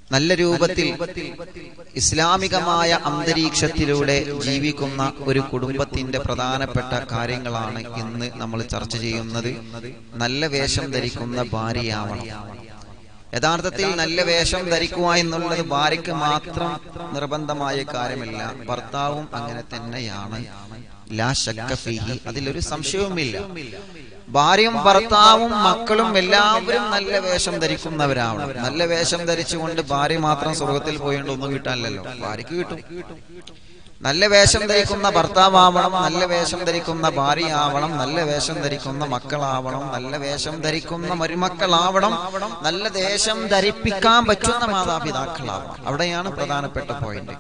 നല്ല രൂപത്തിൽ ഇസ്ലാമികമായ അന്തരീക്ഷത്തിലൂടെ ജീവിക്കുന്ന ഒരു കുടുംബത്തിന്റെ പ്രധാനപ്പെട്ട കാര്യങ്ങളാണ് ഇന്ന് നമ്മൾ ചർച്ച ചെയ്യുന്നത് നല്ല വേഷം ധരിക്കുന്ന ഭാര്യയാവണം യഥാർത്ഥത്തിൽ നല്ല വേഷം ധരിക്കുക എന്നുള്ളത് ഭാര്യയ്ക്ക് മാത്രം നിർബന്ധമായ കാര്യമല്ല ഭർത്താവും അങ്ങനെ തന്നെയാണ് ലാ ശക്ക ഫീഹി അതിലൊരു സംശയവുമില്ല ഭാര്യയും ഭർത്താവും മക്കളും എല്ലാവരും നല്ല വേഷം ധരിക്കുന്നവരാവണം നല്ല വേഷം ധരിച്ചുകൊണ്ട് ഭാര്യ മാത്രം സ്വർഗത്തിൽ പോയിട്ട് ഒന്നും കിട്ടാനല്ലോ ഭാര്യയ്ക്ക് കിട്ടും നല്ല വേഷം ധരിക്കുന്ന ഭർത്താവണം നല്ല വേഷം ധരിക്കുന്ന ഭാര്യയാവണം നല്ല വേഷം ധരിക്കുന്ന മക്കളാവണം നല്ല വേഷം ധരിക്കുന്ന മരുമക്കളാവണം നല്ല ദേശം ധരിപ്പിക്കാൻ പറ്റുന്ന മാതാപിതാക്കളാവണം അവിടെയാണ് പ്രധാനപ്പെട്ട പോയിന്റ്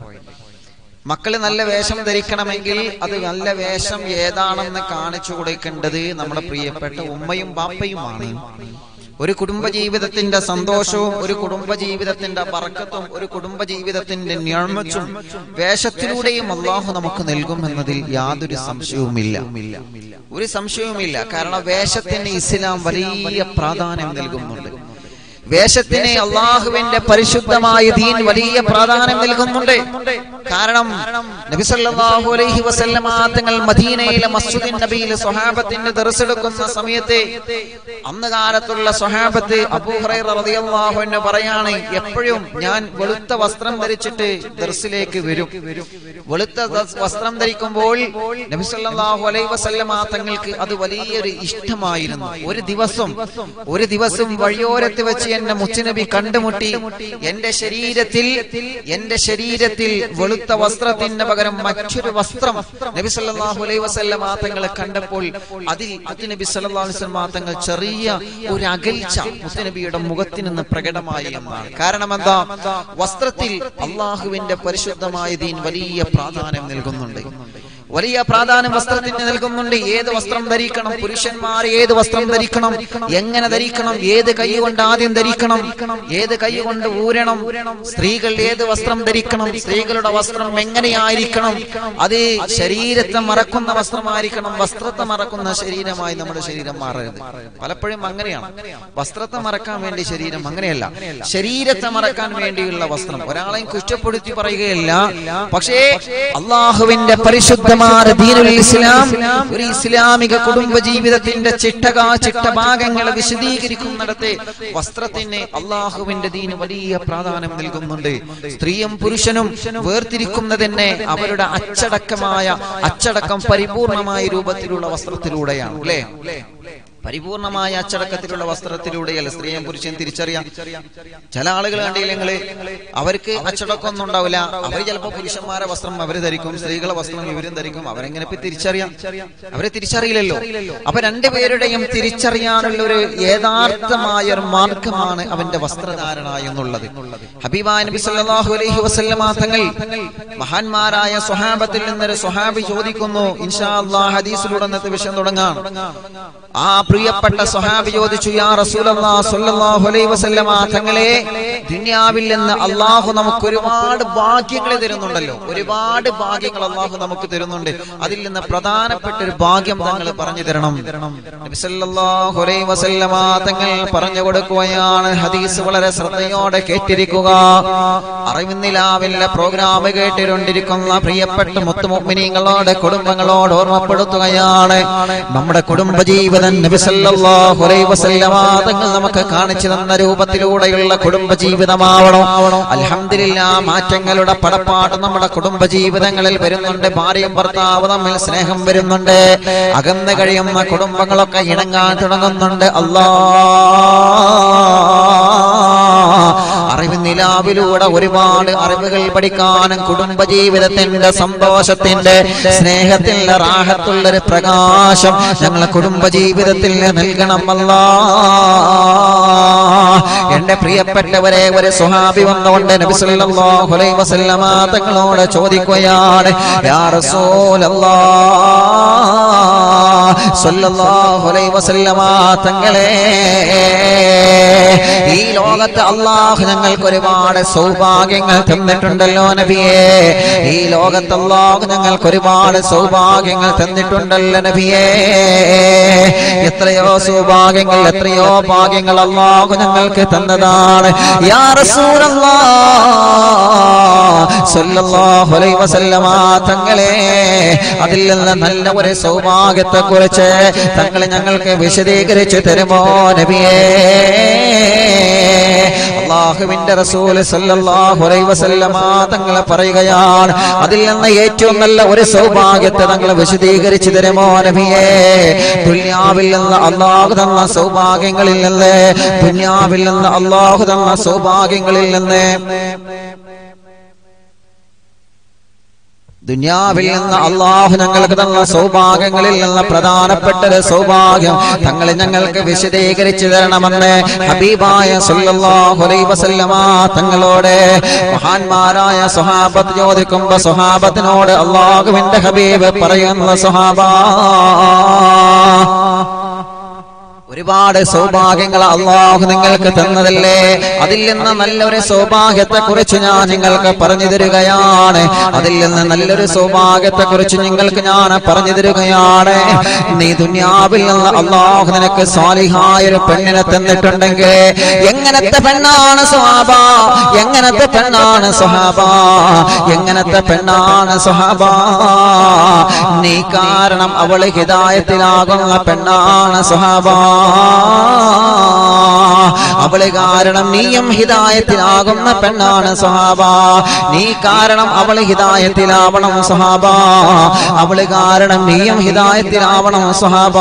മക്കള് നല്ല വേഷം ധരിക്കണമെങ്കിൽ അത് നല്ല വേഷം ഏതാണെന്ന് കാണിച്ചു കൊടുക്കേണ്ടത് നമ്മുടെ പ്രിയപ്പെട്ട ഉമ്മയും ബാപ്പയുമാണ് ഒരു കുടുംബ ജീവിതത്തിന്റെ സന്തോഷവും ഒരു കുടുംബ ജീവിതത്തിന്റെ പറക്കത്തും ഒരു കുടുംബ ജീവിതത്തിന്റെ ഞാഴ്മച്ചും വേഷത്തിലൂടെയും അള്ളാഹു നമുക്ക് നൽകുമെന്നതിൽ യാതൊരു സംശയവുമില്ല ഒരു സംശയവുമില്ല കാരണം വേഷത്തിന് ഇസ്ലാം വലിയ പ്രാധാന്യം നൽകുന്നുണ്ട് വേഷത്തിന് അള്ളാഹുവിന്റെ പരിശുദ്ധമായ ദീൻ വലിയ പ്രാധാന്യം നൽകുന്നുണ്ട് കാരണം നബിസല്ലാഹു അലൈഹി വസല്ലമ തങ്ങൾ മദീനയിലെ മസ്ജിദിൻ നബിയിൽ സ്വഹാബത്തിന്റെ ദർസെടുക്കുന്ന സമയത്ത് അന്ന് കാലത്തുള്ള സ്വഹാബത്ത് അബൂഹറൈറ റളിയല്ലാഹു അൻഹു പറയാണ് എപ്പോഴും ഞാൻ വെളുത്ത വസ്ത്രം ധരിച്ചിട്ട് ദർസിലേക്ക് വരും വെളുത്ത ദസ് വസ്ത്രം ധരിക്കുമ്പോൾ നബിസല്ലാഹു അലൈഹി വസല്ലമ തങ്ങൾക്ക് അത് വലിയൊരു ഇഷ്ടമായിരുന്നു ഒരു ദിവസം ഒരു ദിവസം വഴിയോരത്ത് വെച്ച് എന്നെ മുച്ചുനബി കണ്ടുമുട്ടി എന്റെ ശരീരത്തിൽ എന്റെ ശരീരത്തിൽ വെളുത്ത വസ്ത്രത്തിന് പകരം മറ്റൊരു വസ്ത്രം നബി സല്ലല്ലാഹു അലൈഹി വസല്ലം തങ്ങളെ കണ്ടപ്പോൾ അതിൽ മുത്തുനബി സല്ലല്ലാഹു അലൈഹി വസല്ലം തങ്ങൾ ചെറിയ ഒരു അകൽച്ച മുത്തുനബിയുടെ മുഖത്തിൽ നിന്ന് പ്രകടമായി എന്നാണ് കാരണം എന്താ വസ്ത്രത്തിൽ അള്ളാഹുവിന്റെ പരിശുദ്ധമായ ദീൻ വലിയ പ്രാധാന്യം നൽകുന്നുണ്ട് വലിയ പ്രാധാന്യം വസ്ത്രത്തിന് നൽകുന്നുണ്ട് ഏത് വസ്ത്രം ധരിക്കണം പുരുഷന്മാർ ഏത് വസ്ത്രം ധരിക്കണം എങ്ങനെ ധരിക്കണം ഏത് കൈ കൊണ്ട് ആദ്യം ധരിക്കണം ഏത് കൈ കൊണ്ട് ഊരണം സ്ത്രീകൾ ഏത് വസ്ത്രം ധരിക്കണം സ്ത്രീകളുടെ വസ്ത്രം എങ്ങനെയായിരിക്കണം അത് ശരീരത്തെ മറക്കുന്ന വസ്ത്രമായിരിക്കണം വസ്ത്രത്തെ മറക്കുന്ന ശരീരമായി നമ്മുടെ ശരീരം മാറരുത് പലപ്പോഴും അങ്ങനെയാണ് വസ്ത്രത്തെ മറക്കാൻ വേണ്ടി ശരീരം അങ്ങനെയല്ല ശരീരത്തെ മറക്കാൻ വേണ്ടിയുള്ള വസ്ത്രം ഒരാളെയും കുറ്റപ്പെടുത്തി പറയുകയല്ല പക്ഷേ അള്ളാഹുവിന്റെ പരിശുദ്ധ പരിശുദ്ധമായ ദീനുൽ ഇസ്ലാം ഒരു ഇസ്ലാമിക കുടുംബ ജീവിതത്തിന്റെ ചിട്ടകാ ചിട്ടഭാഗങ്ങളെ വിശദീകരിക്കുന്നിടത്ത് വസ്ത്രത്തിന് അള്ളാഹുവിന്റെ ദീന് വലിയ പ്രാധാന്യം നൽകുന്നുണ്ട് സ്ത്രീയും പുരുഷനും വേർതിരിക്കുന്നതന്നെ അവരുടെ അച്ചടക്കമായ അച്ചടക്കം പരിപൂർണമായ രൂപത്തിലുള്ള വസ്ത്രത്തിലൂടെയാണ് അല്ലേ പരിപൂർണമായ അച്ചടക്കത്തിലുള്ള വസ്ത്രത്തിലൂടെയല്ല സ്ത്രീയും പുരുഷനും തിരിച്ചറിയാം ചില ആളുകൾ കണ്ടില്ലെങ്കിൽ അവർക്ക് അച്ചടക്കമൊന്നും ഉണ്ടാവില്ല അവർ ചിലപ്പോൾ പുരുഷന്മാരെ വസ്ത്രം അവർ ധരിക്കും സ്ത്രീകളെ വസ്ത്രം ഇവരും ധരിക്കും അവരെങ്ങനെ ഇപ്പൊ തിരിച്ചറിയാം അവരെ തിരിച്ചറിയില്ലല്ലോ അപ്പൊ രണ്ടുപേരുടെയും തിരിച്ചറിയാനുള്ള ഒരു യഥാർത്ഥമായ ഒരു മാർഗമാണ് അവന്റെ വസ്ത്രധാരണ എന്നുള്ളത് ഹബീബാ നബി സല്ലല്ലാഹു അലൈഹി വസല്ലമ തങ്ങൾ മഹാന്മാരായ സ്വഹാബത്തിൽ നിന്നൊരു സ്വഹാബി ചോദിക്കുന്നു ഇൻഷാ അല്ലാഹ് ഹദീസിലൂടെ ഇന്നത്തെ വിഷയം തുടങ്ങാം ആ പ്രിയപ്പെട്ട സ്വഹാബി ചോദിച്ചു യാ റസൂലല്ലാഹ് സ്വല്ലല്ലാഹു അലൈഹി വസല്ലമ തങ്ങളെ ദുനിയാവിൽ നിന്ന് അള്ളാഹു നമുക്ക് ഒരുപാട് ഭാഗ്യങ്ങൾ തരുന്നുണ്ടല്ലോ ഒരുപാട് ഭാഗ്യങ്ങൾ അള്ളാഹു നമുക്ക് തരുന്നുണ്ട് അതിൽ നിന്ന് പ്രധാനപ്പെട്ട ഒരു ഭാഗ്യം തങ്ങൾ പറഞ്ഞു തരണം നബി സല്ലല്ലാഹു അലൈഹി വസല്ലമ തങ്ങൾ പറഞ്ഞു കൊടുക്കുകയാണ് ഹദീസ് വളരെ ശ്രദ്ധയോടെ കേട്ടിരിക്കുക അറിവിന്നിലാവില്ല പ്രോഗ്രാം കേട്ടിക്കൊണ്ടിരിക്കുന്ന പ്രിയപ്പെട്ട മുത്തുമുഗ്മിനീങ്ങളോട് കുടുംബങ്ങളോട് ഓർമ്മപ്പെടുത്തുകയാണ് നമ്മുടെ കുടുംബ ജീവിതം നബി സല്ലല്ലാഹു അലൈഹി വസല്ലമ തങ്ങൾ നമുക്ക് കാണിച്ചു തന്ന രൂപത്തിലൂടെയുള്ള കുടുംബ ജീവിതമാവണം അൽഹംദുലില്ലാ മാറ്റങ്ങളുടെ പടപ്പാട്ട് നമ്മുടെ കുടുംബ ജീവിതങ്ങളിൽ വരുന്നുണ്ട് ഭാര്യയും ഭർത്താവ് തമ്മിൽ സ്നേഹം വരുന്നുണ്ട് അകന്നു കഴിയുന്ന കുടുംബങ്ങളൊക്കെ ഇണങ്ങാൻ തുടങ്ങുന്നുണ്ട് അല്ലാ അറിവ് നിലാവിലൂടെ ഒരുപാട് അറിവുകൾ പഠിക്കാനും കുടുംബ ജീവിതത്തിന്റെ സന്തോഷത്തിന്റെ സ്നേഹത്തിന്റെ റാഹത്തുള്ള ഒരു പ്രകാശം ഞങ്ങളെ കുടുംബ ജീവിതത്തിൽ നൽകണമല്ല എന്റെ പ്രിയപ്പെട്ടവരെ ഒരു സുഹാബി വന്നുകൊണ്ട് നബി സല്ലല്ലാഹു അലൈഹി വസല്ലമ തങ്ങളോട് ചോദിക്കുകയാണ് യാ റസൂലല്ലാഹ് സല്ലല്ലാഹു അലൈഹി വസല്ലമ തങ്ങളെ ഈ ലോകത്ത് അള്ളാഹു ഞങ്ങൾക്ക് ഒരുപാട് സൗഭാഗ്യങ്ങൾ തന്നിട്ടുണ്ടല്ലോ നബിയെ ഈ ലോകത്ത് അള്ളാഹു ഞങ്ങൾക്ക് ഒരുപാട് സൗഭാഗ്യങ്ങൾ തന്നിട്ടുണ്ടല്ലോ നബിയെ എത്രയോ സൗഭാഗ്യങ്ങൾ എത്രയോ ഭാഗ്യങ്ങൾ അള്ളാഹു ഞങ്ങൾക്ക് തന്നതാണ് യാ റസൂലല്ലാഹ് സല്ലല്ലാഹു അലൈഹി വസല്ലമ തങ്ങളെ അതിൽ നിന്ന് നല്ല ഒരു സൗഭാഗ്യത്തെ കുറിച്ച് തങ്ങളെ ഞങ്ങൾക്ക് വിശദീകരിച്ചു തരുമോ നബിയേ അള്ളാഹുവിന്റെ റസൂൽ സല്ലല്ലാഹു അലൈഹി വസല്ലമ തങ്ങൾ പറയുകയാണ് അതിൽ നിന്ന് ഏറ്റവും നല്ല ഒരു സൗഭാഗ്യത്തെ തങ്ങൾ വിശദീകരിച്ചു തരുമോ നബിയേ ദുനിയാവിൽ നിന്ന് അള്ളാഹു തന്ന സൗഭാഗ്യങ്ങളിൽ നിന്ന് ദുനിയാവിൽ നിന്ന് അള്ളാഹു തന്ന സൗഭാഗ്യങ്ങളിൽ നിന്ന് ദുനിയാവിൽ നിന്ന് അള്ളാഹു ഞങ്ങൾക്ക് തന്ന സൗഭാഗ്യങ്ങളിൽ നിന്ന് പ്രധാനപ്പെട്ട ഒരു സൗഭാഗ്യം തങ്ങളെ ഞങ്ങൾക്ക് വിശദീകരിച്ചു തരണമെന്ന് ഹബീബായ സല്ലല്ലാഹു അലൈഹി വസല്ലമ തങ്ങളോട് മഹാന്മാരായ സ്വഹാബത്ത് ചോദിക്കുമ്പോ സ്വഹാബത്തിനോട് അള്ളാഹുവിന്റെ ഹബീബ് പറയുന്ന സ്വഹാബ ഒരുപാട് സൗഭാഗ്യങ്ങൾ അള്ളാഹു നിങ്ങൾക്ക് തന്നതല്ലേ അതിൽ നിന്ന് നല്ലൊരു സൗഭാഗ്യത്തെ കുറിച്ച് ഞാൻ നിങ്ങൾക്ക് പറഞ്ഞു തരികയാണ് അതിൽ നിന്ന് നല്ലൊരു സൗഭാഗ്യത്തെ കുറിച്ച് നിങ്ങൾക്ക് ഞാൻ പറഞ്ഞു തരികയാണ് നീ ദുനിയാവിൽ നിന്ന് അള്ളാഹു നിനക്ക് സ്വാലിഹായ ഒരു പെണ്ണിനെ തന്നിട്ടുണ്ടെങ്കിൽ എങ്ങനത്തെ പെണ്ണാണ് സ്വഹാബ എങ്ങനത്തെ പെണ്ണാണ് സ്വഹാബ എങ്ങനത്തെ പെണ്ണാണ് സ്വഹാബ നീ കാരണം അവള് ഹിതായത്തിലാകുന്ന പെണ്ണാണ് സ്വഹാബ അവള് കാരണം നീയും ഹിതായത്തിലാകുന്ന പെണ്ണാണ് സ്വഹാബ നീ കാരണം അവള് ഹിതായത്തിലാവണം സ്വഹാബ അവള് കാരണം നീയും ഹിതായത്തിലാവണം സ്വഹാബ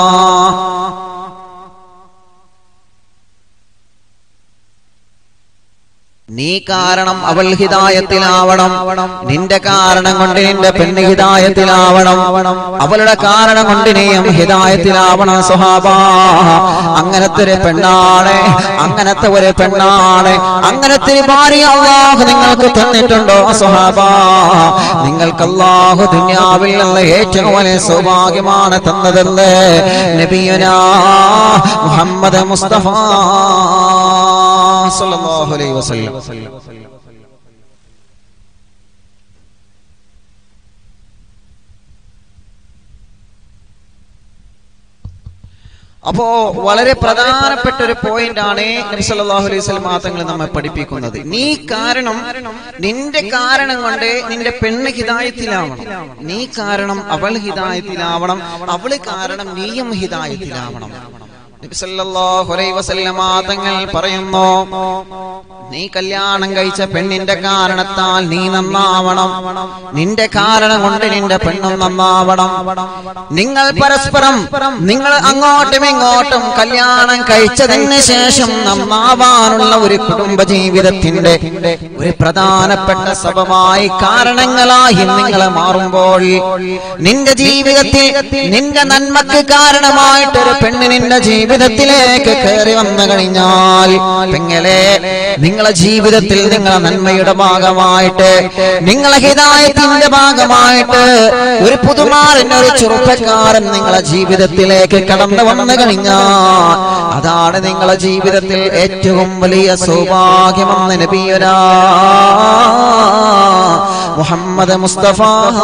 നീ കാരണം അവൾ ഹിതായത്തിലാവണം നിന്റെ കാരണം കൊണ്ട് നിന്റെ പെണ്ണ് ഹിതായത്തിലാവണം അവളുടെ കാരണം കൊണ്ട് നീയും ഹിതായത്തിലാവണം സ്വഹാബ അങ്ങനത്തെ ഒരു പെണ്ണാണ് അങ്ങനത്തെ ഒരു പെണ്ണാണ് അങ്ങനത്തെ ഒരു ഭാര്യ അള്ളാഹു നിങ്ങൾക്ക് തന്നിട്ടുണ്ടോ സ്വഹാബ നിങ്ങൾക്ക് അള്ളാഹു ദുനിയാവിൽ നിന്ന് ഏറ്റവും വലിയ സൗഭാഗ്യമാണ് തന്നതെന്ന് നബിയുനാ മുഹമ്മദ് മുസ്തഫ സല്ലല്ലാഹു അലൈഹി വസല്ലം അപ്പോ വളരെ പ്രധാനപ്പെട്ട ഒരു പോയിന്റ് ആണ് നബി സല്ലല്ലാഹു അലൈഹി വസല്ലം തങ്ങൾ നമ്മെ പഠിപ്പിക്കുന്നത് നീ കാരണം നിന്റെ കാരണം കൊണ്ട് നിന്റെ പെണ്ണ് ഹിതായത്തിലാവണം നീ കാരണം അവൾ ഹിതായത്തിലാവണം അവള് കാരണം നീയും ഹിതായത്തിലാവണം നബി സല്ലല്ലാഹു അലൈഹി വസല്ലമ തങ്ങൾ പറയുന്നു നീ കല്യാണം കഴിച്ച പെണ്ണിന്റെ കാരണത്താൽ നീ നന്നാവണം നിന്റെ കാരണം കൊണ്ട് നിന്റെ പെണ്ണും നന്നാവണം നിങ്ങൾ പരസ്പരം നിങ്ങൾ അങ്ങോട്ടും ഇങ്ങോട്ടും കല്യാണം കഴിച്ചതിന് ശേഷം നന്നാവാനുള്ള ഒരു കുടുംബ ജീവിതത്തിന്റെ ഒരു പ്രധാനപ്പെട്ട സഭമായി കാരണങ്ങളായി നിങ്ങൾ മാറുമ്പോൾ നിന്റെ ജീവിതത്തിൽ നിന്റെ നന്മക്ക് കാരണമായിട്ടൊരു പെണ്ണ് നിന്റെ ജീവിതത്തിലേക്ക് കയറി വന്നു കഴിഞ്ഞാൽ പെങ്ങളെ നിങ്ങളെ ജീവിതത്തിൽ നിങ്ങളെ നന്മയുടെ ഭാഗമായിട്ട് നിങ്ങളെ ഹിതായത്തിന്റെ ഭാഗമായിട്ട് ഒരു പുതുമാറിന്റെ ഒരു ചെറുപ്പക്കാരൻ നിങ്ങളെ ജീവിതത്തിലേക്ക് കടന്നു വന്നു കഴിഞ്ഞാൽ അതാണ് നിങ്ങളെ ജീവിതത്തിൽ ഏറ്റവും വലിയ സൗഭാഗ്യമെന്ന് നബിയുരാ മുഹമ്മദ് മുസ്തഫ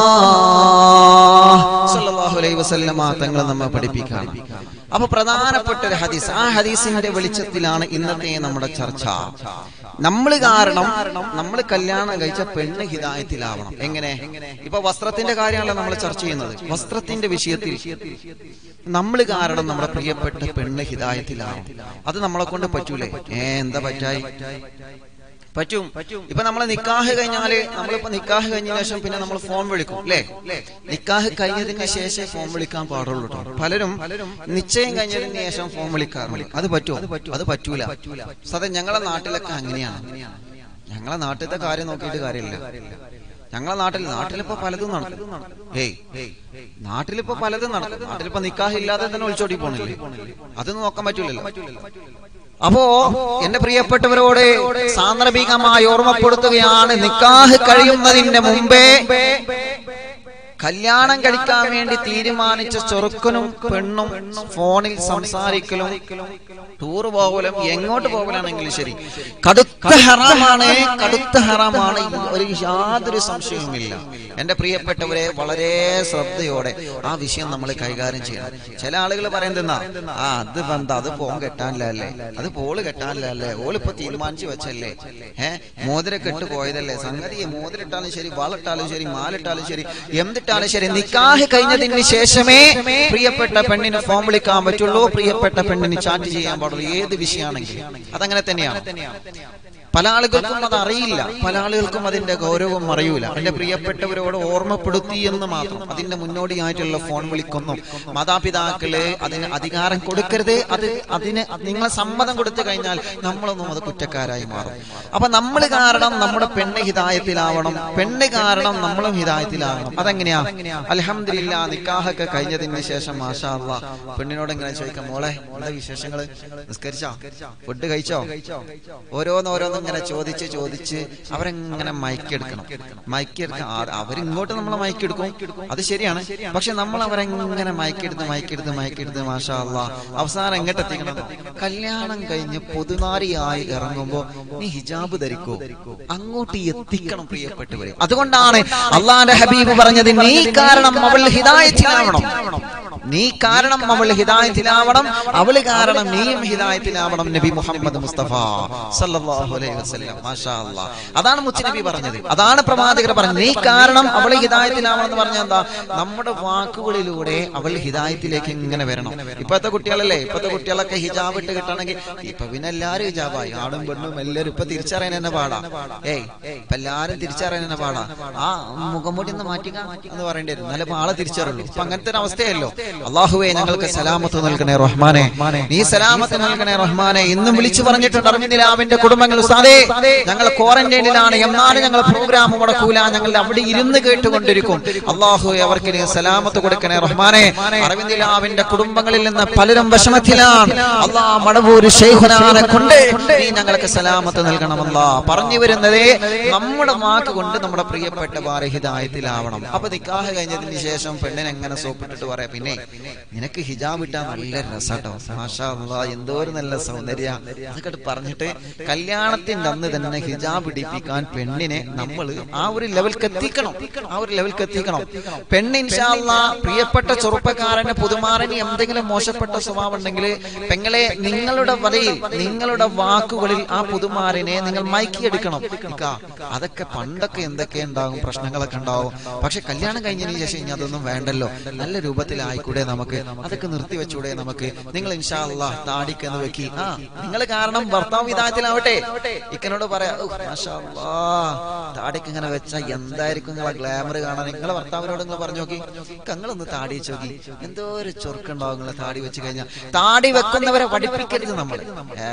സല്ലല്ലാഹു അലൈഹി വസല്ലമ തങ്ങൾ നമ്മെ പഠിപ്പിക്കുകയാണ് അപ്പൊ പ്രധാനപ്പെട്ട ഒരു ഹദീസ് ആ ഹദീസിന്റെ വെളിച്ചത്തിലാണ് ഇന്നത്തെ നമ്മുടെ ചർച്ച നമ്മൾ കാരണം നമ്മൾ കല്യാണം കഴിച്ച പെണ്ണ് ഹിതായത്തിലാവണം എങ്ങനെ ഇപ്പൊ വസ്ത്രത്തിന്റെ കാര്യമാണല്ലോ നമ്മൾ ചർച്ച ചെയ്യുന്നത് വസ്ത്രത്തിന്റെ വിഷയത്തിൽ നമ്മൾ കാരണം നമ്മുടെ പ്രിയപ്പെട്ട പെണ്ണ് ഹിതായത്തിലാവണം അത് നമ്മളെ കൊണ്ട് പറ്റൂലേ ഏ എന്താ പറ്റായി പറ്റും ഇപ്പൊ നമ്മൾ നിക്കാഹ് കഴിഞ്ഞാല് നമ്മളിപ്പോ നിക്കാഹ് കഴിഞ്ഞതിന് ശേഷം പിന്നെ നമ്മൾ ഫോൺ വിളിക്കും അല്ലേ നിക്കാഹ് കഴിഞ്ഞതിന് ശേഷം ഫോൺ വിളിക്കാൻ പാടുള്ളൂ കേട്ടോ പലരും നിശ്ചയം കഴിഞ്ഞതിന് ശേഷം ഫോൺ വിളിക്കാറുണ്ട് അത് പറ്റുമോ അത് പറ്റൂല സത്യം ഞങ്ങളെ നാട്ടിലൊക്കെ അങ്ങനെയാണ് ഞങ്ങളെ നാട്ടിലത്തെ കാര്യം നോക്കിയിട്ട് കാര്യമില്ല ഞങ്ങളെ നാട്ടിൽ നാട്ടിലിപ്പോ പലതും നടക്കും ഏയ് നാട്ടിലിപ്പോ പലതും നടക്കും നാട്ടിലിപ്പോ നിക്കാഹ് ഇല്ലാതെ തന്നെ ഒളിച്ചോടി പോണില്ലേ അതൊന്നും നോക്കാൻ പറ്റൂലല്ലോ അപ്പോ എന്റെ പ്രിയപ്പെട്ടവരോട് സാന്ദർഭികമായി ഓർമ്മപ്പെടുത്തുകയാണ് നിക്കാഹ് കഴിയുന്നതിന്റെ മുമ്പേ കല്യാണം കഴിക്കാൻ വേണ്ടി തീരുമാനിച്ച ചെറുക്കനും പെണ്ണും ഫോണിൽ സംസാരിക്കലും ടൂർ പോകലും എങ്ങോട്ട് പോകലാണെങ്കിലും ശരി കടുത്ത ഹറാമാണ് കടുത്ത ഹറാമാണ് ഒരു യാതൊരു സംശയവുമില്ല എന്റെ പ്രിയപ്പെട്ടവരെ വളരെ ശ്രദ്ധയോടെ ആ വിഷയം നമ്മൾ കൈകാര്യം ചെയ്യണം ചില ആളുകൾ പറയുന്ന ആ അത് ബന്ധ അത് പോൻ കെട്ടാനില്ലല്ലേ അത് പോള് കെട്ടാനില്ലല്ലേ ഓളിപ്പോ തീരുമാനിച്ചു വെച്ചല്ലേ ഏ മോതിര കെട്ട് പോയതല്ലേ സംഗതി മോതിരിട്ടാലും ശരി വാളിട്ടാലും ശരി മാലിട്ടാലും ശരി എന്തിട്ടാലും ശരി നിക്കാഹ് കഴിഞ്ഞതിന് ശേഷമേ പ്രിയപ്പെട്ട പെണ്ണിന് ഫോൺ വിളിക്കാൻ പറ്റുള്ളൂ പ്രിയപ്പെട്ട പെണ്ണിന് ചാറ്റ് ചെയ്യാൻ പാടുള്ളൂ ഏത് വിഷയമാണെങ്കിലും അതങ്ങനെ തന്നെയാണ് പല ആളുകൾക്കും അത് അറിയില്ല പല ആളുകൾക്കും അതിന്റെ ഗൗരവം അറിയൂല എന്റെ പ്രിയപ്പെട്ടവരോട് ഓർമ്മപ്പെടുത്തി എന്ന് മാത്രം അതിന്റെ മുന്നോടിയായിട്ടുള്ള ഫോൺ വിളിക്കുന്നു മാതാപിതാക്കള് അതിന് അധികാരം കൊടുക്കരുത് അത് അതിന് നിങ്ങൾ സമ്മതം കൊടുത്തു കഴിഞ്ഞാൽ നമ്മളൊന്നും അത് കുറ്റക്കാരായി മാറും അപ്പൊ നമ്മൾ കാരണം നമ്മുടെ പെണ്ണ് ഹിതായത്തിലാവണം പെണ്ണ് കാരണം നമ്മളും ഹിതായത്തിലാവണം അതെങ്ങനെയാ അലഹമില്ല നിക്കാഹൊക്കെ കഴിഞ്ഞതിന് ശേഷം മാഷാ അള്ളാ പെണ്ണിനോട് ഇങ്ങനെ ചോദിക്കാം മോളെ എന്താ വിശേഷങ്ങള് നിസ്കരിച്ചോ ഫുഡ് കഴിച്ചോ ഓരോന്നോരോന്നും ഇങ്ങനെ ചോദിച്ച് ചോദിച്ച് അവരെങ്ങനെ മയക്കെടുക്കണം മയക്കെടുക്കണം അവരിങ്ങോട്ട് നമ്മളെ മയക്കെടുക്കും അത് ശരിയാണ് പക്ഷെ നമ്മൾ അവരെങ്ങനെ മയക്കെടുത്ത് മയക്കെടുത്ത് മയക്കെടുത്ത് മാഷാ അള്ളാ അവസാനം എങ്ങോട്ട് എത്തിക്കണം കല്യാണം കഴിഞ്ഞ് പൊതുനാരിയായി ഇറങ്ങുമ്പോ നീ ഹിജാബ് ധരിക്കോ അങ്ങോട്ട് എത്തിക്കണം പ്രിയപ്പെട്ടവരെ അതുകൊണ്ടാണ് അള്ളാന്റെ ഹബീബ് പറഞ്ഞത് നീ കാരണം അവൾ ഹിതായത്തിലാവണം നീ കാരണം അവൾ ഹിതായത്തിലാവണം അവള് കാരണം നീയും ഹിതായത്തിലാവണം നബി മുഹമ്മദ് മുസ്തഫ സല്ലല്ലാഹു അലൈഹി വസല്ലം മാഷാ അല്ലാഹ് അതാണ് മുച്ചനബി പറഞ്ഞത് അതാണ് പ്രവാചകർ പറഞ്ഞത് നീ കാരണം അവൾ ഹിതായത്തിലാവണം എന്ന് പറഞ്ഞാൽ എന്താ നമ്മുടെ വാക്കുകളിലൂടെ അവൾ ഹിതായത്തിലേക്ക് ഇങ്ങനെ വരണം ഇപ്പോഴത്തെ കുട്ടികളല്ലേ ഇപ്പോഴത്തെ കുട്ടികളൊക്കെ ഹിജാബ് ഇട്ട് കിട്ടണമെങ്കിൽ ഇപ്പൊ പിന്നെ എല്ലാരും ഹിജാബായി ആണും പെണ്ണും എല്ലാരും ഇപ്പൊ തിരിച്ചറിയാൻ തന്നെ പാടാ ഏയ് ഇപ്പൊ എല്ലാരും തിരിച്ചറിയാൻ തന്നെ പാടാ ആ മുഖംമൂടി ഒന്ന് മാറ്റിക്ക എന്ന് പറയേണ്ടി വരും എന്നാലും ആളെ തിരിച്ചറിയുള്ളൂ ഇപ്പൊ അങ്ങനത്തെ ഒരു അവസ്ഥയല്ലോ അള്ളാഹുവെ ഞങ്ങൾക്ക് സലാമത്ത് നൽകണേ റഹ്മാനെ നീ സലാമത്ത് നൽകണേ റഹ്മാനെ ഇന്നും വിളിച്ചു പറഞ്ഞിട്ടുണ്ട് അറിഞ്ഞിലാവിന്റെ കുടുംബങ്ങൾ ഉസ്താദേ ഞങ്ങൾ ക്വാറന്റൈനിലാണ് എന്നാലും ഞങ്ങൾ പ്രോഗ്രാം മുടക്കൂല ഞങ്ങൾ അവിടെ ഇരുന്ന് കേട്ടുകൊണ്ടിരിക്കും അള്ളാഹു അവർക്ക് നീ സലാമത്ത് കൊടുക്കണേ റഹ്മാനെ അരവിന്ദിലാവിന്റെ കുടുംബങ്ങളിൽ നിന്ന് പലരും വിഷമത്തിലാണ് അള്ളാ മടവൂര് ഷെയ്ഖുനാനെ കൊണ്ട് നീ ഞങ്ങൾക്ക് സലാമത്ത് നൽകണമല്ല പറഞ്ഞു വരുന്നതേ നമ്മുടെ വാക്ക് കൊണ്ട് നമ്മുടെ പ്രിയപ്പെട്ട ഭാരഹിതായത്തിലാവണം അപ്പൊ നിക്കാഹ് കഴിഞ്ഞതിന് ശേഷം പെണ്ണിനെ എങ്ങനെ സോപ്പിട്ടിട്ട് പറയാം പിന്നെ നിനക്ക് ഹിജാബ് ഇട്ടാ നല്ല രസാട്ടോ മാഷാ അല്ലാ എന്തോ ഒരു നല്ല സൗന്ദര്യ അതൊക്കെ പറഞ്ഞിട്ട് കല്യാണത്തിന്റെ അന്ന് തന്നെ ഹിജാബ് ഇടിപ്പിക്കാൻ പെണ്ണിനെ നമ്മൾ ആ ഒരു ലെവൽക്ക് എത്തിക്കണം ആ ഒരു ലെവൽക്ക് എത്തിക്കണം പെണ്ണ് ഇൻഷാല്ല പ്രിയപ്പെട്ട ചെറുപ്പക്കാരന് പുതുമാരന് എന്തെങ്കിലും മോശപ്പെട്ട സ്വഭാവം ഉണ്ടെങ്കിൽ പെങ്ങളെ നിങ്ങളുടെ വലയിൽ നിങ്ങളുടെ വാക്കുകളിൽ ആ പുതുമാരനെ നിങ്ങൾ മയക്കിയെടുക്കണം ഇക്കാ, അതൊക്കെ പണ്ടൊക്കെ എന്തൊക്കെ ഉണ്ടാകും പ്രശ്നങ്ങളൊക്കെ ഉണ്ടാവും പക്ഷെ കല്യാണം കഴിഞ്ഞതിന് ശേഷം ഇനി അതൊന്നും വേണ്ടല്ലോ നല്ല രൂപത്തിലായിക്കൂടെ നമുക്ക് അതൊക്കെ നിർത്തി വെച്ചൂടെ നമുക്ക് നിങ്ങൾ ഇൻഷാല്ല താടിക്കെന്ന് വെക്കി ആ നിങ്ങൾ കാരണം ഭർത്താവ് വിധാനത്തിലാവട്ടെ ഇക്കനോട് പറയാ "ഔ, മാഷാ അല്ലാ, താടിക്ക് ഇങ്ങനെ വെച്ചാ എന്തായിരിക്കും നിങ്ങളെ ഗ്ലാമർ കാണാൻ നിങ്ങളെ ഭർത്താവിനോട് നിങ്ങൾ പറഞ്ഞു നോക്കി നിങ്ങളൊന്ന് താടി വെച്ച് നോക്കി എന്തോ ഒരു ചൊറുക്കുണ്ടാവും നിങ്ങളെ താടി വെച്ച് കഴിഞ്ഞാൽ താടി വെക്കുന്നവരെ പഠിപ്പിക്കരുത് നമ്മൾ ഏ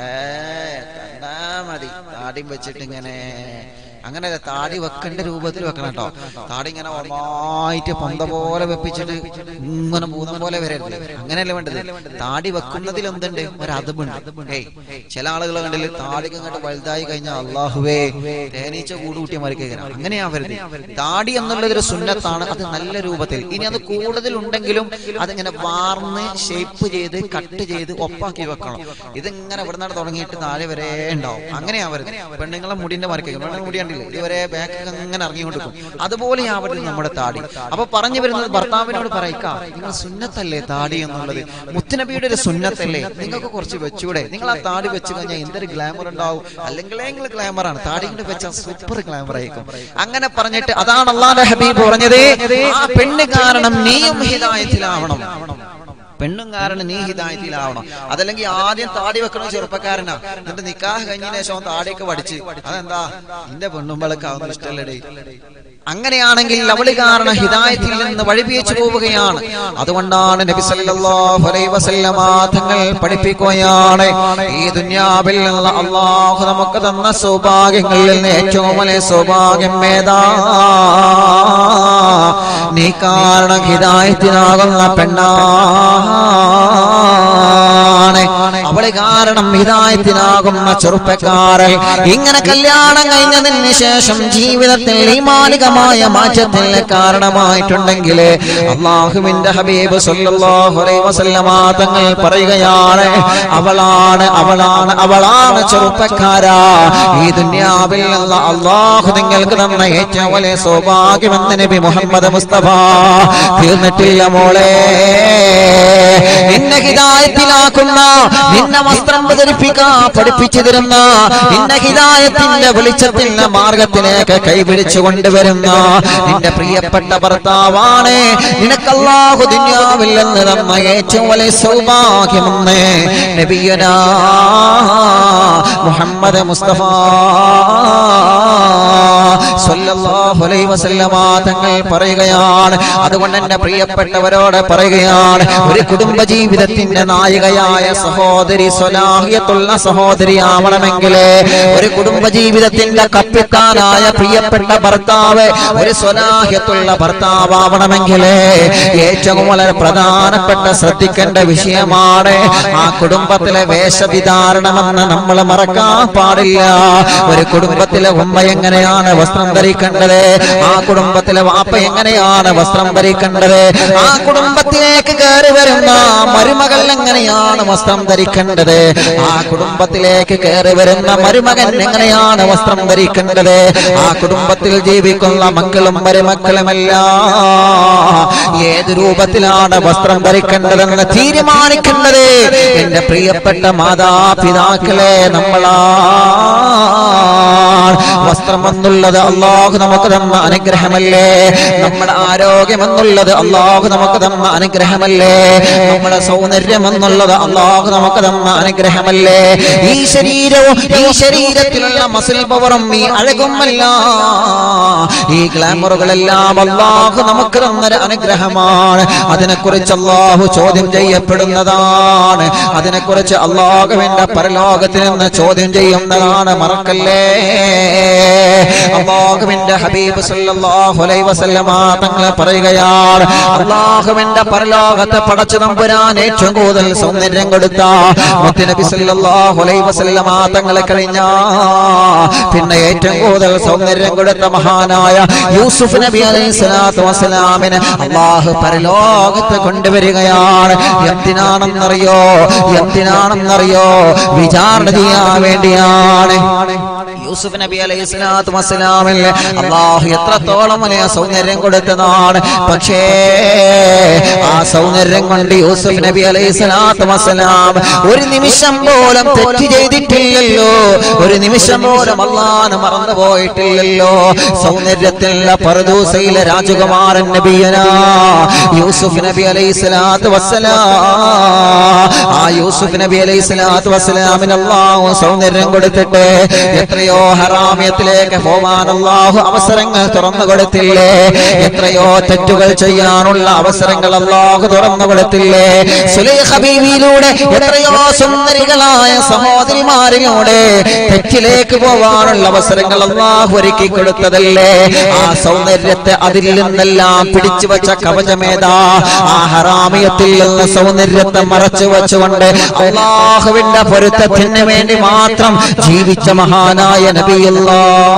കണ്ടാ മതി താടിയും വെച്ചിട്ട് ഇങ്ങനെ അങ്ങനെ താടി വെക്കേണ്ട രൂപത്തിൽ വെക്കണം കേട്ടോ താടി ഇങ്ങനെ ഒന്നായിട്ട് പൊന്ത പോലെ വെപ്പിച്ചിട്ട് ഇങ്ങനെ ഭൂതം പോലെ വരരുത് അങ്ങനെയല്ല വേണ്ടത് താടി വെക്കുന്നതിൽ എന്തുണ്ട് ഒരു അതമുണ്ട് ഏയ് ചില ആളുകൾ കണ്ടില്ല താടിക്ക് ഇങ്ങോട്ട് വലുതായി കഴിഞ്ഞാൽ അള്ളാഹുവേ തേനീച്ച കൂടുകൂട്ടിയ മരിക്കുകയാണ് അങ്ങനെയാവരുത് താടി എന്നുള്ളത് ഒരു സുന്നത്താണ് അത് നല്ല രൂപത്തിൽ ഇനി അത് കൂടുതൽ ഉണ്ടെങ്കിലും അതിങ്ങനെ വാർന്ന് ഷേപ്പ് ചെയ്ത് കട്ട് ചെയ്ത് ഒപ്പാക്കി വെക്കണം ഇതിങ്ങനെ ഇവിടെ നിന്നാണ് തുടങ്ങിയിട്ട് താഴെ വരെ ഉണ്ടാവും അങ്ങനെയാവരുത് പെണ്ണുങ്ങളെ മുടിന്റെ മറിക്കുക പെണ്ണുങ്ങൾ മുടി കണ്ടില്ലേ ഇതുവരെ ബാക്ക് അങ്ങനെ ഇറങ്ങിക്കൊണ്ടിരിക്കും അതുപോലെ ആവരുത് നമ്മുടെ താടി അപ്പൊ പറഞ്ഞു വരുന്നത് ഭർത്താവിനോട് പറയിക്ക നിങ്ങൾ സുന്നത്തല്ലേ താടി എന്നുള്ളത് മുത്തുനബിയുടെ ഒരു സുന്നത്തല്ലേ നിങ്ങൾക്ക് കുറച്ച് വെച്ചൂടെ നിങ്ങൾ ആ താടി വെച്ച് കഴിഞ്ഞാൽ എന്തൊരു ഗ്ലാമർ ഉണ്ടാവും അല്ലെങ്കിൽ നിങ്ങൾ ഗ്ലാമർ ആണ് താടി കൊണ്ട് വെച്ചാൽ സൂപ്പർ ഗ്ലാമർ ആയിരിക്കും അങ്ങനെ പറഞ്ഞിട്ട് അതാണ് അള്ളാന്റെ ഹബീബ് പറഞ്ഞത് ആ പെണ്ണ് കാരണം നീയും ഹിതായത്തിലാവണം പെണ്ണും കാരണം നീ ഹിതായത്തിലാവണം അതല്ലെങ്കിൽ ആദ്യം താടി വെക്കണം ചെറുപ്പക്കാരനാ എന്നിട്ട് നിക്കാഹ് കഴിഞ്ഞതിന് ശേഷം അവൻ താടിയൊക്കെ പഠിച്ച് അതെന്താ നിന്റെ പെണ്ണുമ്പളൊക്കെ ഇഷ്ടമല്ലേ അങ്ങനെയാണെങ്കിൽ അവള് കാരണം ഹിദായത്തിൽ നിന്ന് വഴിപിയച്ചു പോവുകയാണ് അതുകൊണ്ടാണ് നബി സല്ലല്ലാഹു അലൈഹി വസല്ലമ തങ്ങൾ പഠിപ്പിക്കുകയാണ് ഈ ദുനിയാവിൽ നിന്ന് അള്ളാഹു നമുക്ക് തന്ന സൗഭാഗ്യങ്ങളിൽ നിന്ന് ഏറ്റവും വലിയ സൗഭാഗ്യം ഏതാ നീ കാരണം ഹിദായത്തിനാകുന്ന പെണ്ണാണ് അവള് കാരണം ഹിതായത്തിനാകുന്ന ചെറുപ്പക്കാരൻ ഇങ്ങനെ കല്യാണം കഴിഞ്ഞതിന് ശേഷം ജീവിതത്തിൽ ഈ മാലികമായ മാറ്റത്തിന് കാരണമായിട്ടുണ്ടെങ്കിൽ അള്ളാഹുവിന്റെ ഹബീബ് സല്ലല്ലാഹു അലൈഹി വസല്ലമ തങ്ങൾ പറയുകയാണ് അവളാണ് അവളാണ് അവളാണ് ചെറുപ്പക്കാരാ ഈ ദുന്യാവിൽ നിന്ന് അള്ളാഹു നിങ്ങൾക്ക് തന്ന ഏറ്റവും വലിയ സൗഭാഗ്യമെന്ന് നബി മുഹമ്മദ് മുസ്തഫ തീർന്നിട്ടില്ല മോളെ നിന്നെ ഹിതായത്തിലാക്കുന്ന നിന്നെ വസ്ത്രം ധരിപ്പിക്കാ പഠിപ്പിച്ചു തരുന്ന നിന്നെ ഹിതായത്തിന്റെ വെളിച്ചത്തിന്റെ മാർഗത്തിലേക്ക് കൈപിടിച്ചു കൊണ്ടുവരുന്ന നിന്റെ പ്രിയപ്പെട്ട ഭർത്താവാണ് നിനക്കല്ലാഹു ദുന്യാവിൽ നിന്ന് തന്ന ഏറ്റവും വലിയ സൗഭാഗ്യമെന്ന് നബിയനാ മുഹമ്മദ് മുസ്തഫ സല്ലല്ലാഹു അലൈഹി വസല്ലമ തങ്ങൾ പറയുകയാണ് അതുകൊണ്ട് എന്റെ പ്രിയപ്പെട്ടവരോട് പറയുകയാണ് ഒരു കുടുംബ ജീവിതത്തിന്റെ നായികയായ സഹോദരി സ്വലാഹിയത്തുള്ള സഹോദരി ആവണമെങ്കിൽ ഒരു കുടുംബ ജീവിതത്തിന്റെ കപ്പിത്താനായ പ്രിയപ്പെട്ട ഭർത്താവ് ഒരു സ്വലാഹിയത്തുള്ള ഭർത്താവണമെങ്കിൽ ഏറ്റവും വളരെ പ്രധാനപ്പെട്ട ശ്രദ്ധിക്കേണ്ട വിഷയമാണ് ആ കുടുംബത്തിലെ വേഷവിധാരണമെന്ന് നമ്മൾ മറക്കാൻ പാടില്ല ഒരു കുടുംബത്തിലെ ഉമ്മ എങ്ങനെയാണ് വസ്ത്രം ധരിക്കേണ്ടത് ആ കുടുംബത്തിലെ വാപ്പ എങ്ങനെയാണ് വസ്ത്രം ധരിക്കേണ്ടത് ആ കുടുംബത്തിലേക്ക് കയറി വരുന്ന മരുമകൾ എങ്ങനെയാണ് വസ്ത്രം ധരിക്കേണ്ടത് ആ കുടുംബത്തിലേക്ക് കയറി വരുന്ന മരുമകൻ എങ്ങനെയാണ് വസ്ത്രം ധരിക്കേണ്ടത് ആ കുടുംബത്തിൽ ജീവിക്കുന്ന മക്കളും മരുമക്കളുമെല്ലാം ഏത് രൂപത്തിലാണ് വസ്ത്രം ധരിക്കേണ്ടതെന്ന് തീരുമാനിക്കേണ്ടത് എന്റെ പ്രിയപ്പെട്ട മാതാപിതാക്കളെ നമ്മളാ വസ്ത്രം എന്നുള്ളത് അള്ളാഹു നമുക്ക് തന്ന അനുഗ്രഹമല്ലേ നമ്മുടെ ആരോഗ്യം എന്നുള്ളത് അള്ളാഹു നമുക്ക് തന്ന അനുഗ്രഹമല്ലേ നമ്മുടെ സൗന്ദര്യം എന്നുള്ളത് അള്ളാഹു നമുക്ക് തന്ന അനുഗ്രഹമല്ലേ ഈ ശരീരവും ഈ ശരീരത്തിലുള്ള മസിൽ പവറും ഈ അഴകുമല്ല ഈ ഗ്ലാമറുകളെല്ലാം അള്ളാഹു നമുക്ക് തന്നൊരു അനുഗ്രഹമാണ് അതിനെക്കുറിച്ച് അള്ളാഹു ചോദ്യം ചെയ്യപ്പെടുന്നതാണ് അതിനെക്കുറിച്ച് അള്ളാഹുവിന്റെ പരലോകത്തിൽ നിന്ന് ചോദ്യം ചെയ്യുന്നതാണ് മറക്കല്ലേ അള്ളാഹുവിന്റെ ഹബീബ് സല്ലല്ലാഹു അലൈഹി വസല്ലമ തങ്ങൾ പറയുകയാണ് അള്ളാഹുവിന്റെ പരലോകത്തെ പടച്ചു തമ്പുരാൻ ഏറ്റവും കൂടുതൽ സൗന്ദര്യം കൊടുത്ത മുത്തുനബി സല്ലല്ലാഹു അലൈഹി വസല്ലമ തങ്ങളെ കഴിഞ്ഞ പിന്നെ ഏറ്റവും കൂടുതൽ സൗന്ദര്യം കൊടുത്ത മഹാനായ യൂസുഫ് നബി അലൈഹി സ്വലാത്തു വസ്സലാമിന് അള്ളാഹു പരലോകത്ത് കൊണ്ടുവരികയാണ് എന്തിനാണെന്നറിയോ എന്തിനാണെന്നറിയോ വിചാരണ ചെയ്യാൻ വേണ്ടിയാണ് യൂസുഫ് നബി അലൈഹി സ്വലാത്തു വസ്സലാമിന് അള്ളാഹു എത്രത്തോളം വലിയ സൗന്ദര്യം കൊടുത്തതാണ് പക്ഷേ ആ സൗന്ദര്യം കൊണ്ട് യൂസുഫ് നബി അലൈഹി സ്വലാത്തു വസ്സലാം ഒരു നിമിഷം പോലും തെറ്റ് ചെയ്തിട്ടില്ലല്ലോ ഒരു നിമിഷം പോലും അള്ളാഹ് മറന്നു പോയിട്ടില്ലല്ലോ സൗന്ദര്യത്തിലുള്ള പർദൂസയിലെ രാജകുമാരൻ നബിയന യൂസുഫ് നബി അലൈഹി സ്വലാത്തു വസ്സലാം ആ യൂസുഫ് നബി അലൈഹി സ്വലാത്തു വസ്സലാമിന് അള്ളാഹു സൗന്ദര്യം കൊടുത്തിട്ട് എത്രയോ ഹറാമ്യത്തിലേക്ക് പോവാൻ അള്ളാഹു അവസരങ്ങൾ തുറന്നു കൊടുത്തില്ലേ എത്രയോ തെറ്റുകൾ ചെയ്യാനുള്ള അവസരങ്ങൾ അള്ളാഹു തുറന്നു കൊടുത്തില്ലേ സുലൈഖ ബീവിയിലൂടെ എത്രയോ സുന്ദരികളായ സഹോദരിമാരിലൂടെ തെറ്റിലേക്ക് പോവാനുള്ള അവസരങ്ങൾ അള്ളാഹു ഒരുക്കി കൊടുത്തതല്ലേ ആ സൗന്ദര്യത്തെ അതിൽ നിന്നെല്ലാം പിടിച്ചു വച്ച കവചമേതാ ആ ഹറാമിയത്തിൽ നിന്ന് സൗന്ദര്യത്തെ മറച്ചു വെച്ചുകൊണ്ട് അള്ളാഹുവിന്റെ പൊരുത്തത്തിന് വേണ്ടി മാത്രം ജീവിച്ച മഹാനായ നബിയുള്ള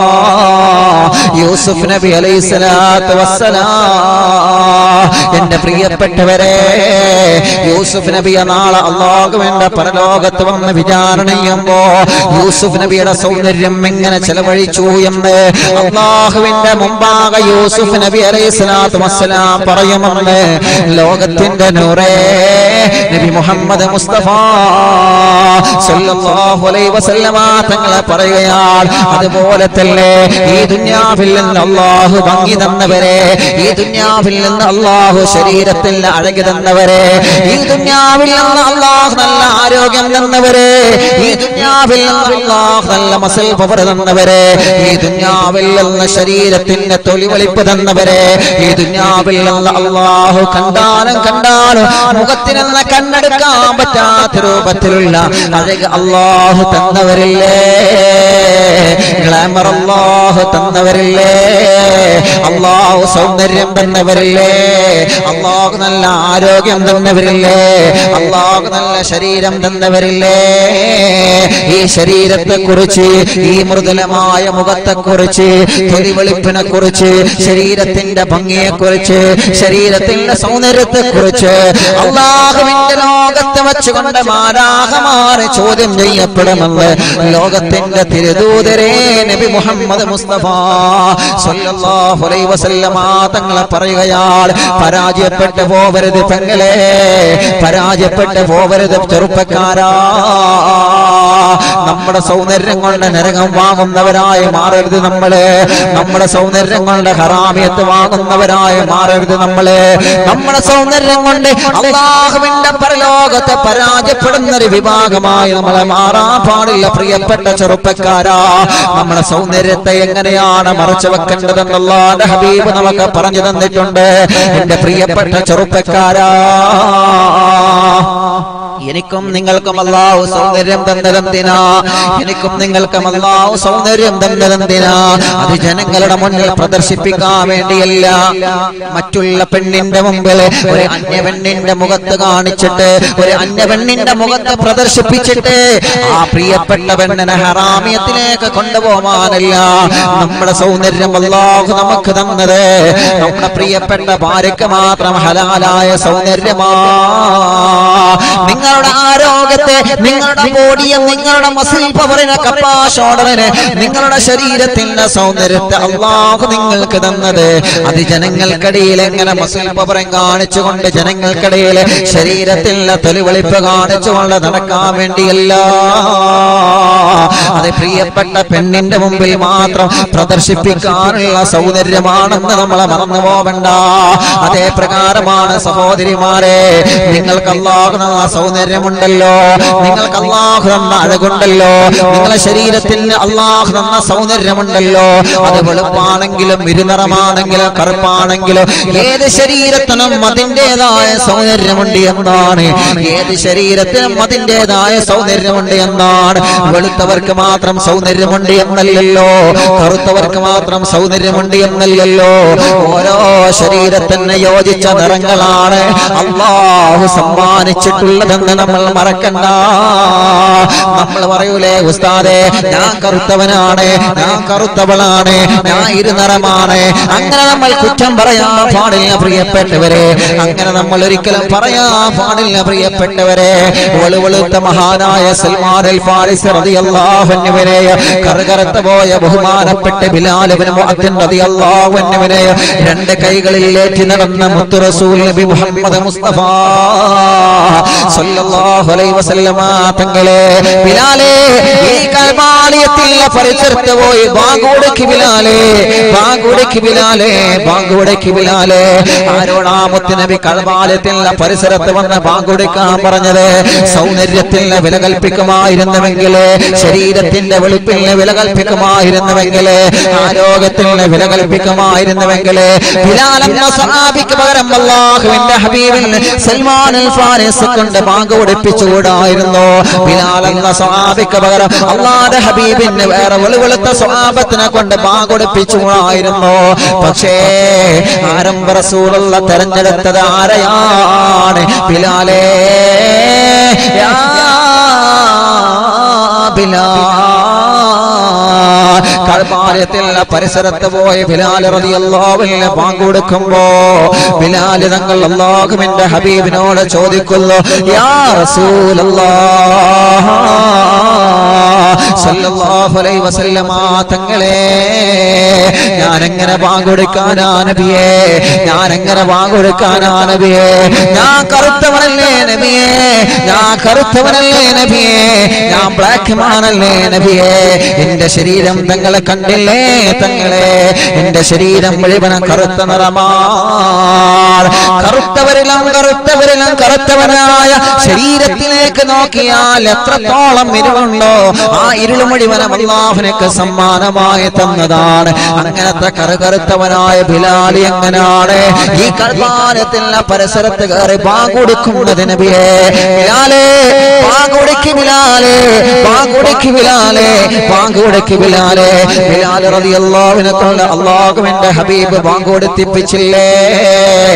യൂസുഫ് നബി അലൈഹി സ്വലാത്തു വസ്സലാം എന്റെ പ്രിയപ്പെട്ടവരെ യൂസുഫ് നബിയെ നാളെ അള്ളാഹുവിന്റെ പരലോകത്ത് വന്ന് വിചാരണ ചെയ്യുമ്പോ യൂസുഫ് നബിയുടെ സൗന്ദര്യം എങ്ങനെ ചെലവഴിച്ചു എന്ന് അള്ളാഹുവിന്റെ മുമ്പാകെ യൂസുഫ് നബി അലൈഹി സ്വലാത്തു വസ്സലാം പറയുമെന്ന് ലോകത്തിന്റെ നൂറേ നബി മുഹമ്മദ് മുസ്തഫ സല്ലല്ലാഹു അലൈഹി വസല്ലമ തങ്ങളെ പറയുകയാണ് അതുപോലെ തന്നെ ഈ ദുന്യാവിൽ നിന്ന് അള്ളാഹു ഭംഗി തന്നവരെ ഈ ദുന്യാവിൽ നിന്ന് അള്ളാഹു ശരീരത്തിൽ അഴകി തന്നവരെ ഈ ദുന്യാവിൽ നിന്ന് അള്ളാഹു നല്ല ആരോഗ്യം തന്നവരെ ഈ ദുന്യാവിൽ നിന്ന് അള്ളാഹു നല്ല മസൽ പവർ തന്നവരെ ഈ ദുന്യാവിൽ നിന്ന് ശരീരത്തിന്റെ തൊലിവളിപ്പ് തന്നവരെ ഈ ദുന്യാവിൽ നിന്ന് അള്ളാഹു കണ്ടാലും കണ്ടാലും മുഖത്തിൽ നിന്ന് കണ്ണെടുക്കാൻ പറ്റാത്ത രൂപത്തിലുള്ള അഴക് അള്ളാഹു തന്നവരില്ലേ ഗ്ലാമർ അള്ളാഹു തന്നവരില്ലേ അള്ളാഹു സൗന്ദര്യം തന്നവരില്ലേ അള്ളാഹു നല്ല ആരോഗ്യം തന്നവരില്ലേ അള്ളാഹു നല്ല ശരീരം തന്നവരില്ലേ ഈ ശരീരത്തെ കുറിച്ച് ഈ മൃദുലമായ മുഖത്തെ കുറിച്ച് തൊലിവെളിപ്പിനെ കുറിച്ച് ശരീരത്തിന്റെ ഭംഗിയെ കുറിച്ച് ശരീരത്തിന്റെ സൗന്ദര്യത്തെ കുറിച്ച് അള്ളാഹുവിന്റെ ലോകത്തെ വെച്ചുകൊണ്ട് മാരാഹമാരെ ചോദ്യം ചെയ്യപ്പെടുമെന്ന് ലോകത്തിന്റെ തിരുദൂതരേ നബി മുഹമ്മദ് മുസ്തഫ സല്ലല്ലാഹു അലൈഹി വസല്ലമ തങ്ങളെ പറയുകയാൽ പരാജയപ്പെട്ടു പോവരുത് പെങ്ങളെ പരാജയപ്പെട്ടു പോവരുത് ചെറുപ്പക്കാരാ നമ്മുടെ സൗന്ദര്യം കൊണ്ട് നരകം വാങ്ങുന്നവരായി മാറരുത് നമ്മള് നമ്മുടെ സൗന്ദര്യം കൊണ്ട് ഹറാമിയത്ത് വാങ്ങുന്നവരായി മാറരുത് നമ്മള് നമ്മുടെ സൗന്ദര്യം കൊണ്ട് അള്ളാഹുവിന്റെ പരലോകത്തെ പരാജയപ്പെടുന്ന ഒരു വിഭാഗമായി നമ്മളെ മാറാൻ പാടില്ല പ്രിയപ്പെട്ട ചെറുപ്പക്കാരാ നമ്മുടെ സൗന്ദര്യത്തെ എങ്ങനെയാണ് മറച്ചു വെക്കേണ്ടതെന്നുള്ള ഹബീബ് നമുക്ക് പറഞ്ഞു തന്നിട്ടുണ്ട് എന്റെ പ്രിയപ്പെട്ട ചെറുപ്പക്കാരാ എനിക്കും നിങ്ങൾക്കും അല്ലാഹു സൗന്ദര്യം തന്നതെന്തിനാ എനിക്കും നിങ്ങൾക്കും അല്ലാഹു സൗന്ദര്യം തന്നതെന്തിനാ അത് ജനങ്ങളുടെ മുന്നിൽ പ്രദർശിപ്പിക്കാൻ വേണ്ടിയല്ല മറ്റുള്ള പെണ്ണിന്റെ മുമ്പിൽ ഒരു അന്യ പെണ്ണിന്റെ മുഖത്ത് കാണിച്ചിട്ട് ഒരു അന്യ പെണ്ണിന്റെ മുഖത്ത് പ്രദർശിപ്പിച്ചിട്ട് ആ പ്രിയപ്പെട്ട പെണ്ണിനെ ഹറാമിയത്തിലേക്ക് കൊണ്ടുപോകാനല്ല നമ്മുടെ സൗന്ദര്യം അല്ലാഹു നമുക്ക് തന്നത് നമ്മുടെ പ്രിയപ്പെട്ട ഭാര്യക്ക് മാത്രം ഹലാലായ സൗന്ദര്യമാ നിങ്ങളുടെ ആരോഗ്യത്തെ നിങ്ങളുടെ ബോഡിയെ നിങ്ങളുടെ മസിൽ പവറിനെ കപ്പാഷോടറിന് നിങ്ങളുടെ ശരീരത്തിന്റെ സൗന്ദര്യത്തെ അള്ളാഹു നിങ്ങൾക്ക് തന്നത് അത് ജനങ്ങൾക്കിടയിൽ എങ്ങനെ മസിൽ പവറം കാണിച്ചുകൊണ്ട് ജനങ്ങൾക്കിടയിൽ ശരീരത്തിന്റെ തൊലിവെളിപ്പ് കാണിച്ചുകൊണ്ട് നടക്കാൻ വേണ്ടിയല്ല അത് പ്രിയപ്പെട്ട പെണ്ണിന്റെ മുമ്പിൽ മാത്രം പ്രദർശിപ്പിക്കാനുള്ള സൗന്ദര്യമാണെന്ന് നമ്മളെ മറന്നു പോവണ്ട അതേ പ്രകാരമാണ് സഹോദരിമാരെ നിങ്ങൾക്ക് അള്ളാഹു തന്ന സൗന്ദര്യമുണ്ടല്ലോ നിങ്ങൾക്ക് അള്ളാഹു തന്ന അഴകുണ്ടല്ലോ നിങ്ങളെ ശരീരത്തിന് അള്ളാഹു തന്ന സൗന്ദര്യമുണ്ടല്ലോ അത് വെളുപ്പാണെങ്കിലും ഇരുനിറമാണെങ്കിലും കറുപ്പാണെങ്കിലും ഏത് ശരീരത്തിനും അതിൻ്റെതായ സൗന്ദര്യമുണ്ട് എന്നാണ് ഏത് ശരീരത്തിനും അതിൻ്റെതായ സൗന്ദര്യമുണ്ട് എന്നാണ് വെളുത്തവർക്ക് മാത്രം സൗന്ദര്യമുണ്ട് എന്നല്ലല്ലോ കറുത്തവർക്ക് മാത്രം സൗന്ദര്യമുണ്ട് എന്നല്ലല്ലോ ഓരോ ശരീരത്തിന് യോജിച്ച നിറങ്ങളാണ് അള്ളാഹു സമ്മാനിച്ചിട്ടുള്ളതെന്ന് നമ്മൾ മറക്കണ്ട നമ്മൾ പറയൂലേ ഉസ്താദെ ഞാൻ കറുത്തവനാണ് ഞാൻ കറുത്തവളാണ് ഞാൻ ഇരുനിറമാണ് അങ്ങനെ നമ്മൾ കുറ്റം പറയാൻ പാടില്ല പ്രിയപ്പെട്ടവരെ അങ്ങനെ നമ്മൾ ഒരിക്കലും പറയാൻ പാടില്ല പ്രിയപ്പെട്ടവരെ വെളുവെളുത്ത മഹാനായ സൽമാൻ അൽ ഫാരിസ് റളിയല്ലാഹു അൻഹുവിനെ കറുകറുത്ത പോയ ബഹുമാനപ്പെട്ട ബിലാൽ ഇബ്നു മുഅദ്ദിൻ റളിയല്ലാഹു അൻഹുവിനെ രണ്ട് കൈകളിൽ ഏറ്റി നടന്ന മുത്തു റസൂൽ നബി മുഹമ്മദ് മുസ്തഫ സല്ലല്ലാഹു അലൈഹി വസല്ലമ തങ്ങളെ ബിലാലേ ഈ കൽമാലിയത്തിലെ പരിസരത്ത് പോയി ബാഗുടക്കി ബിലാലേ ബാഗുടക്കി ബിലാലേ ബാഗുടക്കി ബിലാലേ ആരോടാ മുത്ത് നബി കൽമാലിയത്തിലെ പരിസരത്ത് വന്ന് ബാഗുടക്കാൻ പറഞ്ഞത് സൗന്ദര്യത്തിന് വില കൽപ്പിക്കുമായിരുന്നുവെങ്കിൽ ശരീരത്തിന്റെ വെളുപ്പിന് വില കൽപ്പിക്കുമായിരുന്നുവെങ്കിൽ ആരോഗ്യത്തിന് വില കൽപ്പിക്കുമായിരുന്നുവെങ്കിൽ ബിലാൽ എന്ന സഹാബിക്ക് പകരം അല്ലാഹുവിന്റെ ഹബീബിന് സൽമാൻ അൽ ഫാരിസ് കൊണ്ട് ബാങ്ക് ഒടിപ്പിച്ചുകൂടായിരുന്നു ബിലാൽ എന്ന സഹാബിക്ക് പകരം അള്ളാന്റെ ഹബീബിന് വേറെ വെളുവെളുത്ത സ്വഭാവത്തിനെ കൊണ്ട് ബാങ്ക് ഒടിപ്പിച്ചുകൂടായിരുന്നു പക്ഷേ ആരംഭ റസൂലുള്ള തെരഞ്ഞെടുത്തത് ആരെയാണ് ബിലാലേ യാ ബിലാൽ കൽപ്പാലയത്തിലെ പരിസരത്ത് പോയ ബിലാൽ റളിയല്ലാഹുവിനെ ബാങ്ക് കൊടുക്കുമ്പോ ബിലാൽ തങ്ങൾ അല്ലാഹുവിന്റെ ഹബീബിനോട് ചോദിക്കുന്നു യാ റസൂലല്ലാഹ് സല്ലല്ലാഹു അലൈഹി വസല്ലമ തങ്ങളെ ഞാൻ എങ്ങനെ ബാങ്ക് കൊടുക്കാനാ നബിയേ ഞാൻ എങ്ങനെ ബാങ്ക് കൊടുക്കാനാ നബിയേ ഞാൻ കറുത്തവനല്ലേ നബിയേ ഞാൻ കറുത്തവനല്ലേ നബിയേ ഞാൻ ബ്ലാക്ക് മാനല്ലേ നബിയേ എന്റെ ശരീരം തങ്ങളെ കണ്ടില്ലേ തങ്ങളെ എന്റെ ശരീരം മുഴുവനും കറുത്ത നിറമാണ് കറുത്തവരിലും കറുത്തവരിലും കറുത്തവനായ ശരീരത്തിലേക്ക് നോക്കിയാൽ എത്രത്തോളം ഇരുളുണ്ടോ ആ ഇരുൾ മുഴുവനും അള്ളാഹുനക്ക് സമ്മാനമായി തന്നതാണ് അങ്ങനത്തെ കറുകറുത്തവനായ ബിലാലി എങ്ങനെയാണ് ഈ കൽപ്പാലത്തിന്റെ പരിസരത്ത് കയറി പാകുടുക്കുന്നത് നബിയെ ബിലാലേ പാകുടിക്ക് ബിലാലേ പാകുടിക്ക് ബിലാലേ പാകുടിക്ക് ബിലാലേ ബിലാൽ റളിയല്ലാഹുവിനെ കൊണ്ട് അള്ളാഹുവിന്റെ ഹബീബ് പാങ്കൊടുത്തിപ്പിച്ചില്ലേ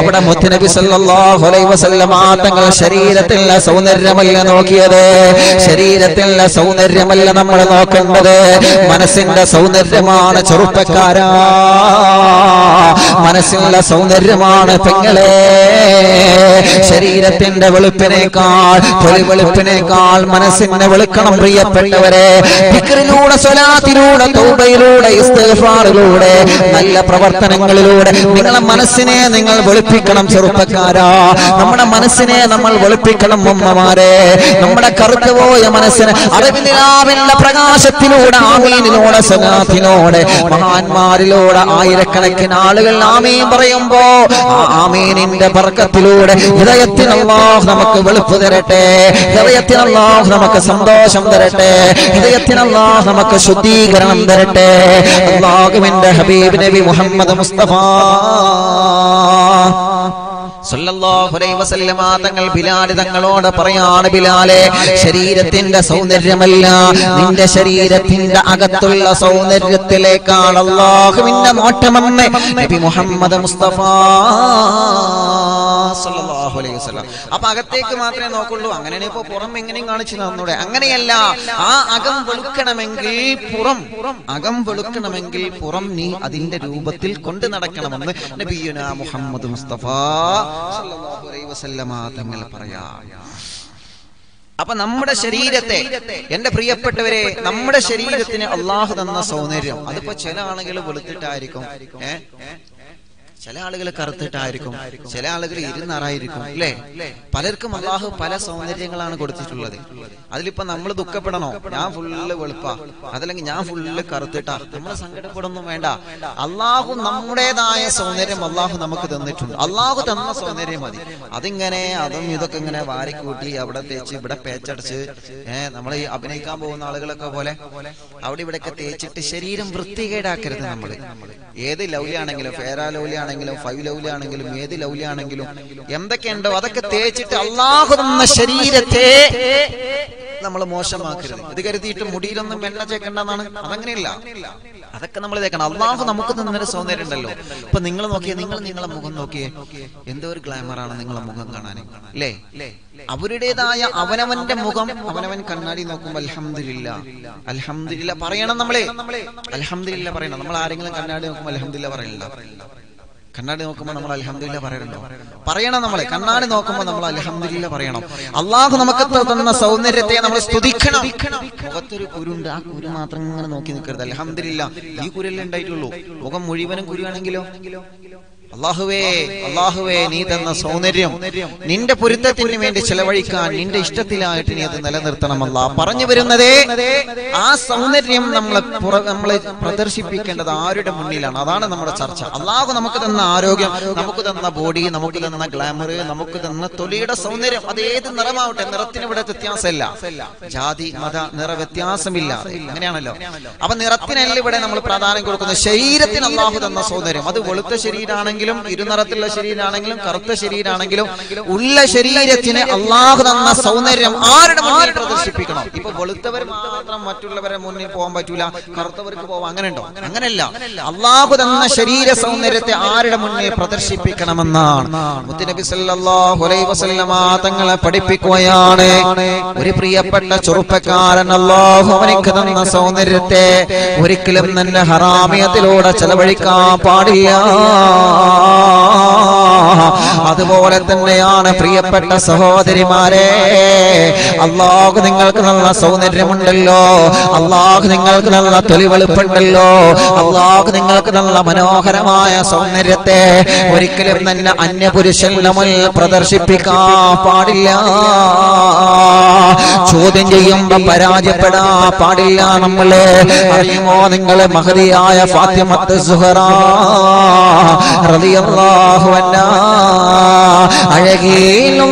നമ്മുടെ മുത്തുനബി സല്ലല്ലാഹു അലൈഹി വസല്ലമ തങ്ങൾ ശരീരത്തിലെ സൗന്ദര്യമല്ല നോക്കിയത് ശരീരത്തിലെ സൗന്ദര്യമല്ല നമ്മൾ നോക്കേണ്ടത് മനസ്സിന്റെ സൗന്ദര്യമാണ് ചെറുപ്പക്കാരാ മനസ്സിലുള്ള സൗന്ദര്യമാണ് പെങ്ങളെ ശരീരത്തിന്റെ വെളുപ്പിനേക്കാൾ തൊലി വെളുപ്പിനേക്കാൾ മനസ്സിനെ വെളുക്കണം പ്രിയപ്പെട്ടവരെ ഫിക്റിലൂടെ സ്വലാത്തിലൂടെ തൗബയിലൂടെ ഇസ്തിഗ്ഫാറിലൂടെ നല്ല പ്രവർത്തനങ്ങളിലൂടെ നിങ്ങളെ മനസ്സിനെ നിങ്ങൾ വെളുപ്പിക്കണം ചെറുപ്പക്കാരാ നമ്മുടെ മനസ്സിനെ നമ്മൾ വെളുപ്പിക്കണം ഉമ്മമാരെ നമ്മുടെ കറുത്തുപോയ മനസ്സിന് അറിവിനിലാവിന്റെ പ്രകാശത്തിലൂടെ ആമീനിലൂടെ സലാത്തിലൂടെ മഹാന്മാരിലൂടെ ആയിരക്കണക്കിന് ആളുകൾ ആമീൻ പറയുമ്പോ ആ ആമീനിന്റെ ബർക്കത്തിലൂടെ ഹൃദയത്തിന് അല്ലാഹ് നമുക്ക് വെളുപ്പ് തരട്ടെ ഹൃദയത്തിന് അല്ലാഹ് നമുക്ക് സന്തോഷം തരട്ടെ ഹൃദയത്തിന് അല്ലാഹ് നമുക്ക് ശുദ്ധീകരണം തരട്ടെ അല്ലാഹുവിന്റെ ഹബീബ് നബി മുഹമ്മദ് മുസ്തഫ സല്ലല്ലാഹു അലൈഹി വസല്ലമ തങ്ങൾ ബിലാൽ തങ്ങളോട് പറയാണ് ബിലാലെ ശരീരത്തിന്റെ സൗന്ദര്യമല്ല നിന്റെ ശരീരത്തിന്റെ അകത്തുള്ള സൗന്ദര്യത്തിലേക്കാണ് അള്ളാഹുവിന്റെ നോട്ടമെന്ന് നബി മുഹമ്മദ് മുസ്തഫ സല്ലല്ലാഹു അലൈഹി വസല്ലം അപ്പൊ അകത്തേക്ക് മാത്രമേ നോക്കുള്ളൂ അങ്ങനെയാണ് ഇപ്പൊ പുറം എങ്ങനെയും കാണിച്ചു തന്നൂടെ അങ്ങനെയല്ല ആ അകം വെളുക്കണമെങ്കിൽ പുറം അകം വെളുക്കണമെങ്കിൽ പുറം നീ അതിന്റെ രൂപത്തിൽ കൊണ്ടു നടക്കണമെന്ന് നബിയുന മുഹമ്മദ് മുസ്തഫ സല്ലല്ലാഹു അലൈഹി വസല്ലമ തങ്ങൾ പറയാ അപ്പൊ നമ്മുടെ ശരീരത്തെ എന്റെ പ്രിയപ്പെട്ടവരെ നമ്മുടെ ശരീരത്തിന് അള്ളാഹു തന്ന സൗന്ദര്യം അതിപ്പോ ചില ആളുകൾ വെളുത്തിട്ടായിരിക്കും ഏ ചില ആളുകൾ കറുത്തിട്ടായിരിക്കും ചില ആളുകൾ ഇരുന്നറായിരിക്കും അല്ലേ പലർക്കും അള്ളാഹു പല സൗന്ദര്യങ്ങളാണ് കൊടുത്തിട്ടുള്ളത് അതിലിപ്പോ നമ്മൾ ദുഃഖപ്പെടണോ ഞാൻ ഫുള്ള് വെളുപ്പാ അതല്ലെങ്കിൽ ഞാൻ ഫുള്ള് കറുത്തിട്ടാ നമ്മൾ സങ്കടപ്പെടൊന്നും വേണ്ട അള്ളാഹു നമ്മുടേതായ സൗന്ദര്യം അള്ളാഹു നമുക്ക് തന്നിട്ടുണ്ട് അള്ളാഹു തന്ന സൗന്ദര്യം മതി അതിങ്ങനെ അതും ഇതൊക്കെ ഇങ്ങനെ വാരിക്കൂട്ടി അവിടെ തേച്ച് ഇവിടെ പേച്ചടച്ച് ഏഹ് നമ്മൾ ഈ അഭിനയിക്കാൻ പോകുന്ന ആളുകളൊക്കെ പോലെ അവിടെ ഇവിടെയൊക്കെ തേച്ചിട്ട് ശരീരം വൃത്തികേടാക്കരുത് നമ്മൾ ഏത് ലൗലിയാണെങ്കിലും ഫേരാ ലൗലിയാണെങ്കിലും ഫൈവ് ലൗലിയാണെങ്കിലും ഏത് ലൗലിയാണെങ്കിലും എന്തൊക്കെയുണ്ടോ അതൊക്കെ തേച്ചിട്ട് അള്ളാഹു തന്ന ശരീരത്തെ നമ്മൾ മോശമാക്കരുത് ഇത് കരുതിയിട്ട് മുടിയിലൊന്നും എണ്ണ ചേക്കണ്ടെന്നാണ് അതങ്ങനെയല്ല അതൊക്കെ നമ്മൾ തേക്കണം അള്ളാഹു നമുക്ക് തന്നൊരു സൗന്ദര്യം ഉണ്ടല്ലോ ഇപ്പൊ നിങ്ങൾ നോക്കിയേ നിങ്ങൾ നിങ്ങളെ മുഖം നോക്കിയേ എന്തോ ഒരു ഗ്ലാമറാണ് നിങ്ങളെ മുഖം കാണാൻ അല്ലേ അവരുടേതായ അവനവന്റെ മുഖം അവനവൻ കണ്ണാടി നോക്കുമ്പോ അൽഹംദുലില്ല അൽഹംദുലില്ല പറയണം നമ്മളെ അൽഹംദുലില്ല പറയണം നമ്മൾ ആരെങ്കിലും കണ്ണാടി നോക്കുമ്പോ അൽഹംദുലില്ല പറയണ്ട കണ്ണാടി നോക്കുമ്പോൾ നമ്മൾ അൽഹംദുലില്ല പറയണല്ലോ പറയണം നമ്മളെ കണ്ണാടി നോക്കുമ്പോൾ നമ്മൾ അൽഹംദുലില്ല പറയണം അള്ളാഹു നമുക്ക് തന്ന സൗന്ദര്യത്തെ നമ്മൾ സ്തുതിക്കണം മുഖത്തൊരു കുരുണ്ട് ആ കുരു മാത്രം ഇങ്ങനെ നോക്കി നിൽക്കരുത് അൽഹംദുലില്ല ഈ കുരല്ലേ ഉണ്ടായിട്ടുള്ളൂ മുഖം മുഴുവനും കുരുവാണെങ്കിലോ അള്ളാഹുവേ അള്ളാഹുവേ നീ തന്ന സൗന്ദര്യം നിന്റെ പൊരുത്തത്തിന് വേണ്ടി ചെലവഴിക്കാൻ നിന്റെ ഇഷ്ടത്തിലായിട്ട് നീ അത് നിലനിർത്തണമല്ല പറഞ്ഞു വരുന്നതേ ആ സൗന്ദര്യം നമ്മളെ പുറ- നമ്മളെ പ്രദർശിപ്പിക്കേണ്ടത് ആരുടെ മുന്നിലാണ് അതാണ് നമ്മുടെ ചർച്ച അള്ളാഹു നമുക്ക് തന്ന ആരോഗ്യം നമുക്ക് തന്ന ബോഡി നമുക്ക് തന്ന ഗ്ലാമർ നമുക്ക് തന്ന തൊലിയുടെ സൗന്ദര്യം അത് ഏത് നിറമാവട്ടെ നിറത്തിന് ഇവിടെ വ്യത്യാസമില്ല ജാതി മത നിറ വ്യത്യാസമില്ല അങ്ങനെയാണല്ലോ അപ്പൊ നിറത്തിനല്ല ഇവിടെ നമ്മൾ പ്രാധാന്യം കൊടുക്കുന്നത് ശരീരത്തിന് അള്ളാഹു തന്ന സൗന്ദര്യം അത് വെളുത്ത ശരീരമാണെങ്കിലും ഇരുനിറത്തിലുള്ള ശരീരമാണെങ്കിലും കറുത്ത ശരീരമാണെങ്കിലും ഉള്ള ശരീരത്തിന് അള്ളാഹു തന്ന സൗന്ദര്യം ആരുടെ മുന്നിൽ പ്രദർശിപ്പിക്കണം ഇപ്പൊ വെളുത്തവർ മാത്രം മറ്റുള്ളവരെ മുന്നിൽ പോകാൻ പറ്റൂല കറുത്തവർക്ക് പോവാം അങ്ങനെ ഉണ്ടോ അങ്ങനെയല്ല അള്ളാഹു തന്ന ശരീര സൗന്ദര്യത്തെ ആരുടെ മുന്നിൽ പ്രദർശിപ്പിക്കണമെന്നാണ് മുത്തുനബി സല്ലല്ലാഹു അലൈഹി വസല്ലമ തങ്ങളെ പഠിപ്പിക്കുകയാണ് ഒരു പ്രിയപ്പെട്ട ചെറുപ്പക്കാരൻ അള്ളാഹു അവനിക്ക് തന്ന സൗന്ദര്യത്തെ ഒരിക്കലും തന്നെ ഹറാമിയത്തിലൂടെ ചെലവഴിക്കാൻ പാടില്ല അതുപോലെ തന്നെയാണ് പ്രിയപ്പെട്ട സഹോദരിമാരെ അള്ളാഹു നിങ്ങൾക്ക് നല്ല സൗന്ദര്യമുണ്ടല്ലോ അള്ളാഹു നിങ്ങൾക്ക് നല്ല തൊലിവെളുപ്പുണ്ടല്ലോ അള്ളാഹു നിങ്ങൾക്ക് നല്ല മനോഹരമായ സൗന്ദര്യത്തെ ഒരിക്കലും തന്നെ അന്യപുരുഷൻ നമ്മൾ പ്രദർശിപ്പിക്കാൻ പാടില്ല ചോദ്യം ചെയ്യുമ്പോ പരാജയപ്പെടാ പാടില്ല നമ്മള് അറിയുമോ നിങ്ങള് മഹതിയായ ഫാത്തിമത്ത് സുഹറ റളിയല്ലാഹു അൻഹാ അഴകിലും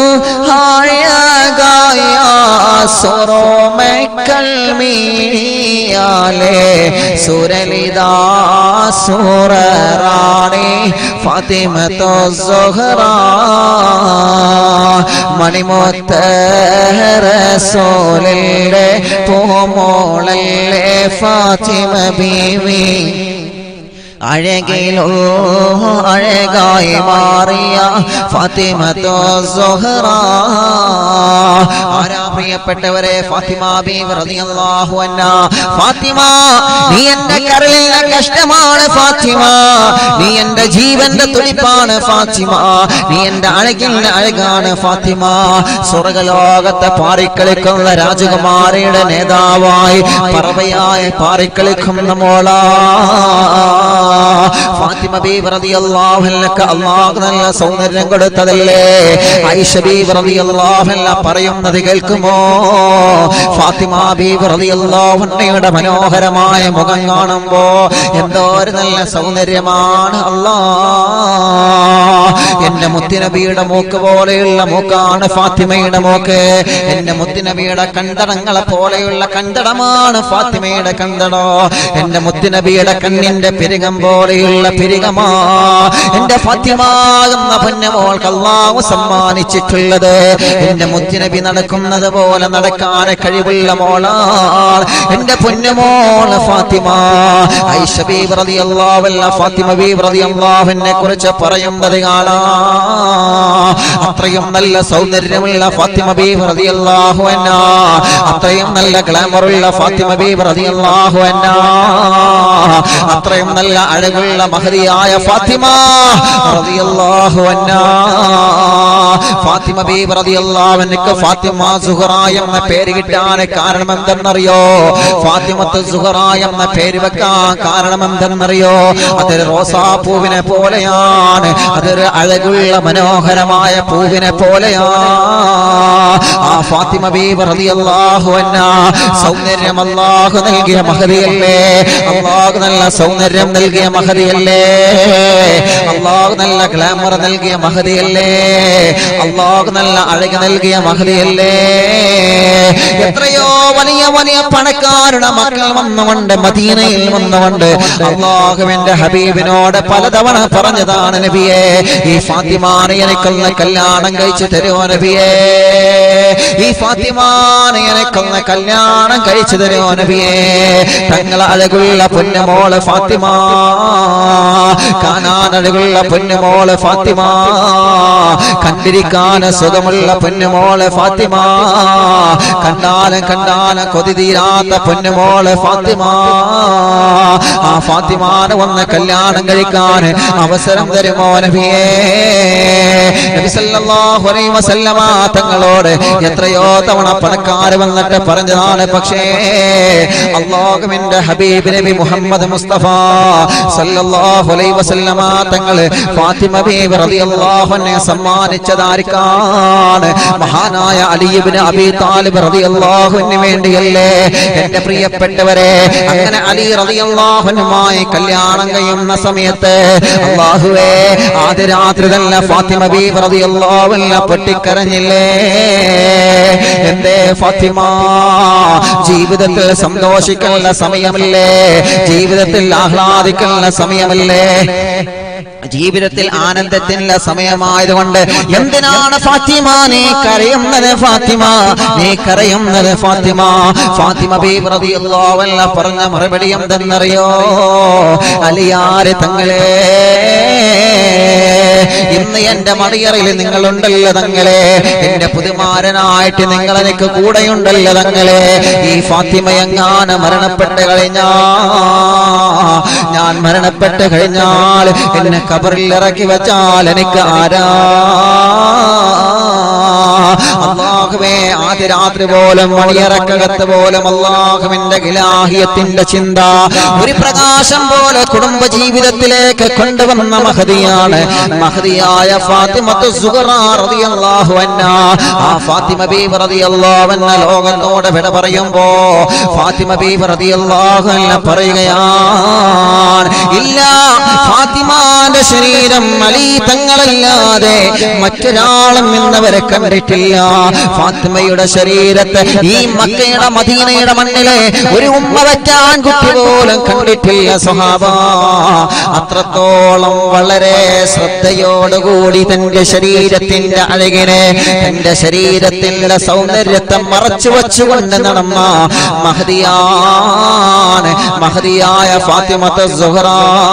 അഴകായ സൊറോമക്കൽ മീയാലേ സുരലിതാ സുററാണി ഫാത്തിമത്തു സുഹറ മണിമൊത്ത റസൂലിന്റെ പൂമോളല്ലേ ഫാത്തിമ ബീവി അഴകിലോ അഴകായി മാറിയ ഫാത്തിമത്തോ സുഹറ ആരാ പ്രിയപ്പെട്ടവരെ ഫാത്തിമ ബീവി റളിയല്ലാഹു അൻഹ ഫാത്തിമ നീ എന്റെ കരളിലെ കഷ്ടമാണ് ഫാത്തിമ നീ എന്റെ ജീവന്റെ തുടിപ്പാണ് ഫാത്തിമ നീ എന്റെ അഴകിന്റെ അഴകാണ് ഫാത്തിമ സ്വർഗലോകത്തെ പാറിക്കളിക്കുന്ന രാജകുമാരിയുടെ നേതാവായി പറവയായി പാറിക്കളിക്കുന്ന മോളാ ഫാത്തിമ ബീവി റളിയല്ലാഹു അൻഹ അല്ലാഹു നല്ല സൗന്ദര്യം കൊടുത്തതല്ലേ ഐഷ ബീവി റളിയല്ലാഹു അൻഹ പറയുന്നത് കേൾക്കുമോ ഫാത്തിമ ബീവി റളിയല്ലാഹു അൻഹയുടെ മനോഹരമായ മുഖം കാണുമ്പോ എന്തോ ഒരു നല്ല സൗന്ദര്യമാണ് അല്ലാ എന്റെ മുത്തുനബിയുടെ മൂക്ക് പോലെയുള്ള മൂക്കാണ് ഫാത്തിമയുടെ മൂക്ക് എന്റെ മുത്തുനബിയുടെ കണ്ടടങ്ങളെ പോലെയുള്ള കണ്ടടമാണ് ഫാത്തിമയുടെ കണ്ടടോ എന്റെ മുത്തുനബിയുടെ കണ്ണിന്റെ പെരുകം പോലെയുള്ള പെരുകമാ എന്റെ ഫാത്തിമ എന്ന പൊന്നമോൾക്ക് അള്ളാഹു സമ്മാനിച്ചിട്ടുള്ളത് എന്റെ മുത്തുനബി നടക്കുന്നത് പോലെ നടക്കാൻ കഴിവുള്ള മോളാൾ എന്റെ പൊന്നുമോള് ഫാത്തിമ ഐഷ ബീവി റളിയല്ലാഹു അൻഹ ഫാത്തിമ ബീവി റളിയല്ലാഹു അൻഹയെ കുറിച്ച് പറയുന്നത് കാണാ അത്രയും നല്ല സൗന്ദര്യമുള്ള ഫാത്തിമ ബീവി റളിയല്ലാഹു അൻഹ അത്രയും നല്ല ഗ്ലാമറുള്ള ഫാത്തിമ ബീവി റളിയല്ലാഹു അൻഹ അത്രയും നല്ല അഴകുള്ള മഹതിയായ ഫാത്തിമ റളിയല്ലാഹു അൻഹ ഫാത്തിമ ബീവി റളിയല്ലാഹു അൻഹയ്ക്ക് ഫാത്തിമ സുഹറ എന്ന പേര് കിട്ടാൻ കാരണം എന്തെന്നറിയോ ഫാത്തിമത്ത് സുഹറ എന്ന പേര് വെക്കാൻ കാരണം എന്തെന്നറിയോ അതൊരു റോസാപ്പൂവിനെ പോലെയാണ് അതൊരു അഴകുള്ള മനോഹരമായ പൂവിനെ പോലെയാ ആ ഫാത്തിമ ബീബി റളിയല്ലാഹു അൻഹ സൗന്ദര്യം അല്ലാഹു നൽകിയ മഹതിയല്ലേ അല്ലാഹു നല്ല സൗന്ദര്യം നൽകിയ മഹതിയല്ലേ അല്ലാഹു നല്ല ഗ്ലാമർ നൽകിയ മഹതിയല്ലേ അല്ലാഹു നല്ല അഴക് നൽകിയ മഹതിയല്ലേ എത്രയോ വലിയ വലിയ പണക്കാരുടെ മക്കൾ വന്നുകൊണ്ട് മദീനയിൽ വന്നുകൊണ്ട് അള്ളാഹുവിന്റെ ഹബീബിനോട് പലതവണ പറഞ്ഞതാണ് നബിയെ ഈ ഫാത്തിമാനെ എനിക്കൊന്ന് കല്യാണം കഴിച്ചു തരുമോ നബിയെ ഈ ഫാത്തിമാനെ എനിക്കൊന്ന് കല്യാണം കഴിച്ചു തരുമോ നബിയെ തങ്ങളെ അഴകുള്ള പൊന്നുമോള് ഫാത്തിമ കാണാൻ അഴകുള്ള പൊന്നുമോള് ഫാത്തിമ കണ്ടിരിക്കാൻ സുഖമുള്ള പൊന്നുമോള് ഫാത്തിമ കണ്ടാലും കണ്ടാലും കൊതി തീരാത്ത പൊന്നുമോള് ഫാത്തിമ ആ ഫാത്തിമാനെ വന്ന് കല്യാണം കഴിക്കാൻ അവസരം തരുമോ നബിയേ നബി സല്ലല്ലാഹു അലൈഹി വസല്ലമ തങ്ങളോട് എത്രയോ തവണ പണക്കാർ വന്നിട്ട് പറഞ്ഞതാണ് പക്ഷേ അള്ളാഹുവിന്റെ ഹബീബ് നബി മുഹമ്മദ് മുസ്തഫ സല്ലല്ലാഹു അലൈഹി വസല്ലമ തങ്ങൾ ഫാത്തിമ ബീബി റളിയല്ലാഹു അൻഹയെ സമ്മാനിച്ചതാർക്കാണ് മഹാനായ അലി ഇബ്നു അബീ താലിബ് റളിയല്ലാഹുവിന് വേണ്ടിയല്ലേ എന്റെ പ്രിയപ്പെട്ടവരെ അങ്ങനെ അലി റളിയല്ലാഹുനുമായി കല്യാണം കഴിയുന്ന സമയത്ത് അള്ളാഹുവേ ആദ്യ രാത്രി തന്നെ ഫാത്തിമ ബീബി റളിയല്ലാഹു അൻഹ പൊട്ടിക്കരഞ്ഞില്ലേ എന്തേ ഫാത്തിമ ജീവിതത്തിൽ സന്തോഷിക്കുന്ന സമയമല്ലേ ജീവിതത്തിൽ ആഹ്ലാദിക്കുന്ന സമയമല്ലേ ജീവിതത്തിൽ ആനന്ദത്തിനുള്ള സമയമായതുകൊണ്ട് എന്തിനാണ് ഫാത്തിമ നീ കരയുന്നത് ഫാത്തിമ നീ കരയുന്നത് ഫാത്തിമ ഫാത്തിമ ബീബി റളിയല്ലാഹു അൻഹ പറഞ്ഞ മറുപടി എന്തെന്നറിയോ അലിയാരെ തങ്ങളെ ഇന്ന് എന്റെ മടിയറയിൽ നിങ്ങളുണ്ടല്ലോ തങ്ങളെ എന്റെ പുതുമാരനായിട്ട് നിങ്ങൾ എനിക്ക് കൂടെയുണ്ടല്ലോ തങ്ങളെ ഈ ഫാത്തിമ എങ്ങാന് മരണപ്പെട്ട് കഴിഞ്ഞാ ഞാൻ മരണപ്പെട്ട് കഴിഞ്ഞാൽ എന്നെ കബറിൽ ഇറക്കി വെച്ചാൽ എനിക്ക് ആരാ അള്ളാഹുവേ ആദ്യ രാത്രി പോലും മണിയറക്കകത്ത് പോലും അള്ളാഹുവിന്റെ ഗിലാഹിയത്തിന്റെ ചിന്ത ഒരു പ്രകാശം പോലെ കുടുംബ ജീവിതത്തിലേക്ക് കൊണ്ടുവന്ന മഹതിയാണ് മഹതിയായ ഫാത്തിമത്ത് സുഹറ റളിയല്ലാഹു അൻഹ ആ ഫാത്തിമ ബീബി റളിയല്ലാഹു അൻഹ ലോകത്തോട് വിട പറയുമ്പോ ഫാത്തിമ ബീബി റളിയല്ലാഹു അൻഹ പറയുകയാണ് ഇല്ല ഫാത്തിമാന്റെ ശരീരം അലി തങ്ങളല്ലാതെ മറ്റൊരാളും ഇന്നവരെ കണ്ടിട്ടില്ല കണ്ടിട്ടില്ല ഫാത്തിമയുടെ ശരീരത്തെ ഈ മക്കയുടെ മദീനയുടെ മണ്ണിലെ ഒരു ഉമ്മ വയ്ക്കാൻ കുട്ടി പോലും കണ്ടിട്ടില്ല സ്വഹാബ അത്രത്തോളം വളരെ ശ്രദ്ധയോടുകൂടി തന്റെ ശരീരത്തിന്റെ അഴകിനെ തന്റെ ശരീരത്തിന്റെ സൗന്ദര്യത്തെ മറച്ചു വച്ചുകൊണ്ട് നടന്ന മഹതിയാണ് മഹതിയായ ഫാത്തിമത്ത് സുഹറ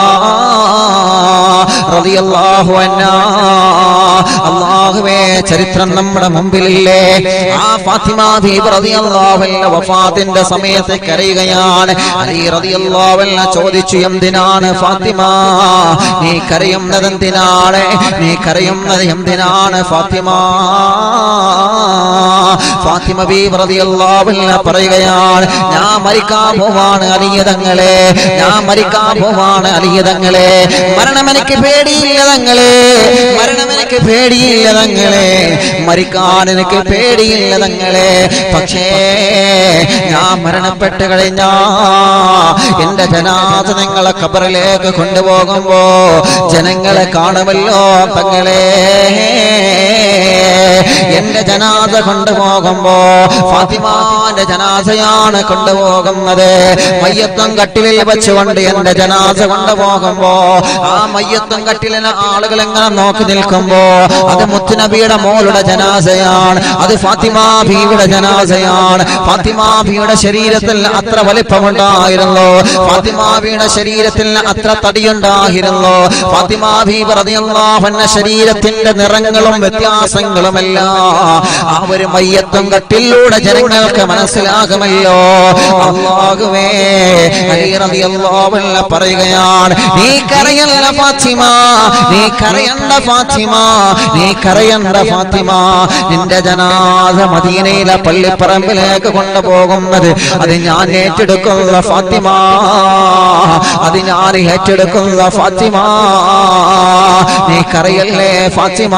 റളിയല്ലാഹു അൻഹാ അള്ളാഹുവേ ചരിത്രം നമ്മുടെ മുമ്പിലില്ലേ ആ ഫാത്തിമ ബീബി റളിയല്ലാഹു അൻഹ വഫാത്തിന്റെ സമയത്ത് കരയുകയാണ് അലി റളിയല്ലാഹു അൻഹ ചോദിച്ചു എന്തിനാണ് ഫാത്തിമ നീ കരയുന്നത് എന്തിനാണ് നീ കരയുന്നത് എന്തിനാണ് ഫാത്തിമ ഫാത്തിമ ബീബി റളിയല്ലാഹു അൻഹ പറയുകയാണ് ഞാൻ മരിക്കാൻ പോവാണ് അലിയതങ്ങളെ ഞാൻ മരിക്കാൻ പോവാണ് അലിയതങ്ങളെ മരണം എനിക്ക് പേടിയില്ല തങ്ങളെ മരണം എനിക്ക് പേടിയില്ല തങ്ങളെ മരിക്കാൻ എനിക്ക് പേടിയില്ല തങ്ങളെ പക്ഷേ ഞാൻ മരണപ്പെട്ട് കഴിഞ്ഞാ എന്റെ ജനാഥ നിങ്ങളെ ഖബറിലേക്ക് കൊണ്ടുപോകുമ്പോ ജനങ്ങളെ കാണുമല്ലോ തങ്ങളെ എന്റെ ജനാഥ കൊണ്ടുപോകുമ്പോ ഫാത്തിമാന്റെ ജനാസയാണ് കൊണ്ടുപോകുന്നത് മയ്യത്വം കട്ടിലിൽ വെച്ചുകൊണ്ട് എന്റെ ജനാസ കൊണ്ടുപോകുമ്പോ ആ മയ്യത്വം കട്ടിലിന് ആളുകൾ എങ്ങനെ നോക്കി നിൽക്കുമ്പോ അത് മുത്തുനബിയുടെ മോളുടെ ജനാസയാണ് അത് ഫാത്തിമാ ബീവിയുടെ ജനാസയാണ് ഫാത്തിമാ ബിയുടെ ശരീരത്തിൽ അത്ര വലിപ്പമുണ്ടായിരുന്നു ഫാത്തിമാ ബിയുടെ ശരീരത്തിൽ അത്ര തടിയുണ്ടായിരുന്നു ഫാത്തിമാ ബീബ് റളിയല്ലാഹുവിന്റെ ശരീരത്തിന്റെ നിറങ്ങളും വ്യത്യാസങ്ങളുമെല്ലാം ആ ഒരു മയ്യത്വം കട്ടിലൂടെ ജനങ്ങൾക്ക് മനസ്സിലാകുമല്ലോ അള്ളാഹുവേ അലി റളിയല്ലാഹു അൻഹു പറയുകയാണ് നീ കരയല്ല ഫാത്തിമ നീ കരയണ്ട ഫാത്തിമ നീ കരയണ്ട ഫാത്തിമ നിന്റെ ജനാസ മദീനയിലെ പള്ളിപ്പറമ്പിലേക്ക് കൊണ്ടുപോകുന്നത് അത് ഞാൻ ഏറ്റെടുക്കുന്ന ഫാത്തിമ അത് ഞാൻ ഏറ്റെടുക്കുന്ന ഫാത്തിമ നീ കരയല്ലേ ഫാത്തിമ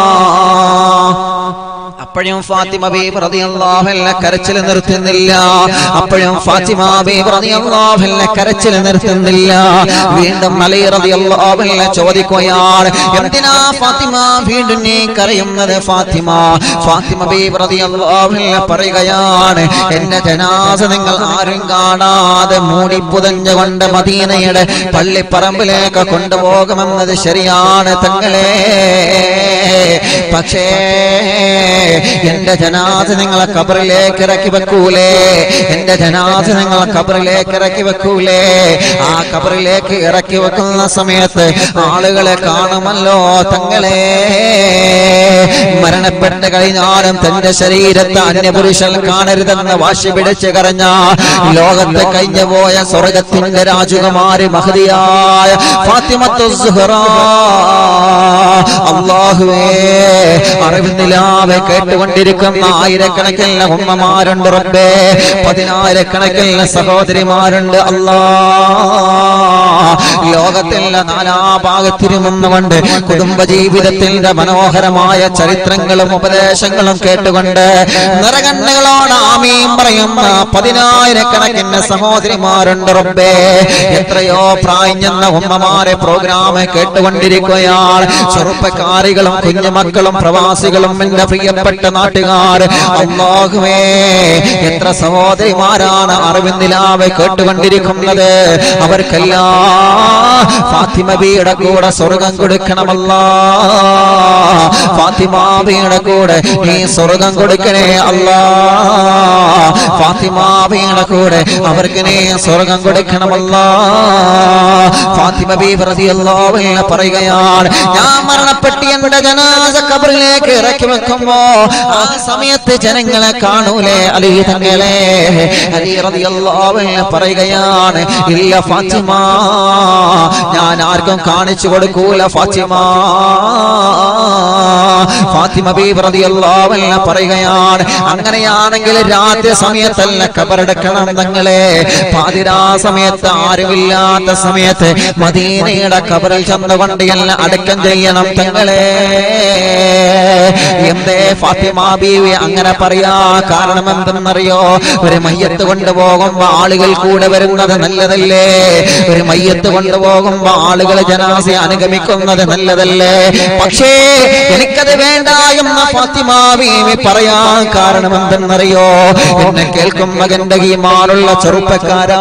അപ്പോഴും ഫാത്തിമ ബീബ് റളിയല്ലാഹു അൻഹ കരച്ചിൽ നിർത്തുന്നില്ല അപ്പോഴും ഫാത്തിമ ബീബ് റളിയല്ലാഹു അൻഹ കരച്ചിൽ നിർത്തുന്നില്ല വീണ്ടും അലി റളിയല്ലാഹു അൻഹ ചോദിക്കുകയാണ് എന്തിനാ ഫാത്തിമ വീണ്ടും നീ കരയുന്നത് ഫാത്തിമ ഫാത്തിമ ബീബ് റളിയല്ലാഹു അൻഹ പറയുകയാണ് എന്റെ ജനാസ നിങ്ങൾ ആരും കാണാതെ മൂടി പുതഞ്ഞുകൊണ്ട് മദീനയുടെ പള്ളിപ്പറമ്പിലേക്ക് കൊണ്ടുപോകുമെന്നത് ശരിയാണ് തങ്ങളെ പക്ഷേ എന്റെ ജനാഥ നിങ്ങളെ കബറിലേക്ക് ഇറക്കി വെക്കൂലേ എന്റെ ജനാഥ നിങ്ങളെ കബറിലേക്ക് ഇറക്കി വെക്കൂലേ ആ കബറിലേക്ക് ഇറക്കി വെക്കുന്ന സമയത്ത് ആളുകളെ കാണുമല്ലോ തങ്ങളെ മരണപ്പെട്ട് കഴിഞ്ഞാലും തന്റെ ശരീരത്തെ അന്യപുരുഷൻ കാണരുതെന്ന് വാശി പിടിച്ച് കരഞ്ഞ ലോകത്തെ കഴിഞ്ഞു പോയ സ്വർഗത്തിന്റെ രാജകുമാരി മഹതിയായ ഫാത്തിമത്തു സുഹറ അള്ളാഹുവേ അറിവിന്നിലാവെ കേട്ടുകൊണ്ടിരിക്കുന്ന ആയിരക്കണക്കിന് ഉമ്മമാരുണ്ട് റബ്ബേ പതിനായിരക്കണക്കിന് സഹോദരിമാരുണ്ട് അല്ലാ ലോകത്തിന്റെ നാനാഭാഗത്തിലും നിന്നുകൊണ്ട് കുടുംബജീവിതത്തിന്റെ മനോഹരമായ ചരിത്രങ്ങളും ഉപദേശങ്ങളും കേട്ടുകൊണ്ട് നിറകണ്ണുകളോട് ആമീം പറയുന്ന പതിനായിരക്കണക്കിന് സഹോദരിമാരുണ്ട് റബ്ബേ എത്രയോ പ്രായം ചെന്ന ഉമ്മമാരെ പ്രോഗ്രാം കേട്ടുകൊണ്ടിരിക്കുകയാണ് ചെറുപ്പക്കാരികളും കുഞ്ഞുമക്കളും പ്രവാസികളും എന്റെ പ്രിയപ്പെട്ട നാട്ടുകാർ അള്ളാഹുവേ എത്ര സഹോദരിമാരാണ് അറിവിന്ദിലാവ് കേട്ടുകൊണ്ടിരിക്കുന്നത് അവർക്കെല്ലാം ഫാത്തിമബിയുടെ കൂടെ സ്വർഗം കൊടുക്കണമല്ല ഫാത്തിമാബിയുടെ കൂടെ നീ സ്വർഗം കൊടുക്കണേ അല്ലാ ഫാത്തിമാബിയുടെ കൂടെ അവർക്ക് നീ സ്വർഗം കൊടുക്കണമല്ല ഫാത്തിമ ബി റളിയല്ലാഹു അൻഹ പറയുകയാണ് ഞാൻ മരണപ്പെട്ട് എന്റെ ജനാസ കബറിലേക്ക് ഇറക്കി വെക്കുമ്പോ ആ സമയത്ത് ജനങ്ങളെ കാണൂലേ അലി തങ്ങളെ അലി റളിയല്ലാഹു അൻഹ പറയുകയാണ് ഇല്ല ഫാത്തിമ ഞാൻ ആർക്കും കാണിച്ചു കൊടുക്കൂല ഫാത്തിമ ഫാത്തിമ ബി റളിയല്ലാഹു അൻഹ പറയുകയാണ് അങ്ങനെയാണെങ്കിൽ രാത്രി സമയത്തല്ല കബറടക്കണം തങ്ങളെ പാതിരാ സമയത്ത് ആരുമില്ലാത്ത സമയത്ത് മദീനയുടെ കബറിൽ ചെന്നുകൊണ്ട് എല്ലാം അടക്കം ചെയ്യണം തങ്ങളെ എന്തേ ഫാത്തിമ ബീവി അങ്ങനെ പറയാ കാരണം എന്തെന്നറിയോ ഒരു മയ്യത്ത് കൊണ്ടുപോകുമ്പോ ആളുകൾ കൂടെ വരുന്നത് നല്ലതല്ലേ ഒരു മയ്യത്ത് കൊണ്ടുപോകുമ്പോ ആളുകൾ ജനാസെ അനുഗമിക്കുന്നത് നല്ലതല്ലേ പക്ഷേ എനിക്കത് വേണ്ട എന്ന ഫാത്തിമ ബീവി പറയാൻ കാരണം എന്തെന്നറിയോ എന്നെ കേൾക്കും മകന്റെ ഈമാനുള്ള ചെറുപ്പക്കാരാ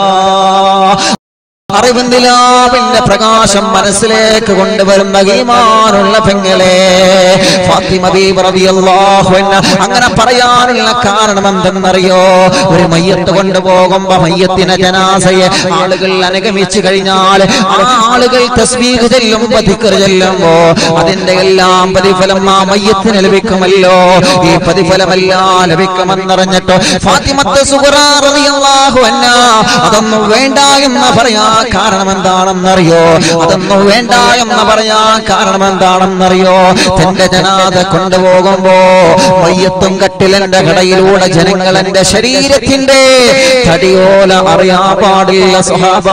അറിവിന്ദിലാവിന്റെ പ്രകാശം മനസ്സിലേക്ക് കൊണ്ടുവരുന്ന ഈമാനുള്ള പെങ്ങളെ ഫാത്തിമ ബീബി റളിയല്ലാഹു അൻഹ അങ്ങനെ പറയാനുള്ള കാരണം എന്തെന്നറിയോ ഒരു മയ്യത്ത് കൊണ്ടുപോകുമ്പോ മയ്യത്തിനെ ജനാസയെ ആളുകൾ അനുഗമിച്ചു കഴിഞ്ഞാൽ ആ ആളുകൾ തസ്ബീഹ് ചെല്ലുമ്പോ ദിക്ർ ചെല്ലുമ്പോ അതിന്റെ എല്ലാം പ്രതിഫലം ആ മയ്യത്തിന് ലഭിക്കുമല്ലോ ഈ പ്രതിഫലമെല്ലാം ലഭിക്കുമെന്നറിഞ്ഞിട്ടോ ഫാത്തിമത്ത് സുഹറ റളിയല്ലാഹു അൻഹ അതൊന്നും വേണ്ട എന്ന് പറയാ കാരണം എന്താണെന്നറിയോ അതൊന്നും വേണ്ട എന്ന് പറയാ കാരണം എന്താണെന്നറിയോ തന്റെ ജനാദ കൊണ്ടുപോകുമ്പോ മയ്യത്തും കട്ടിലന്റെ കടയിലൂടെ ജനങ്ങൾ എന്റെ ശരീരത്തിന്റെ തടിയോല അറിയാ പാടില്ല സ്വഹാബ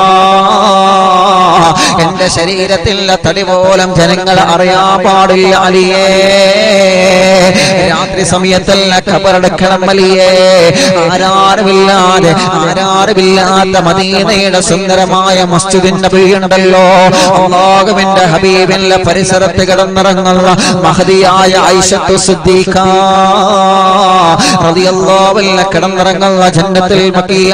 എന്റെ ശരീരത്തിലെ തടി പോലും ജനങ്ങൾ അറിയാ പാടില്ല അലിയേ രാത്രി സമയത്തല്ല ഖബറടക്കണം അലിയേ ആരാരുമില്ലാതെ ആരാരുമില്ലാത്ത മദീനയുടെ സുന്ദരമായ മസ്ജിദിന്റെ വീടുണ്ടല്ലോ അള്ളാഹുവിന്റെ ഹബീബിന്റെ പരിസരത്ത് കിടന്നിറങ്ങുന്ന മഹതിയായ ഐഷത്തു സിദ്ദീഖ റളിയല്ലാഹുവിൽ കിടന്നിറങ്ങുന്ന ജന്നത്തിൽ മക്കിയ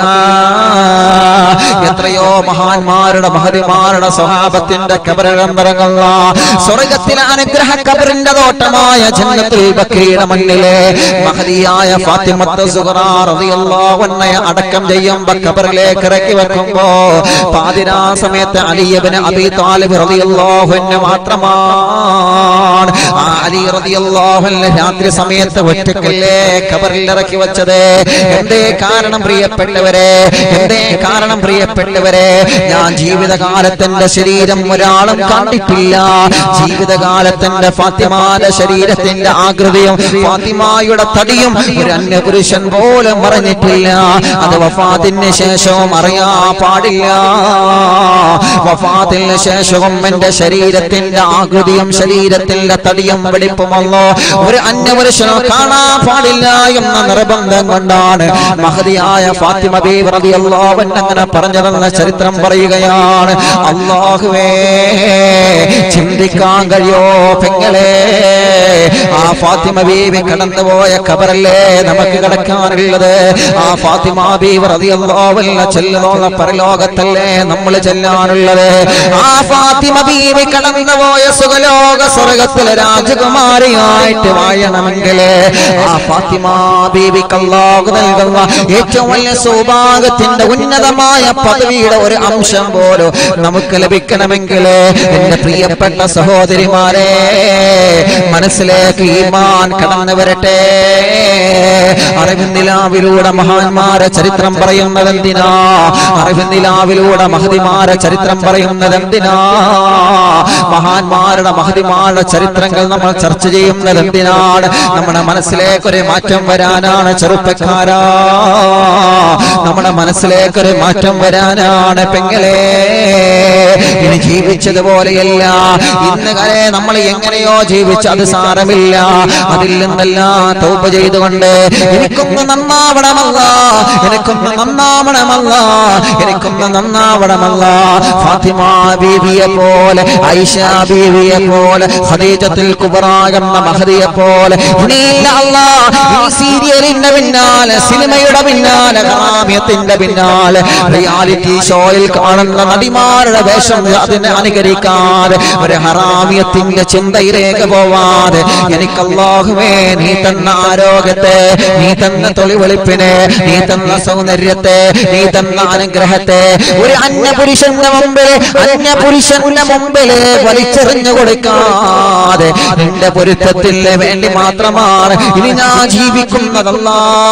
എത്രയോ മഹാന്മാരുടെ മഹതിമാരുടെ സ്വഹാബത്തിന്റെ കബറിടന്നിറങ്ങുന്ന സ്വർഗത്തിലെ അനുഗ്രഹ കബറിന്റെ തോട്ടമായ ജന്നത്തിൽ ബക്കീയുടെ മണ്ണിലെ മഹതിയായ ഫാത്തിമത്ത് സുഹറ റളിയല്ലാഹു അൻഹയെ അടക്കം ചെയ്യുമ്പോ കബറിലേക്ക് ഇറക്കി വെക്കുമ്പോ പാതിരാ സമയത്ത് അലിയബിന് അബി താലിബ് റളിയല്ലാഹു അൻഹു മാത്രമാണ് ആ അലി റളിയല്ലാഹു അൻഹു രാത്രി സമയത്ത് ഒറ്റക്കല്ലേ കബറിൽ ഇറക്കി വെച്ചത് എന്തേ കാരണം പ്രിയപ്പെട്ടവരെ എന്തേ കാരണം പ്രിയപ്പെട്ടവരെ ഞാൻ ജീവിതകാലത്തിന്റെ ശരീരം ഒരാളും കണ്ടിട്ടില്ല ജീവിതകാലത്തിന്റെ ഫാത്തിമാന്റെ ശരീരത്തിന്റെ ആകൃതിയും ഫാത്തിമായുടെ തടിയും ഒരു അന്യപുരുഷൻ പോലും പറഞ്ഞിട്ടില്ല അത് വഫാത്തിന് ശേഷവും അറിയാ പാടില്ല വഫാത്തിന് ശേഷവും എന്റെ ശരീരത്തിന്റെ ആകൃതിയും ശരീരത്തിന്റെ തടിയും വെടിപ്പുമല്ലോ ഒരു അന്യപുരുഷനോ കാണാൻ പാടില്ല എന്ന നിർബന്ധം കൊണ്ടാണ് മഹതിയായ ഫാത്തിമ ബീബി റളിയല്ലാഹു അൻഹ അങ്ങനെ പറഞ്ഞതെന്ന ചരിത്രം പറയുകയാണ് അല്ലാഹുവേ ചിന്തിക്കാൻ കഴിയോ പെങ്ങളെ ആ ഫാത്തിമ ബീവി കടന്നുപോയ ഖബറല്ലേ നമുക്ക് കിടക്കാനുള്ളത് ആ ഫാത്തിമ ബീവി റളിയല്ലാഹു അൻഹ ചെല്ലുന്ന പരലോകത്തല്ലേ നമ്മൾ ചെല്ലാനുള്ളത് ആ ഫാത്തിമ ബീവി കടന്നുപോയ സുഖലോക സ്വർഗത്തിലെ രാജകുമാരിയായിട്ട് വാഴണമെങ്കിൽ ആ ഫാത്തിമ ബീവിക്ക് അല്ലാഹു നൽകുന്ന ഏറ്റവും വലിയ സൗഭാഗ്യത്തിന്റെ ഉന്നതമായ പദവിയുടെ ഒരു അംശം പോലും നമുക്ക് ലഭിക്കണമെങ്കിൽ എന്റെ പ്രിയപ്പെട്ട സഹോദരിമാരെ മനസ്സിലേക്ക് ഈമാൻ കടന്നു വരട്ടെ അറിവിന്ദിലാവിലൂടെ മഹാന്മാരെ ചരിത്രം പറയുന്നത് എന്തിനാ അറിവിന്ദിലാവിലൂടെ മഹതിമാരെ ചരിത്രം പറയുന്നത് എന്തിനാ മഹാന്മാരുടെ മഹതിമാരുടെ ചരിത്രങ്ങൾ നമ്മൾ ചർച്ച ചെയ്യുന്നത് എന്തിനാണ് നമ്മുടെ മനസ്സിലേക്ക് ഒരു മാറ്റം വരാനാണ് ചെറുപ്പക്കാരാ നമ്മുടെ മനസ്സിലേക്ക് ഒരു മാറ്റം വരാനാണ് പെങ്ങളെ ഇനി ജീവിച്ചതുപോലെയല്ല ഇന്ന് കലെ നമ്മൾ എങ്ങനെയോ ജീവിച്ചു അത് സാരമില്ല അതിൽ നിന്നെല്ലാം തൗപ ചെയ്തുകൊണ്ട് എനിക്കൊന്ന് നന്നാവണമല്ല എനിക്കൊന്ന് നന്നാവണമല്ല എനിക്കൊന്ന് നന്നാവണമല്ല ഫാത്തിമ ബീവിയെ പോലെ ഐഷ ബീവിയെ പോലെ ഖദീജത്തുൽ കുബ്ര എന്ന മഹദിയെ പോലെ ഇനിയില്ല അല്ലാ ഈ സീരിയലിന്റെ പിന്നാലെ സിനിമയുടെ പിന്നാലെ കാമ്യത്തിന്റെ പിന്നാലെ റിയാലിറ്റി ഷോയിൽ കാണുന്ന നടിമാരുടെ വേഷം അതിനെ അനുകരിക്കാതെ ഒരു ഹറാമിയത്തിന്റെ ചിന്തയിലേക്ക് പോവാതെ എനിക്ക് അല്ലാഹുവേ നീ തന്ന ആരോഗ്യത്തെ നീ തന്ന തൊളിവെളിപ്പിനെ നീ തന്ന സൗന്ദര്യത്തെ നീ തന്ന അനുഗ്രഹത്തെ ഒരു അന്യപുരുഷന്റെ മുമ്പിൽ അന്യപുരുഷന്റെ മുമ്പിൽ വലിച്ചെറിഞ്ഞു കൊടുക്കാതെ നിന്റെ പൊരുത്തത്തിന് വേണ്ടി മാത്രമാണ് ഇനി ഞാൻ ജീവിക്കുന്നതല്ല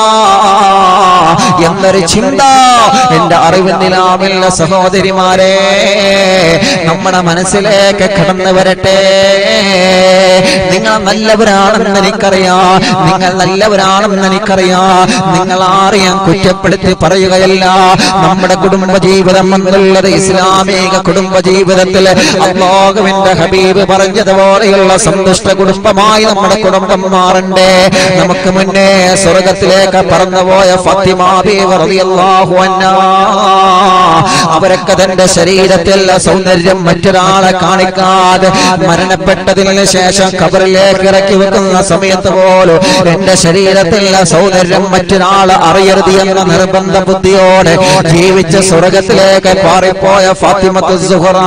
എന്നൊരു ചിന്ത എന്റെ അറിവ് നിലാമില്ല സഹോദരിമാരെ നമ്മുടെ മനസ്സിലേക്ക് കടന്നു വരട്ടെ നിങ്ങൾ നല്ലവരാണെന്ന് എനിക്കറിയാം നിങ്ങൾ നല്ലവരാണെന്ന് എനിക്കറിയാം നിങ്ങൾ ആരെയും കുറ്റപ്പെടുത്തി പറയുകയല്ല നമ്മുടെ കുടുംബ ജീവിതം എന്നുള്ളത് ഇസ്ലാമിക കുടുംബ ജീവിതത്തിൽ അള്ളാഹുവിന്റെ ഹബീബ് പറഞ്ഞതുപോലെയുള്ള സന്തുഷ്ട കുടുംബമായി നമ്മുടെ കുടുംബം മാറണ്ടേ നമുക്ക് മുന്നേ സ്വർഗത്തിലേക്ക് പറന്നുപോയ ഫത്തിമാ ബീവി റളിയല്ലാഹു അൻഹാ അവരൊക്കെ തന്റെ ശരീരത്തിൽ സൗന്ദര്യം മറ്റൊരാളെ കാണിക്കാതെ മരണപ്പെട്ടതിന് ശേഷം കബറിലേക്ക് ഇറക്കി വെക്കുന്ന സമയത്ത് പോലും എന്റെ ശരീരത്തിലെ സൗന്ദര്യം മറ്റൊരാൾ അറിയരുത് എന്ന നിർബന്ധ ബുദ്ധിയോടെ ജീവിച്ച സ്വർഗത്തിലേക്ക് പാറിപ്പോയ ഫാത്തിമത്ത് സുഹറ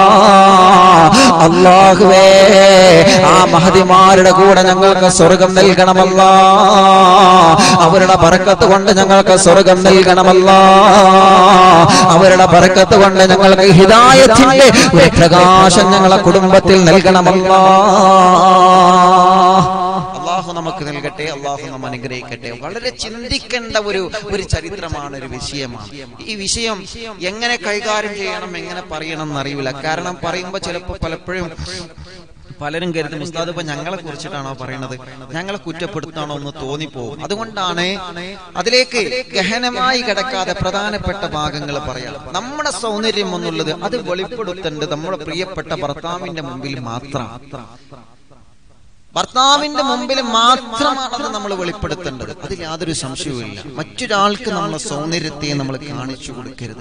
അള്ളാഹുവേ ആ മഹതിമാരുടെ കൂടെ ഞങ്ങൾക്ക് സ്വർഗം നൽകണമല്ല അവരുടെ പറക്കത്ത് കൊണ്ട് ഞങ്ങൾക്ക് സ്വർഗം നൽകണമല്ല അവരുടെ പറക്കത്ത് കൊണ്ട് ഞങ്ങൾക്ക് ഹിദായത്തിന്റെ ഒരു പ്രകാശം ഞങ്ങളെ കുടുംബത്തിൽ നൽകണമല്ല അള്ളാഹു നമുക്ക് നൽകട്ടെ അള്ളാഹു നമ്മ അനുഗ്രഹിക്കട്ടെ വളരെ ചിന്തിക്കേണ്ട ഒരു ഒരു ചരിത്രമാണ് ഒരു വിഷയമാണ് ഈ വിഷയം എങ്ങനെ കൈകാര്യം ചെയ്യണം എങ്ങനെ പറയണം എന്നറിയില്ല കാരണം പറയുമ്പോൾ ചിലപ്പോൾ പലപ്പോഴും പലരും കരുതും ഉസ്താദ് ഇപ്പൊ ഞങ്ങളെ കുറിച്ചിട്ടാണോ പറയണത് ഞങ്ങളെ കുറ്റപ്പെടുത്താണോ എന്ന് തോന്നിപ്പോകും അതുകൊണ്ടാണ് അതിലേക്ക് ഗഹനമായി കിടക്കാതെ പ്രധാനപ്പെട്ട ഭാഗങ്ങൾ പറയാം നമ്മുടെ സൗന്ദര്യം എന്നുള്ളത് അത് വെളിപ്പെടുത്തേണ്ടത് നമ്മുടെ പ്രിയപ്പെട്ട ഭർത്താവിന്റെ മുമ്പിൽ മാത്രം ഭർത്താവിന്റെ മുമ്പിൽ മാത്രമാണ് നമ്മൾ വെളിപ്പെടുത്തേണ്ടത് അതിൽ യാതൊരു സംശയവുമില്ല മറ്റൊരാൾക്ക് നമ്മളെ സൗന്ദര്യത്തെ നമ്മൾ കാണിച്ചു കൊടുക്കരുത്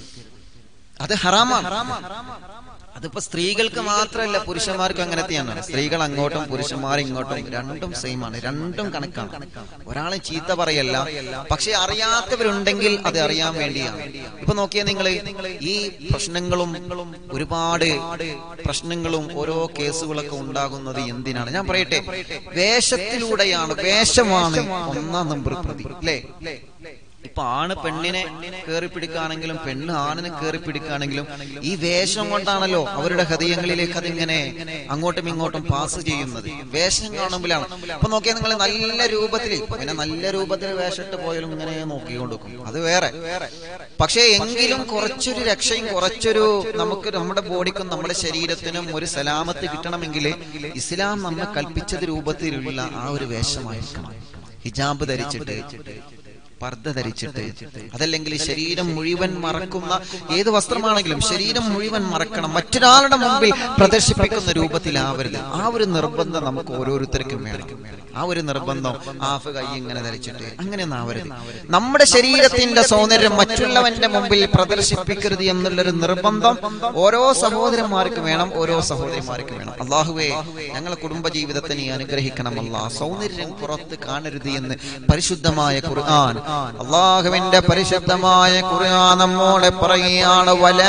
അത് ഹറാമാണ് അതിപ്പോ സ്ത്രീകൾക്ക് മാത്രമല്ല പുരുഷന്മാർക്ക് അങ്ങനത്തെയാണ് സ്ത്രീകൾ അങ്ങോട്ടും പുരുഷന്മാർ ഇങ്ങോട്ടും രണ്ടും സെയിം ആണ് രണ്ടും കണക്കാണ് ഒരാളെ ചീത്ത പറയല്ല പക്ഷെ അറിയാത്തവരുണ്ടെങ്കിൽ അത് അറിയാൻ വേണ്ടിയാണ് ഇപ്പൊ നോക്കിയാൽ നിങ്ങൾ ഈ പ്രശ്നങ്ങളും ഒരുപാട് പ്രശ്നങ്ങളും ഓരോ കേസുകളൊക്കെ ഉണ്ടാകുന്നത് എന്തിനാണ് ഞാൻ പറയട്ടെ വേഷത്തിലൂടെയാണ് വേഷമാണ് ഒന്നാം നമ്പർ പ്രതി അല്ലേ ഇപ്പൊ ആണ് പെണ്ണിനെ കയറി പിടിക്കുകയാണെങ്കിലും പെണ്ണ് ആണിനെ കയറി പിടിക്കുകയാണെങ്കിലും ഈ വേഷം കൊണ്ടാണല്ലോ അവരുടെ ഹൃദയങ്ങളിലേക്ക് അതിങ്ങനെ അങ്ങോട്ടും ഇങ്ങോട്ടും പാസ് ചെയ്യുന്നത് വേഷം കാണുമ്പോഴാണ് അപ്പൊ നോക്കിയാൽ നിങ്ങൾ നല്ല രൂപത്തിൽ പിന്നെ നല്ല രൂപത്തിൽ വേഷമിട്ട് പോയാലും ഇങ്ങനെ നോക്കിക്കൊണ്ടിരിക്കും അത് വേറെ പക്ഷേ എങ്കിലും കുറച്ചൊരു രക്ഷയും കുറച്ചൊരു നമുക്ക് നമ്മുടെ ബോഡിക്കും നമ്മുടെ ശരീരത്തിനും ഒരു സലാമത്ത് കിട്ടണമെങ്കിൽ ഇസ്ലാം നമ്മെ കൽപ്പിച്ചത് രൂപത്തിലുള്ള ആ ഒരു വേഷമായിരിക്കണം ഹിജാബ് ധരിച്ചിട്ട് പർദ്ദ ധരിച്ചിട്ട് അതല്ലെങ്കിൽ ശരീരം മുഴുവൻ മറക്കുന്ന ഏത് വസ്ത്രമാണെങ്കിലും ശരീരം മുഴുവൻ മറക്കണം മറ്റൊരാളുടെ മുമ്പിൽ പ്രദർശിപ്പിക്കുന്ന രൂപത്തിലാവരുത് ആ ഒരു നിർബന്ധം നമുക്ക് ഓരോരുത്തർക്കും വേണം ആ ഒരു നിർബന്ധം ആഫ് കൈ ഇങ്ങനെ ധരിച്ചിട്ട് അങ്ങനെയൊന്നും ആവരുത് നമ്മുടെ ശരീരത്തിന്റെ സൗന്ദര്യം മറ്റുള്ളവന്റെ മുമ്പിൽ പ്രദർശിപ്പിക്കരുത് എന്നുള്ളൊരു നിർബന്ധം ഓരോ സഹോദരന്മാർക്ക് വേണം ഓരോ സഹോദരിമാർക്ക് വേണം അള്ളാഹുവേ ഞങ്ങളെ കുടുംബ ജീവിതത്തെ നീ അനുഗ്രഹിക്കണം അല്ലാ സൗന്ദര്യം പുറത്ത് കാണരുത് എന്ന് പരിശുദ്ധമായ ഖുർആൻ അള്ളാഹുവിന്റെ പരിശുദ്ധമായ ഖുർആൻ നമ്മോടെ പറയുകയാണ് വലാ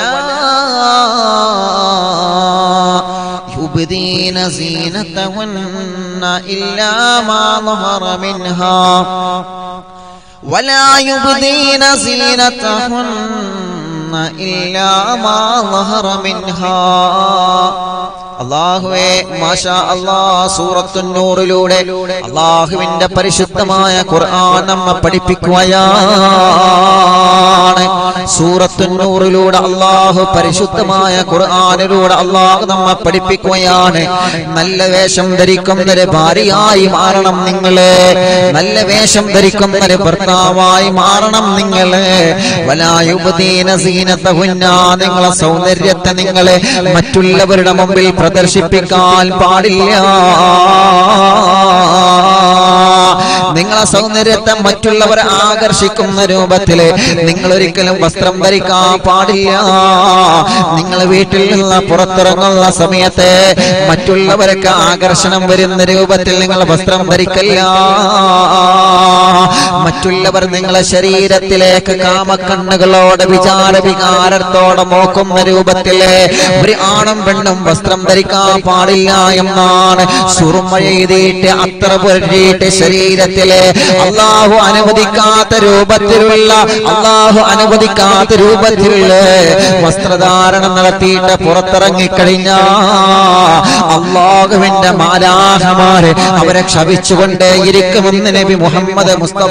يبدين زينتهن إلا ما ظهر منها ولا يبدين زينتهن إلا ما ظهر منها അള്ളാഹുവേ മാഷാ അള്ളാ സൂറത്തുന്നൂറിലൂടെ അള്ളാഹുവിന്റെ പരിശുദ്ധമായ ഖുർആൻ നമ്മ പഠിപ്പിക്കുകയാണ് സൂറത്തുന്നൂറിലൂടെ അള്ളാഹു പരിശുദ്ധമായ ഖുർആനിലൂടെ അള്ളാഹു നമ്മെ പഠിപ്പിക്കുകയാണ് നല്ല വേഷം ധരിക്കുന്നൊരു ഭാര്യയായി മാറണം നിങ്ങള് നല്ല വേഷം ധരിക്കുന്നൊരു ഭർത്താവായി മാറണം നിങ്ങള് വലായുപദീന സീനത്തഹുന്ന നിങ്ങളെ സൗന്ദര്യത്തെ നിങ്ങള് മറ്റുള്ളവരുടെ മുമ്പിൽ പ്രദർശിപ്പിക്കാൻ പാടില്ല നിങ്ങളെ സൗന്ദര്യത്തെ മറ്റുള്ളവരെ ആകർഷിക്കുന്ന രൂപത്തില് നിങ്ങൾ ഒരിക്കലും വസ്ത്രം ധരിക്കാൻ പാടില്ല നിങ്ങൾ വീട്ടിൽ നിന്ന് പുറത്തിറങ്ങുന്ന സമയത്ത് മറ്റുള്ളവർക്ക് ആകർഷണം വരുന്ന രൂപത്തിൽ നിങ്ങൾ വസ്ത്രം ധരിക്കല്ല മറ്റുള്ളവർ നിങ്ങളെ ശരീരത്തിലേക്ക് കാമക്കണ്ണുകളോടെ വിചാര വികാരത്തോടെ നോക്കുന്ന രൂപത്തില് ഒരു ആണും പെണ്ണും വസ്ത്രം ധരിക്കാൻ പാടില്ല എന്നാണ് സുറുമ എഴുതിയിട്ട് അത്ര പുരട്ടിയിട്ട് ശരീരത്തില് അള്ളാഹു അനുവദിക്കാത്ത രൂപത്തിലുള്ള അള്ളാഹു അനുവദിക്കാത്ത രൂപത്തിലുള്ള വസ്ത്രധാരണം നടത്തിയിട്ട് പുറത്തിറങ്ങിക്കഴിഞ്ഞ അള്ളാഹുവിന്റെ മാലാഹമാര് അവരെ ക്ഷപിച്ചുകൊണ്ടേ ഇരിക്കുമെന്ന് നബി മുഹമ്മദ് മുസ്തഫ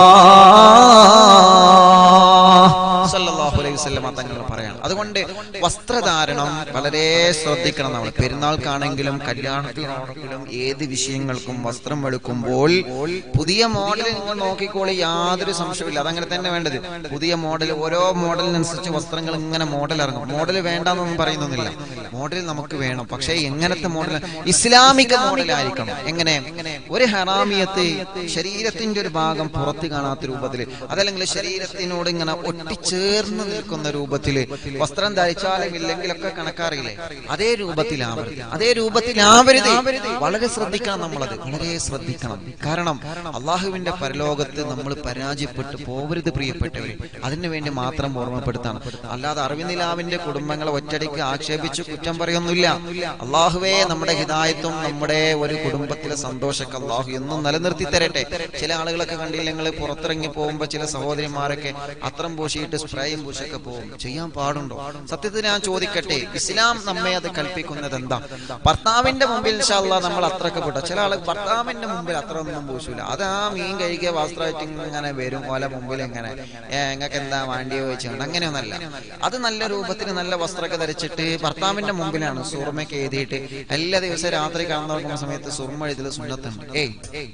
സല്ലല്ലാഹു അലൈഹി വസല്ലമ തങ്ങൾ പറയാണ് അതുകൊണ്ട് വസ്ത്രധാരണം വളരെ ശ്രദ്ധിക്കണം നമ്മൾ പെരുന്നാൾക്കാണെങ്കിലും കല്യാണത്തിനാണെങ്കിലും ഏത് വിഷയങ്ങൾക്കും വസ്ത്രം വെളുക്കുമ്പോൾ പുതിയ മോഡൽ നിങ്ങൾ നോക്കിക്കോളി യാതൊരു സംശയമില്ല അതങ്ങനെ തന്നെ വേണ്ടത് പുതിയ മോഡൽ ഓരോ മോഡലിനനുസരിച്ച് വസ്ത്രങ്ങൾ ഇങ്ങനെ മോഡൽ ഇറങ്ങും മോഡൽ വേണ്ടെന്നൊന്നും പറയുന്നില്ല മോഡൽ നമുക്ക് വേണം പക്ഷേ എങ്ങനത്തെ മോഡൽ ഇസ്ലാമിക മോഡലായിരിക്കണം എങ്ങനെ ഒരു ഹറാമിയത്തെ ശരീരത്തിന്റെ ഒരു ഭാഗം പുറത്ത് കാണാത്ത രൂപത്തിൽ അതല്ലെങ്കിൽ ശരീരത്തിനോട് ഇങ്ങനെ ഒട്ടിച്ചേർന്ന് നിൽക്കുന്ന രൂപത്തിൽ വസ്ത്രം ധരിച്ചാലും ഇല്ലെങ്കിലൊക്കെ കണക്കാറില്ലേ അതേ രൂപത്തിലാവരുത് അതേ രൂപത്തിലാവരുത് വളരെ ശ്രദ്ധിക്കണം നമ്മളത് വളരെ ശ്രദ്ധിക്കണം കാരണം അള്ളാഹുവിന്റെ പരലോകത്ത് നമ്മൾ പരാജയപ്പെട്ടു പോവരുത് പ്രിയപ്പെട്ടവര് അതിനു വേണ്ടി മാത്രം ഓർമ്മപ്പെടുത്താണ് അല്ലാതെ അറിവിനിലാവിന്റെ കുടുംബങ്ങളെ ഒറ്റടിക്ക് ആക്ഷേപിച്ച് കുറ്റം പറയൊന്നുമില്ല അള്ളാഹുവേ നമ്മുടെ ഹിതായത്വം നമ്മുടെ ഒരു കുടുംബത്തിലെ സന്തോഷമൊക്കെ അള്ളാഹു എന്നും നിലനിർത്തി തരട്ടെ ചില ആളുകളൊക്കെ കണ്ടില്ല നിങ്ങൾ പുറത്തിറങ്ങി പോകുമ്പോൾ ചില സഹോദരിമാരൊക്കെ അത്രം പൂശിയിട്ട് സ്പ്രേയും പൂശൊക്കെ പോകും ചെയ്യാൻ പാടുണ്ടോ സത്യത്തിൽ ഞാൻ ചോദിക്കട്ടെ ഇസ്ലാം നമ്മെ അത് കൽപ്പിക്കുന്നത് എന്താ ഭർത്താവിന്റെ മുമ്പിൽ ഇൻഷാല്ലാ നമ്മൾ അത്രയൊക്കെ പെട്ടോ ചില ആള് ഭർത്താവിന്റെ മുമ്പിൽ അത്ര ഒന്നും പൂശൂല അത് ആ മീൻ കഴുകിയ വസ്ത്രമായിട്ട് ഇങ്ങനെ വരും ഓല മുമ്പിൽ ഇങ്ങനെ നിങ്ങൾക്ക് എന്താ വേണ്ടിയോ ചോദിച്ചുകൊണ്ട് അങ്ങനെയൊന്നല്ല അത് നല്ല രൂപത്തിൽ നല്ല വസ്ത്രമൊക്കെ ധരിച്ചിട്ട് ഭർത്താവിന്റെ മുമ്പിലാണ് സുർമയൊക്കെ എഴുതിയിട്ട് എല്ലാ ദിവസവും രാത്രി കടന്നു നോക്കുന്ന സമയത്ത് സുർമ എഴുതൽ സുന്നത്തുണ്ട് ഏയ്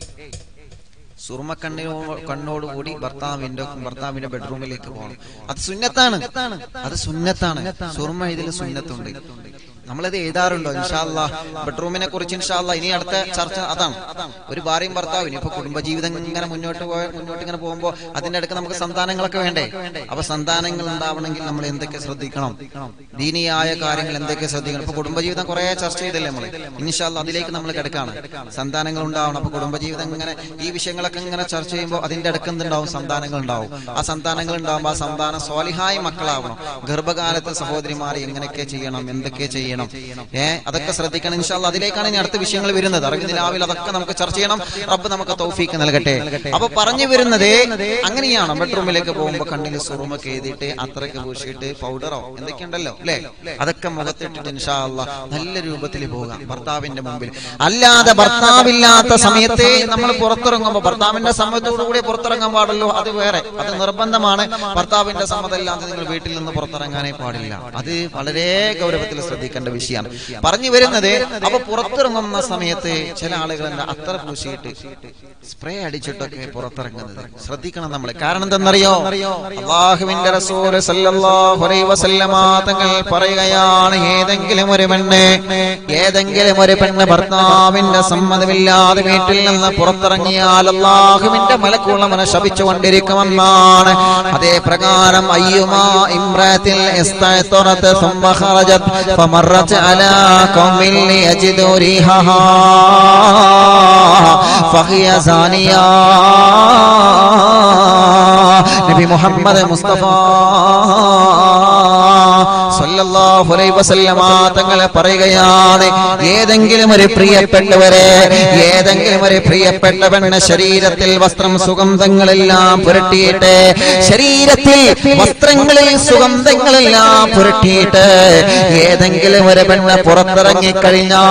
സുർമ കണ്ണിനോ കണ്ണോടുകൂടി ഭർത്താവിന്റെ ഭർത്താവിന്റെ ബെഡ്റൂമിലേക്ക് പോകണം അത് സുന്നത്താണ് അത് സുന്നത്താണ് സുർമ ഇതിൽ സുന്നത്തുണ്ട് നമ്മളത് എഴുതാറുണ്ടോ ഇൻഷാല്ല ബെഡ്റൂമിനെ കുറിച്ച് ഇൻഷാല്ല ഇനി അടുത്ത ചർച്ച അതാണ് ഒരു ഭാര്യയും ഭർത്താവും ഇനിയിപ്പോ കുടുംബജീവിതം ഇങ്ങനെ മുന്നോട്ട് പോയ മുന്നോട്ട് ഇങ്ങനെ പോകുമ്പോൾ അതിന്റെ അടുക്ക് നമുക്ക് സന്താനങ്ങളൊക്കെ വേണ്ടേ അപ്പൊ സന്താനങ്ങൾ ഉണ്ടാവണമെങ്കിൽ നമ്മൾ എന്തൊക്കെ ശ്രദ്ധിക്കണം ദീനിയായ കാര്യങ്ങൾ എന്തൊക്കെ ശ്രദ്ധിക്കണം ഇപ്പൊ കുടുംബജീവിതം കുറെ ചർച്ച ചെയ്തല്ലേ നമ്മൾ ഇൻഷാല്ല അതിലേക്ക് നമ്മൾ കിടക്കാണ് സന്താനങ്ങൾ ഉണ്ടാവണം അപ്പൊ കുടുംബജീവിതം ഇങ്ങനെ ഈ വിഷയങ്ങളൊക്കെ ഇങ്ങനെ ചർച്ച ചെയ്യുമ്പോൾ അതിന്റെ അടുക്ക് എന്തുണ്ടാവും സന്താനങ്ങൾ ഉണ്ടാവും ആ സന്താനങ്ങൾ ഉണ്ടാവുമ്പോൾ ആ സന്താനം സ്വാലിഹായ മക്കളാവണം ഗർഭകാലത്ത് സഹോദരിമാർ എങ്ങനെയൊക്കെ ചെയ്യണം എന്തൊക്കെ ചെയ്യണം ഏ അതൊക്കെ ശ്രദ്ധിക്കണം ഇൻഷാല്ല അതിലേക്കാണ് ഇനി അടുത്ത വിഷയങ്ങൾ വരുന്നത് അറിവിന് രാവിലെ അതൊക്കെ നമുക്ക് ചർച്ച ചെയ്യണം റബ്ബ് നമുക്ക് തൗഫീക്ക് നൽകട്ടെ അപ്പൊ പറഞ്ഞു വരുന്നത് അങ്ങനെയാണ് ബെഡ്റൂമിലേക്ക് പോകുമ്പോ കണ്ണിൽ സുറുമൊക്കെ എഴുതിയിട്ട് അത്രയ്ക്ക് പൂശിയിട്ട് പൗഡറോ എന്തൊക്കെയുണ്ടല്ലോ അല്ലെ അതൊക്കെ മുഖത്തിട്ടിട്ട് ഇൻഷാല്ല നല്ല രൂപത്തിൽ പോകാം ഭർത്താവിന്റെ മുമ്പിൽ അല്ലാതെ ഭർത്താവില്ലാത്ത സമയത്ത് നമ്മൾ പുറത്തിറങ്ങുമ്പോൾ ഭർത്താവിന്റെ സമ്മതത്തോടു കൂടി പുറത്തിറങ്ങാൻ പാടുള്ളൂ അത് വേറെ അത് നിർബന്ധമാണ് ഭർത്താവിന്റെ സമ്മതമില്ലാതെ നിങ്ങൾ വീട്ടിൽ നിന്ന് പുറത്തിറങ്ങാനേ പാടില്ല അത് വളരെ ഗൗരവത്തിൽ ശ്രദ്ധിക്കേണ്ട വിഷയമാണ് പറഞ്ഞു വരുന്നത് അപ്പൊ പുറത്തിറങ്ങുന്ന സമയത്ത് ചില ആളുകൾ എന്താ അത്ര പൂശിയിട്ട് സ്പ്രേ അടിച്ചിട്ടൊക്കെ പുറത്തിറങ്ങുന്നത് ശ്രദ്ധിക്കണം നമ്മൾ കാരണം എന്തെന്നറിയോ അള്ളാഹുവിന്റെ റസൂൽ സല്ലല്ലാഹു അലൈഹി വസല്ലമ തങ്ങൾ പറയുകയാണ് ഏതെങ്കിലും ഒരു പെണ്ണ് ഏതെങ്കിലും ഒരു പെണ്ണ് ഭർത്താവിന്റെ സമ്മതമില്ലാതെ വീട്ടിൽ നിന്ന് പുറത്തിറങ്ങിയാൽ അള്ളാഹുവിന്റെ മലക്കുള്ളവനെ ശപിച്ചുകൊണ്ടിരിക്കുമെന്നാണ് അതേ പ്രകാരം അയ്യുമാ ഇമ്രാത്തിൽ استيطرت ثم خرجت فمرت على قوم ليجدوا ريحها فهي زانية നബി മുഹമ്മദ് മുസ്തഫ സല്ലല്ലാഹു അലൈഹി വസല്ലമ തങ്ങൾ പറയുകയാണ് ഏതെങ്കിലും ഒരു പ്രിയപ്പെട്ടവരെ ഏതെങ്കിലും ഒരു പ്രിയപ്പെട്ട പെണ്ണ് ശരീരത്തിൽ വസ്ത്രം സുഗന്ധങ്ങളെല്ലാം പുരട്ടിയിട്ട് ശരീരത്തിൽ വസ്ത്രങ്ങളിൽ സുഗന്ധങ്ങളെല്ലാം പുരട്ടിയിട്ട് ഏതെങ്കിലും ഒരു പെണ്ണ് പുറത്തിറങ്ങി കഴിഞ്ഞാ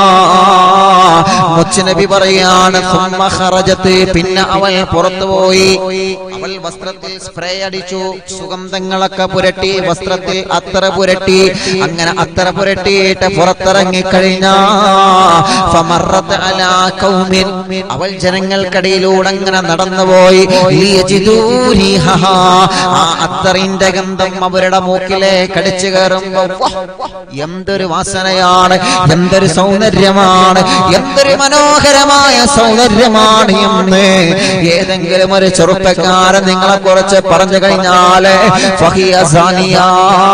മുച്ചനബി പറയാണ് സുമ്മ ഖറജത്ത് പിന്നെ അവൾ പുറത്തുപോയി അവൾ വസ്ത്രത്തിൽ സ്പ്രേ അടിച്ചു സുഗന്ധങ്ങളൊക്കെ പുരട്ടി വസ്ത്രത്തിൽ അത്തറ പുരട്ടി അങ്ങനെ അത്തറ പുരട്ടിയിട്ട് പുറത്തിറങ്ങി കഴിഞ്ഞാ ഫമറത്ത് അലാ ഖൗമിൻ അവൾ ജനങ്ങൾക്കിടയിലൂടെ അങ്ങനെ നടന്നുപോയി ലിയജിദൂ റീഹഹാ. ആ അത്തറിന്റെ ഗന്ധം അവരുടെ മൂക്കിലെ കടിച്ചു കയറുമ്പോ വഹ്! എന്തൊരു വാസനയാണ് എന്തൊരു സൗന്ദര്യമാണ് എന്തൊരു മനോഹരമായ സൗന്ദര്യമാണ് എന്ന് ഏതെങ്കിലും ഒരു ചെറുപ്പക്കാരൻ നിങ്ങളെ കുറിച്ച് പറഞ്ഞു കഴിഞ്ഞാല് ഫഹിയ സാനിയാ.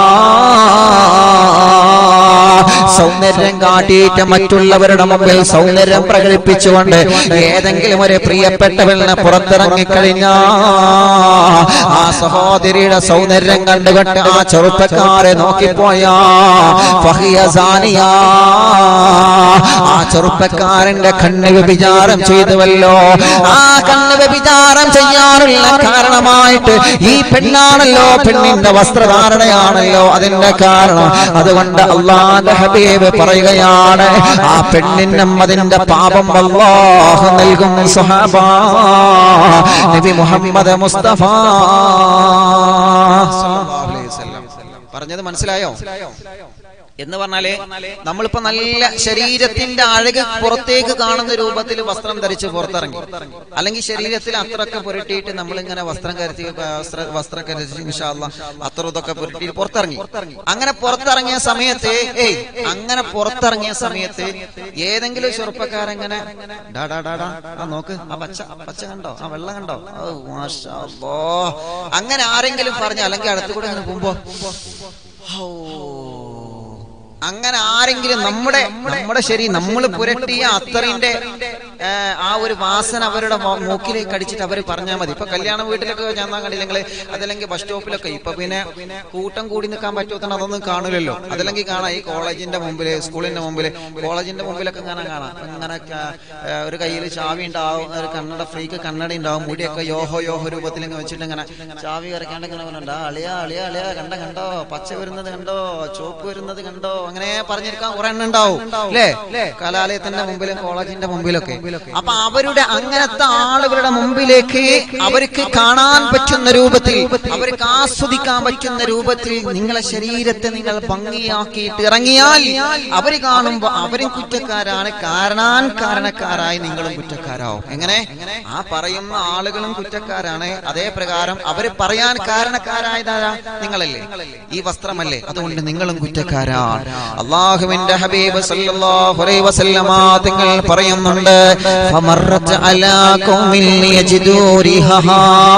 സൗന്ദര്യം കാട്ടിയിട്ട് മറ്റുള്ളവരുടെ മുമ്പിൽ സൗന്ദര്യം പ്രകടിപ്പിച്ചുകൊണ്ട് ഏതെങ്കിലും ഒരു പ്രിയപ്പെട്ടവളിനെ പുറത്തിറങ്ങി കഴിഞ്ഞാ ആ സഹോദരിയുടെ സൗന്ദര്യം കണ്ടുകൊണ്ട് ആ ചെറുപ്പക്കാരെ നോക്കിപ്പോയാ ഫഹിയ സാനിയാ. ആ ചെറുപ്പക്കാരന്റെ കണ്ണ് വ്യഭിചാരം ചെയ്തുവല്ലോ ആ കണ്ണ് വ്യഭിചാരം ചെയ്യാനുള്ള കാരണമായിട്ട് ഈ പെണ്ണാണല്ലോ പെണ്ണിന്റെ വസ്ത്രധാരണയാണല്ലോ അതിന്റെ കാരണം അതുകൊണ്ട് അള്ളാന്റെ ഹബീബ് പറയുകയാണ് ആ പെണ്ണിനും അതിന്റെ പാപം അല്ലാഹു നൽകും സുഹാബ നബി മുഹമ്മദ് മുസ്തഫ സല്ലല്ലാഹു അലൈഹി വസല്ലം. പറഞ്ഞത് മനസ്സിലായോ എന്ന് പറഞ്ഞാല് നമ്മളിപ്പോ നല്ല ശരീരത്തിന്റെ അഴക് പുറത്തേക്ക് കാണുന്ന രൂപത്തിൽ വസ്ത്രം ധരിച്ച് പുറത്തിറങ്ങി അല്ലെങ്കിൽ ശരീരത്തിൽ അത്രയൊക്കെ പുരട്ടിയിട്ട് നമ്മളിങ്ങനെ വസ്ത്രം കരുത്തി വസ്ത്ര വസ്ത്രം കരുതി ഇൻഷാല്ല അത്ര ഇതൊക്കെ പുരട്ടി പുറത്തിറങ്ങി അങ്ങനെ പുറത്തിറങ്ങിയ സമയത്ത് ഏയ് അങ്ങനെ പുറത്തിറങ്ങിയ സമയത്ത് ഏതെങ്കിലും ചെറുപ്പക്കാരങ്ങനെ ഡാ ഡാ ഡാ ഡാ ആ നോക്ക് ആ പച്ച ആ പച്ച കണ്ടോ ആ വെള്ളം കണ്ടോ ഔ, മാഷാ അല്ലാ. അങ്ങനെ ആരെങ്കിലും പറഞ്ഞ അല്ലെങ്കിൽ അടുത്ത് കൂടെ അങ്ങനെ പോകുമ്പോ ഹൗ. അങ്ങനെ ആരെങ്കിലും നമ്മുടെ നമ്മുടെ ശരി നമ്മൾ പുരട്ടിയ അത്തറിന്റെ ഏ, ആ ഒരു വാസന അവരുടെ മോ- മൂക്കിലേക്ക് അടിച്ചിട്ട് അവർ പറഞ്ഞാൽ മതി ഇപ്പൊ കല്യാണ വീട്ടിലൊക്കെ ഞാൻ കണ്ടില്ലെങ്കിൽ അതല്ലെങ്കിൽ ബസ് സ്റ്റോപ്പിലൊക്കെ ഇപ്പൊ പിന്നെ കൂട്ടം കൂടി നിൽക്കാൻ പറ്റുന്ന അതൊന്നും കാണൂലല്ലോ അതല്ലെങ്കിൽ കാണാം ഈ കോളേജിന്റെ മുമ്പില് സ്കൂളിന്റെ മുമ്പില് കോളേജിന്റെ മുമ്പിലൊക്കെ കാണാൻ കാണാം ഇങ്ങനെ ക- ഏ, ഒരു കയ്യിൽ ചാവി ഉണ്ടാവും ഒരു കണ്ണട ഫ്രീക്ക് കണ്ണട ഉണ്ടാവും മുടിയൊക്കെ യോഹോ യോഹോ രൂപത്തിൽ ഇങ്ങനെ വെച്ചിട്ട് ഇങ്ങനെ ചാവി കറക്കാണ്ട് ഇങ്ങനെ പറഞ്ഞിട്ടുണ്ട് അളിയാ അളിയാ അളിയാ കണ്ട കണ്ടോ പച്ച വരുന്നത് കണ്ടോ ചോപ്പ് വരുന്നത് കണ്ടോ അങ്ങനെ പറഞ്ഞിരിക്കാൻ കുറെ എണ്ണം ഉണ്ടാവും അല്ലേ കലാലയത്തിന്റെ മുമ്പിലും കോളേജിന്റെ മുമ്പിലൊക്കെ അപ്പൊ അവരുടെ അങ്ങനത്തെ ആളുകളുടെ മുമ്പിലേക്ക് അവർക്ക് കാണാൻ പറ്റുന്ന രൂപത്തിൽ അവർക്ക് ആസ്വദിക്കാൻ പറ്റുന്ന രൂപത്തിൽ നിങ്ങളെ ശരീരത്തെ നിങ്ങൾ ഭംഗിയാക്കിയിട്ട് ഇറങ്ങിയാൽ അവര് കാണുമ്പോ അവരും കുറ്റക്കാരാണ് കാരണാൻ കാരണക്കാരായി നിങ്ങളും കുറ്റക്കാരാവും എങ്ങനെ ആ പറയുന്ന ആളുകളും കുറ്റക്കാരാണ് അതേ പ്രകാരം അവര് പറയാൻ കാരണക്കാരായതാരാ നിങ്ങളല്ലേ ഈ വസ്ത്രമല്ലേ അതുകൊണ്ട് നിങ്ങളും കുറ്റക്കാരാണ് അള്ളാഹുവിന്റെ ഹബീബ് സല്ലല്ലാഹു അലൈഹി വസല്ലമ തങ്ങൾ പറയുന്നുണ്ട് ഫമറത്ത് അലാ ഖൗമിൻ യജിദൂ റിഹഹാ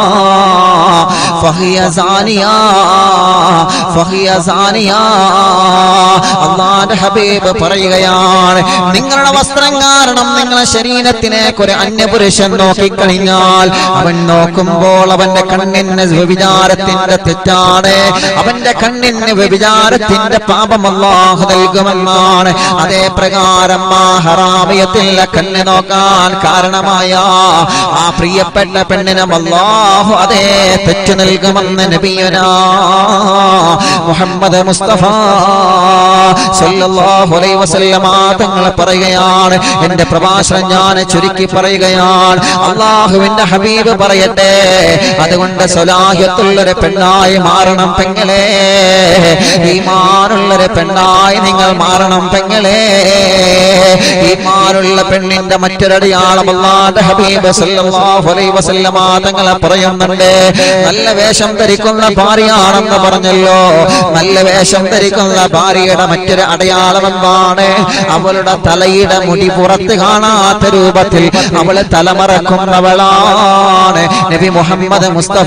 ഫഹിയ സാനിയാ ഫഹിയ സാനിയാ അള്ളാഹുവിന്റെ ഹബീബ് പറയുകയാണ് നിങ്ങളുടെ വസ്ത്രം കാരണം നിങ്ങളുടെ ശരീരത്തിലേക്ക് ഒരു അന്യപുരുഷൻ നോക്കിക്കഴിഞ്ഞാൽ അവൻ നോക്കുമ്പോൾ അവന്റെ കണ്ണിന് വ്യഭിചാരത്തിന്റെ തെറ്റാണ് അവന്റെ കണ്ണിന് വ്യഭിചാരത്തിന്റെ പാപം അല്ലാഹു നൽകുമെന്നാണ് അതേ പ്രകാരം ആ ഹറാമിയത്തിലെ കണ്ണ് നോക്കാൻ കാരണമായ ആ പ്രിയപ്പെട്ട പെണ്ണിനും അല്ലാഹു അതേ തെറ്റു നൽകുമെന്ന് നബിയനാ മുഹമ്മദ് മുസ്തഫ സല്ലല്ലാഹു അലൈഹി വസല്ലമ തങ്ങൾ പറയുകയാണ് എന്റെ പ്രഭാഷണം ഞാൻ ചുരുക്കി പറയുകയാണ് അള്ളാഹുവിന്റെ ഹബീബ് പറയട്ടെ അതുകൊണ്ട് സ്വലാഹ്യത്തുള്ളൊരു പെണ്ണായി മാറണം പെങ്ങളെ ഈമാനുള്ളൊരു പെണ്ണായി നിങ്ങൾ മാറണം പെങ്ങളെ ഈമാനുള്ള പെണ്ണിന്റെ മറ്റൊരടയാളം അള്ളാന്റെ ഹബീബ് സല്ലല്ലാഹു അലൈഹി വസല്ലമ തങ്ങൾ പറയുന്നുണ്ട് നല്ല വേഷം ധരിക്കുന്ന ഭാര്യയാണെന്ന് പറഞ്ഞല്ലോ നല്ല വേഷം ധരിക്കുന്ന ഭാര്യയുടെ മറ്റൊരു അടയാളം എന്താണ് അവളുടെ തലയുടെ മുടി പുറത്ത് കാണാത്ത രൂപത്തിൽ അവള് തലമറക്കുന്നവളാണ് നബി മുഹമ്മദ് മുസ്തഫ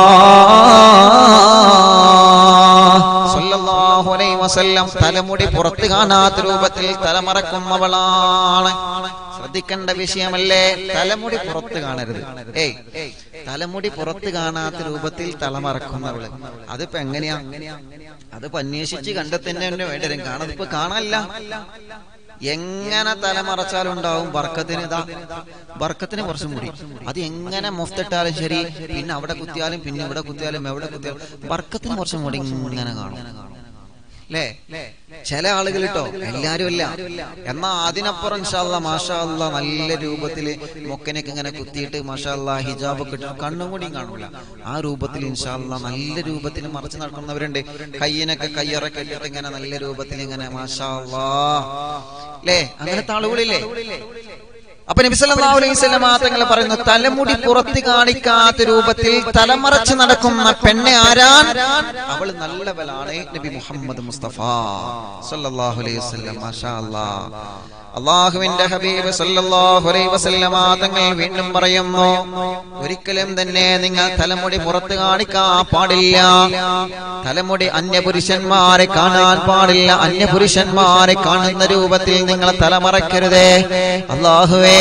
സല്ലല്ലാഹു അലൈഹി വസല്ലം തലമുടി പുറത്ത് കാണാത്ത രൂപത്തിൽ തലമറക്കുന്നവളാണ് ശ്രദ്ധിക്കേണ്ട വിഷയമല്ലേ തലമുടി പുറത്ത് കാണരുത് ഏയ് തലമുടി പുറത്ത് കാണാത്ത രൂപത്തിൽ തലമറക്കുന്നവള് അതിപ്പോ എങ്ങനെയാ അതിപ്പോ അന്വേഷിച്ച് കണ്ടെത്തന്നെ തന്നെ വേണ്ടരും കാണാതെ ഇപ്പൊ കാണാനില്ല എങ്ങനെ തലമറച്ചാലുണ്ടാവും ബർക്കത്തിന് ഇതാ ബർക്കത്തിന് കുറച്ചും കൂടി അത് എങ്ങനെ മുഫ്തിട്ടാലും ശരി പിന്നെ അവിടെ കുത്തിയാലും പിന്നെ ഇവിടെ കുത്തിയാലും എവിടെ കുത്തിയാലും ബർക്കത്തിന് കുറച്ചും കൂടി ഇങ്ങനെ കാണും അല്ലേ ചില ആളുകൾ കേട്ടോ എല്ലാരും അല്ല എന്നാ അതിനപ്പുറം ഇൻഷാല്ല മാഷാ അല്ലാ നല്ല രൂപത്തില് മൊക്കനൊക്കെ ഇങ്ങനെ കുത്തിയിട്ട് മാഷാ അല്ലാ ഹിജാബ് ഒക്കെ ഇട്ട് കണ്ണും കൂടിയും കാണൂല ആ രൂപത്തിൽ ഇൻഷാല്ല നല്ല രൂപത്തിൽ മറച്ചു നടക്കുന്നവരുണ്ട് കയ്യിനൊക്കെ കയ്യറൊക്കെ ഇട്ടിട്ട് ഇങ്ങനെ നല്ല രൂപത്തിൽ ഇങ്ങനെ മാഷാ അല്ലാ അല്ലേ അങ്ങനത്തെ ആളുകളില്ലേ അപ്പൊ നബി സല്ലല്ലാഹു അലൈഹി വസല്ലം തങ്ങൾ പറയുന്നു തലമുടി പുറത്ത് കാണിക്കാത്ത രൂപത്തിൽ തലമറച്ച് നടക്കുന്ന പെണ്ണെ ആരാൻ അവൾ നല്ലവളാണ് നബി മുഹമ്മദ് മുസ്തഫ സല്ലല്ലാഹു അലൈഹി വസല്ലം മാഷാ അല്ലാഹ് അള്ളാഹുവിന്റെ ഹബീബ് സല്ലല്ലാഹു അലൈഹി വസല്ലമ തങ്ങൾ വീണ്ടും പറയുന്നു ഒരിക്കലും തന്നെ നിങ്ങൾ തലമുടി പുറത്ത് കാണിക്കാൻ പാടില്ല തലമുടി അന്യപുരുഷന്മാരെ കാണാൻ പാടില്ല അന്യപുരുഷന്മാരെ കാണുന്ന രൂപത്തിൽ നിങ്ങൾ തലമറക്കരുതേ അള്ളാഹുവേ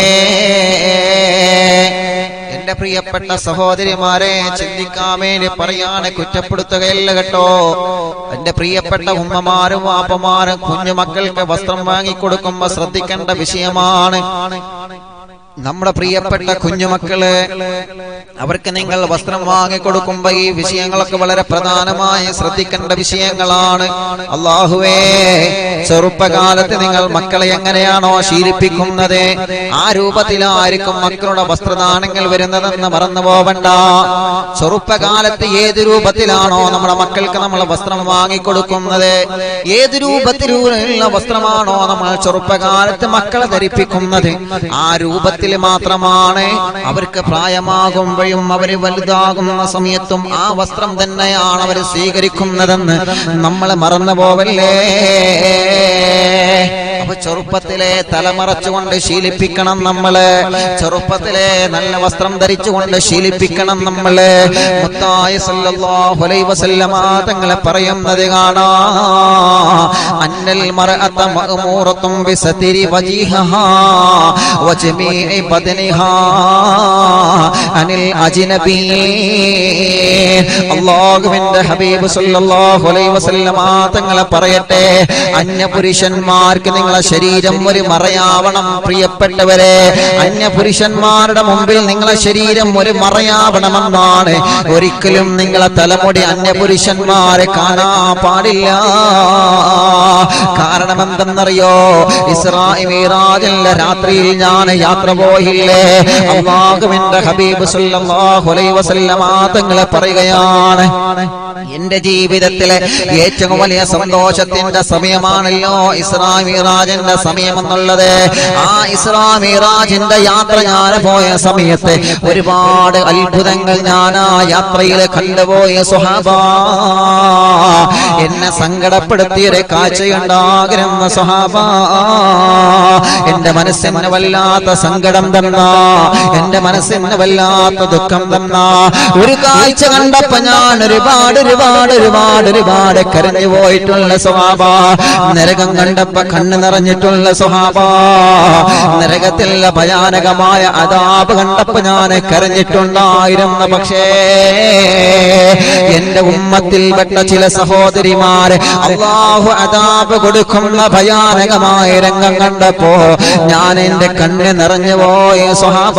എന്റെ പ്രിയപ്പെട്ട സഹോദരിമാരെ ചിന്തിക്കാൻ വേണ്ടി പറയാണ് കുറ്റപ്പെടുത്തുകയല്ല കേട്ടോ എന്റെ പ്രിയപ്പെട്ട ഉമ്മമാരും വാപ്പമാരും കുഞ്ഞുമക്കൾക്ക് വസ്ത്രം വാങ്ങിക്കൊടുക്കുമ്പോ ശ്രദ്ധിക്കേണ്ട വിഷയമാണ് നമ്മുടെ പ്രിയപ്പെട്ട കുഞ്ഞുമക്കള് അവർക്ക് നിങ്ങൾ വസ്ത്രം വാങ്ങിക്കൊടുക്കുമ്പോ ഈ വിഷയങ്ങളൊക്കെ വളരെ പ്രധാനമായി ശ്രദ്ധിക്കേണ്ട വിഷയങ്ങളാണ് അള്ളാഹുവേ ചെറുപ്പകാലത്ത് നിങ്ങൾ മക്കളെ എങ്ങനെയാണോ ശീലിപ്പിക്കുന്നത് ആ രൂപത്തിലായിരിക്കും മക്കളുടെ വസ്ത്രദാനങ്ങൾ വരുന്നതെന്ന് മറന്നു പോവണ്ട ചെറുപ്പകാലത്ത് ഏത് രൂപത്തിലാണോ നമ്മുടെ മക്കൾക്ക് നമ്മൾ വസ്ത്രം വാങ്ങിക്കൊടുക്കുന്നത് ഏത് രൂപത്തിലുള്ള വസ്ത്രമാണോ നമ്മൾ ചെറുപ്പകാലത്ത് മക്കളെ ധരിപ്പിക്കുന്നത് ആ രൂപത്തിൽ മാത്രമാണ് അവർക്ക് പ്രായമാകുമ്പോഴും അവര് വലുതാകുന്ന സമയത്തും ആ വസ്ത്രം തന്നെയാണ് അവർ സ്വീകരിക്കുന്നതെന്ന് നമ്മൾ മറന്നു പോവല്ലേ അപ്പൊ ചെറുപ്പത്തിലെ തലമറച്ചുകൊണ്ട് ശീലിപ്പിക്കണം നമ്മള് ചെറുപ്പത്തിലെ നല്ല വസ്ത്രം ധരിച്ചുകൊണ്ട് ശീലിപ്പിക്കണം നമ്മള് മുത്തായ സല്ലല്ലാഹു അലൈഹി വസല്ലമ തങ്ങളെ പറയുന്നത് കാണാ അന്നൽ മർഅത മഅമൂറത്തും ബിസതിരി വജിഹഹാ വജമീഇ ബദനിഹാ അനിൽ അജ്നബിയീൻ അല്ലാഹുവിന്റെ ഹബീബ് സല്ലല്ലാഹു അലൈഹി വസല്ലമ തങ്ങളെ പറയട്ടെ അന്യപുരുഷന്മാർക്ക് നിങ്ങളെ ശരീരം ഒരു മറയാവണം പ്രിയപ്പെട്ടവരെ അന്യപുരുഷന്മാരുടെ മുമ്പിൽ നിങ്ങളെ ശരീരം ഒരു മറയാവണമെന്നാണ് ഒരിക്കലും നിങ്ങളെ തലമുടി അന്യപുരുഷന്മാരെ കാണാൻ പാടില്ല കാരണം എന്തെന്നറിയോ ഇസ്രായി മീറാജിന്റെ രാത്രിയിൽ ഞാൻ യാത്ര പോയില്ലേ അള്ളാഹുവിന്റെ ഹബീബ് സല്ലല്ലാഹു അലൈഹി വസല്ലമ തങ്ങളെ പറയുകയാണ് എന്റെ ജീവിതത്തിലെ ഏറ്റവും വലിയ സന്തോഷത്തിന്റെ സമയമാണല്ലോ ഇസ്രാ മിറാജിന്റെ സമയം എന്നുള്ളത് ആ ഇസ്രാ മിറാജിന്റെ യാത്ര ഞാൻ പോയ സമയത്ത് ഒരുപാട് അത്ഭുതങ്ങൾ ഞാൻ ആ യാത്രയിൽ കണ്ടുപോയ സുഹാബ എന്നെ സങ്കടപ്പെടുത്തിയൊരു കാഴ്ചയുണ്ടാകുന്ന സുഹാബ എന്റെ മനസ്സിന് വല്ലാത്ത സങ്കടം തന്ന എന്റെ മനസ്സിന് വല്ലാത്ത ദുഃഖം തന്ന ഒരു കാഴ്ച കണ്ടപ്പോ ഞാൻ ഒരുപാട് ഒരുപാട് ഒരുപാട് ഒരുപാട് കരഞ്ഞു പോയിട്ടുള്ള സ്വഭാവ നരകം കണ്ടപ്പോ കണ്ണ് നിറഞ്ഞിട്ടുള്ള സ്വഭാവ നരകത്തിലുള്ള ഭയാനകമായ അതാപ് കണ്ടപ്പോ ഞാൻ കരഞ്ഞിട്ടുണ്ടായിരുന്നു പക്ഷേ എന്റെ ഉമ്മത്തിൽപ്പെട്ട ചില സഹോദരിമാര് അള്ളാഹു അതാപ് കൊടുക്കുന്ന ഭയാനകമായ രംഗം കണ്ടപ്പോ ഞാൻ എന്റെ കണ്ണ് നിറഞ്ഞു പോയ സ്വഹാബ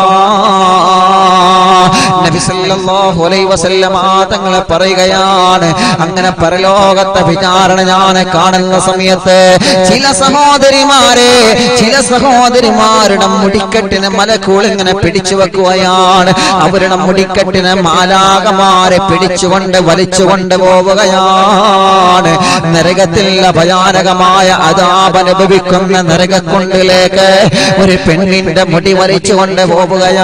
നബി സല്ലല്ലാഹു അലൈഹി വസല്ലമ തങ്ങളെ പറയുകയാണ് അങ്ങനെ പരലോകത്തെ വിചാരണ ഞാൻ കാണുന്ന സമയത്ത് ചില സഹോദരിമാരെ ചില സഹോദരിമാരുടെ മുടിക്കെട്ടിന് മലക്കൂൾ ഇങ്ങനെ പിടിച്ചു വെക്കുകയാണ് അവരുടെ മുടിക്കെട്ടിന് മാലാകമാരെ പിടിച്ചുകൊണ്ട് വലിച്ചുകൊണ്ട് പോവുകയാണ് നരകത്തിലുള്ള ഭയാനകമായ അതാപ് അനുഭവിക്കുന്ന നരകക്കുണ്ടിലേക്ക് ഒരു പെണ്ണിന്റെ മുടി വലിച്ചുകൊണ്ട് പോവുകയാ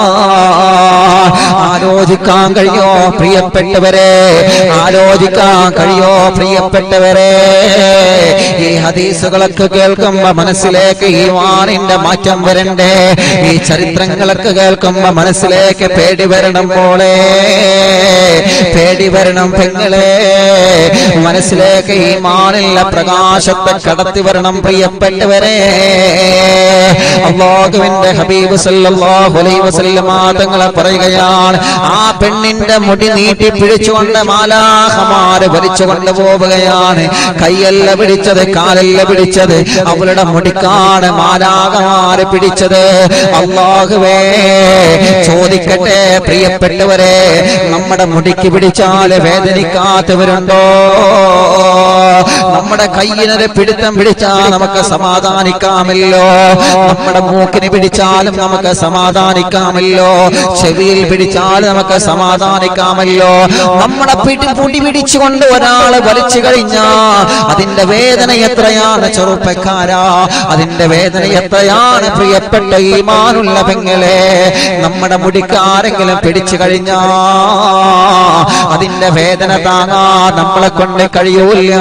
ആലോചിക്കാൻ കഴിയോ പ്രിയപ്പെട്ടവരെ ആലോചിക്കാൻ കഴിയോ പ്രിയപ്പെട്ടവരെ ഈ ഹദീസുകളൊക്കെ കേൾക്കുമ്പോ മനസ്സിലേക്ക് ഈ വാണിന്റെ മാറ്റം വരണ്ടേ ഈ ചരിത്രങ്ങളൊക്കെ കേൾക്കുമ്പോ മനസ്സിലേക്ക് പേടി വരണം മോളെ പേടി വരണം പെങ്ങളെ മനസ്സിലേക്ക് ഈ മാണില്ല പ്രകാശത്തെ കടത്തി വരണം പ്രിയപ്പെട്ടവരെ അള്ളാഹുവിന്റെ ഹബീബ് സല്ലല്ലാഹു അലൈഹി വസല്ലമ തങ്ങളെ പറയുകയാണ് ആ പെണ്ണിന്റെ മുടി നീട്ടി പിടിച്ചുകൊണ്ട് മാലാഹമാര് വലിച്ചുകൊണ്ട് പോവുകയാണ് കൈയല്ല പിടിച്ചത് കാലല്ല പിടിച്ചത് അവളുടെ മുടിക്കാണ് മാലാഹമാര് പിടിച്ചത് അള്ളാഹുവേ ചോദിക്കട്ടെ പ്രിയപ്പെട്ടവരെ നമ്മുടെ മുടിക്ക് പിടിച്ചാല് വേദനിക്കാത്തവരുണ്ടോ നമ്മുടെ കയ്യിനൊരു പിടുത്തം പിടിച്ചാൽ നമുക്ക് സമാധാനിക്കാമല്ലോ നമ്മുടെ മൂക്കിന് പിടിച്ചാലും നമുക്ക് സമാധാനിക്കാമല്ലോ ചെവിയിൽ പിടിച്ചാൽ നമുക്ക് സമാധാനിക്കാമല്ലോ നമ്മുടെ പിടി പൊടി പിടിച്ചുകൊണ്ട് ഒരാള് വലിച്ചു കഴിഞ്ഞാ അതിന്റെ വേദന എത്രയാണ് ചെറുപ്പക്കാരാ അതിന്റെ വേദന എത്രയാണ് പ്രിയപ്പെട്ട ഈ മാനുള്ള പെങ്ങളെ നമ്മുടെ മുടിക്കാരെങ്കിലും പിടിച്ചു കഴിഞ്ഞാ അതിന്റെ വേദന താങ്ങാ നമ്മളെ കൊണ്ട് കഴിയൂല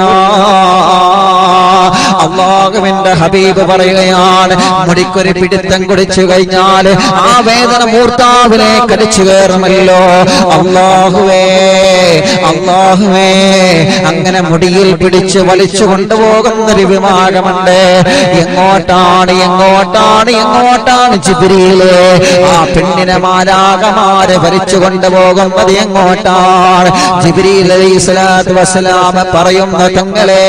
അള്ളാഹുവിന്റെ ഹബീബ് പറയുകയാണ് മുടിക്കൊരു പിടുത്തം കുടിച്ചു കഴിഞ്ഞാൽ ആ വേദന മൂർത്താവിലേക്ക് അടിച്ചു കയറുമല്ലോ അള്ളാഹുവേ അള്ളാഹുവേ അങ്ങനെ മുടിയിൽ പിടിച്ച് വലിച്ചു കൊണ്ടുപോകുന്ന ഒരു വിമാനമുണ്ട് എങ്ങോട്ടാണ് എങ്ങോട്ടാണ് എങ്ങോട്ടാണ് ജിബിരിയില് ആ പെണ്ണിനെ മാലാകമാരെ വലിച്ചു കൊണ്ടുപോകുന്നത് എങ്ങോട്ടാണ് ജിബിരിയിൽ അലൈഹി സ്വലാത്തു വസ്സലാമ പറയുന്ന തങ്ങളെ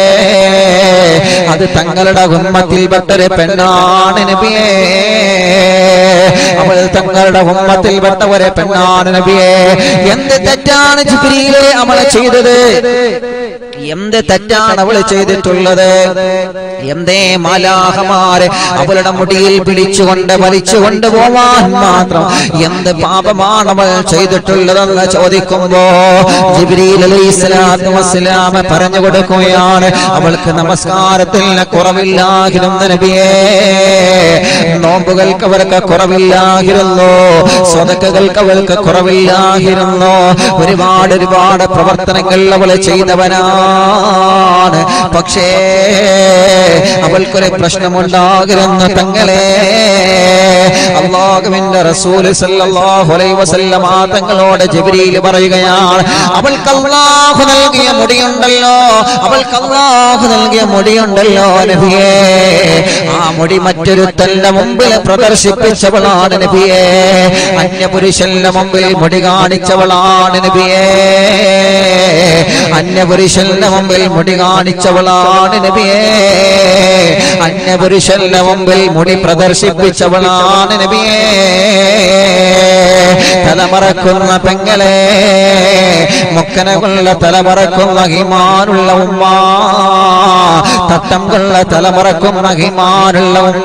അത് തങ്ങളുടെ ഉമ്മത്തിൽപ്പെട്ടൊരു പെണ്ണാണ് നബിയേ അവൾ തങ്ങളുടെ ഉമ്മത്തിൽപ്പെട്ട ഒരു പെണ്ണാണ് നബിയെ എന്ത് തെറ്റാണ് ജിബ്രീലെ അവൾ ചെയ്തത് എന്ത് തെറ്റാണ് അവൾ ചെയ്തിട്ടുള്ളത് എന്തേ മാലാഹമാരെ അവളുടെ മുടിയിൽ പിടിച്ചുകൊണ്ട് വലിച്ചുകൊണ്ട് പോവാൻ മാത്രം എന്ത് പാപമാണ് അവൾ ചെയ്തിട്ടുള്ളതെന്ന് ചോദിക്കുമ്പോ ജിബ്രീൽ അലൈഹി സ്വലാത്തു വസ്സലാം പറഞ്ഞു കൊടുക്കുകയാണ് അവൾക്ക് നമസ്കാരത്തിന് കുറവില്ലായിരുന്നു നബിയേ നോമ്പുകൾക്ക് അവർക്ക് കുറവില്ലായിരുന്നു സ്വതക്കകൾക്ക് അവൾക്ക് കുറവില്ലായിരുന്നു ഒരുപാട് ഒരുപാട് പ്രവർത്തനങ്ങൾ അവൾ ചെയ്തവനാണ് പക്ഷേ അവൾക്കൊരു പ്രശ്നമുണ്ടാകിരുന്നു തങ്ങളെ അള്ളാഹുവിന്റെ റസൂല് സല്ലല്ലാഹു അലൈഹി വസല്ലമ തങ്ങളോട് ജിബ്രീൽ പറയുകയാണ് അവൾക്ക് അള്ളാഹു നൽകിയ മുടിയുണ്ടല്ലോ അവൾക്ക് അള്ളാഹു നൽകിയ മുടിയുണ്ടല്ലോ നബിയേ ആ മുടി മറ്റൊരുത്തന്റെ മുമ്പിൽ പ്രദർശിപ്പിച്ചവളാണ് നബിയേ അന്യപുരുഷന്റെ മുമ്പിൽ മുടി കാണിച്ചവളാണ് നബിയേ അന്യപുരുഷന്റെ മുമ്പിൽ മുടി കാണിച്ചവളാണ് നബിയേ അന്യപുരുഷന്റെ മുമ്പിൽ മുടി പ്രദർശിപ്പിച്ചവളാണ് നബിയേ തലമറക്കുന്ന പെങ്ങളെ മുക്കന കൊള്ള തലമറക്കുന്ന ഹിമാനുള്ള ഉമ്മ തട്ടം കൊള്ള തലമറക്കുന്ന ഹിമാനുള്ള ഉമ്മ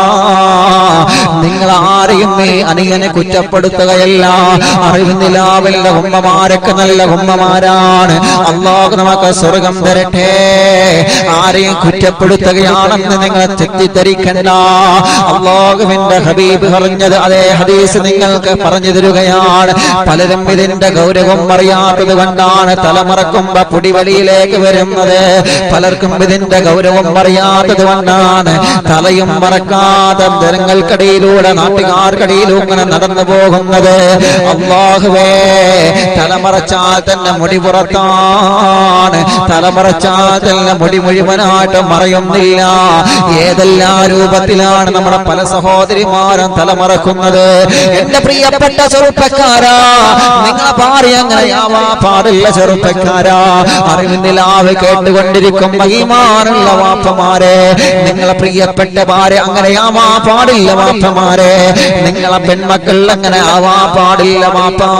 നിങ്ങൾ ആരെയും നീ അനിയനെ കുറ്റപ്പെടുത്തുകയല്ല അറിവുന്നില്ലാവല്ല ഉമ്മമാരൊക്കെ നല്ല ഉമ്മമാരാണ് അള്ളാഹു നമുക്ക് സ്വർഗം തരട്ടെ ആരെയും കുറ്റപ്പെടുത്തുകയാണെന്ന് നിങ്ങൾ തെറ്റിദ്ധരിക്കണ്ട അള്ളാഹുവിന്റെ ഹബീബ് പറഞ്ഞത് അതേ ഹദീസ് നിങ്ങൾക്ക് പറഞ്ഞു തരുകയാണ് പലരും ഇതിന്റെ ഗൗരവം അറിയാത്തത് കൊണ്ടാണ് തലമറക്കുമ്പോ പുടിവലിയിലേക്ക് വരുന്നത് പലർക്കും ഇതിന്റെ ഗൗരവം അറിയാത്തത് കൊണ്ടാണ് തലയും മറക്കാതെ ജനങ്ങൾക്കിടയിലൂടെ നാട്ടുകാർക്കിടയിലും ഇങ്ങനെ നടന്നു പോകുന്നത് അള്ളാഹുവേ തലമറച്ചാൽ തന്നെ മുടി പുറത്താണ് തലമറച്ചാൽ തന്നെ മുടി മുഴുവനായിട്ട് മറയുന്നില്ല ഏതെല്ലാം രൂപത്തിലാണ് നമ്മുടെ പല സഹോദരിമാരും തലമറക്കുന്നത് എന്റെ പ്രിയപ്പെട്ട ചെറുപ്പക്കാരാ നിങ്ങളെ ഭാര്യ അങ്ങനെയാവാ പാടില്ല ചെറുപ്പക്കാരാ അറിവിന്നിലാവ് കേട്ടുകൊണ്ടിരിക്കും മഹിമാനുള്ള വാപ്പമാരെ നിങ്ങളെ പ്രിയപ്പെട്ട ഭാര്യ അങ്ങനെയാവാ പാടില്ല വാപ്പമാരെ നിങ്ങളെ പെൺമക്കൾ അങ്ങനെ ആവാ പാടില്ല വാപ്പാ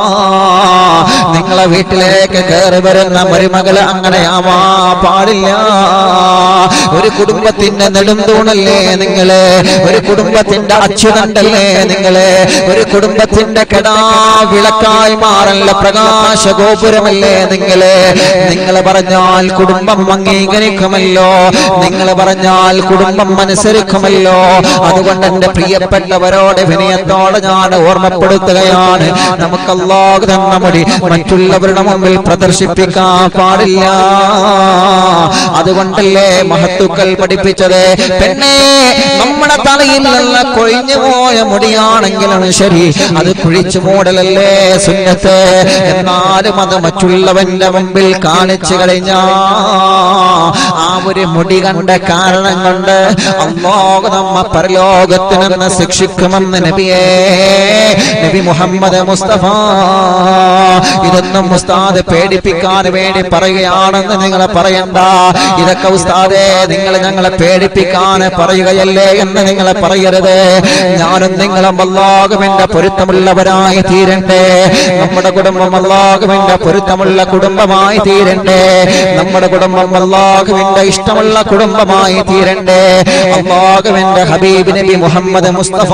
നിങ്ങളെ വീട്ടിലേക്ക് കയറി വരുന്ന മരുമകള് അങ്ങനെ ആവാ പാടില്ല ഒരു കുടുംബത്തിന്റെ നെടുന്തൂണല്ലേ നിങ്ങള് ഒരു കുടുംബത്തിന്റെ അച്യുതണ്ടല്ലേ നിങ്ങള് ഒരു കുടുംബത്തിന്റെ കെടാ വിളക്കായി മാറല്ല പ്രകാശ ഗോപുരമല്ലേ നിങ്ങള് നിങ്ങൾ പറഞ്ഞാൽ കുടുംബം അംഗീകരിക്കുമല്ലോ നിങ്ങൾ പറഞ്ഞാൽ കുടുംബം അനുസരിക്കുമല്ലോ അതുകൊണ്ട് എന്റെ പ്രിയപ്പെട്ടവരോട് വിനയത്തോടെ ഞാൻ ഓർമ്മപ്പെടുത്തുകയാണ് നമുക്ക് അല്ലാഹു തന്ന മുടി മറ്റുള്ളവരുടെ മുമ്പിൽ പ്രദർശിപ്പിക്കാൻ പാടില്ല അതുകൊണ്ടല്ലേ മഹത്തുക്കൾ പഠിപ്പിച്ചത് പെണ്ണേ നമ്മുടെ തലയിൽ നിന്ന് കൊഴിഞ്ഞു പോയ മുടിയാണെങ്കിലും ശരി അത് കുഴിച്ചു മൂടലല്ലേ സുന്നത്ത് എന്നാലും അത് മറ്റുള്ളവന്റെ മുമ്പിൽ കാണിച്ചു കഴിഞ്ഞാ ആ ഒരു മുടി കണ്ട കാരണം കൊണ്ട് അള്ളാഹു നമ്മ പരലോകത്തിൽ നിന്ന് ശിക്ഷിക്കുമെന്ന് നബിയേ നബി മുഹമ്മദ് മുസ്തഫ ഇതൊന്നും ഉസ്താദ് പേടിപ്പിക്കാൻ വേണ്ടി പറയുകയാണെന്ന് നിങ്ങൾ പറയണ്ട ഇതൊക്കെ ഉസ്താദേ നിങ്ങൾ ഞങ്ങളെ പേടിപ്പിക്കാൻ പറയുകയല്ലേ എന്ന് നിങ്ങൾ പറയരുത് ഞാനും നിങ്ങളും അല്ലാഹുവിന്റെ പൊരുത്തമുള്ളവരായി തീരണ്ടേ നമ്മുടെ കുടുംബം അല്ലാഹുവിന്റെ പൊരുത്തമുള്ള കുടുംബമായി തീരണ്ടേ നമ്മുടെ കുടുംബം അല്ലാഹുവിന്റെ ഇഷ്ടമുള്ള കുടുംബമായി തീരണ്ടേ അല്ലാഹുവിന്റെ ഹബീബ് നബി മുഹമ്മദ് മുസ്തഫ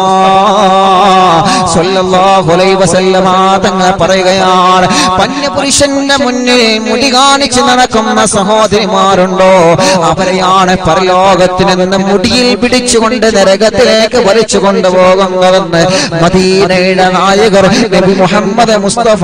സല്ലല്ലാഹു അലൈഹി വസല്ലമ തങ്ങൾ പറയുകയാണ് പന്യപുരുഷന്റെ മുന്നിൽ മുടി കാണിച്ച് നടക്കുന്ന സഹോദരിമാരുണ്ടോ അവരെയാണ് പരലോകത്തിൽ നിന്ന് മുടിയിൽ പിടിച്ചുകൊണ്ട് നരകത്തിലേക്ക് വലിച്ചു കൊണ്ടുപോകുന്നതെന്ന് മദീനയുടെ നായകർ നബി മുഹമ്മദ് മുസ്തഫ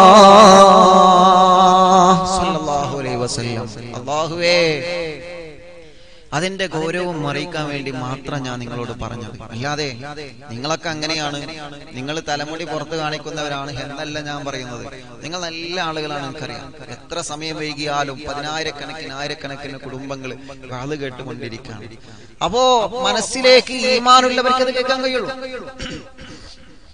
സല്ലല്ലാഹു അലൈഹി വസല്ലം അല്ലാഹുവേ അതിന്റെ ഗൗരവം അറിയിക്കാൻ വേണ്ടി മാത്രം ഞാൻ നിങ്ങളോട് പറഞ്ഞത് അല്ലാതെ നിങ്ങളൊക്കെ അങ്ങനെയാണ് നിങ്ങൾ തലമുടി പുറത്ത് കാണിക്കുന്നവരാണ് എന്നല്ല ഞാൻ പറയുന്നത് നിങ്ങൾ നല്ല ആളുകളാണ് എനിക്കറിയാം എത്ര സമയം വൈകിയാലും പതിനായിരക്കണക്കിന് ആയിരക്കണക്കിന് കുടുംബങ്ങൾ വാത് കേട്ടുകൊണ്ടിരിക്കുകയാണ് അപ്പോ മനസ്സിലേക്ക് ഈമാനുള്ളവർക്ക് അത് കേൾക്കാൻ കഴിയുള്ളൂ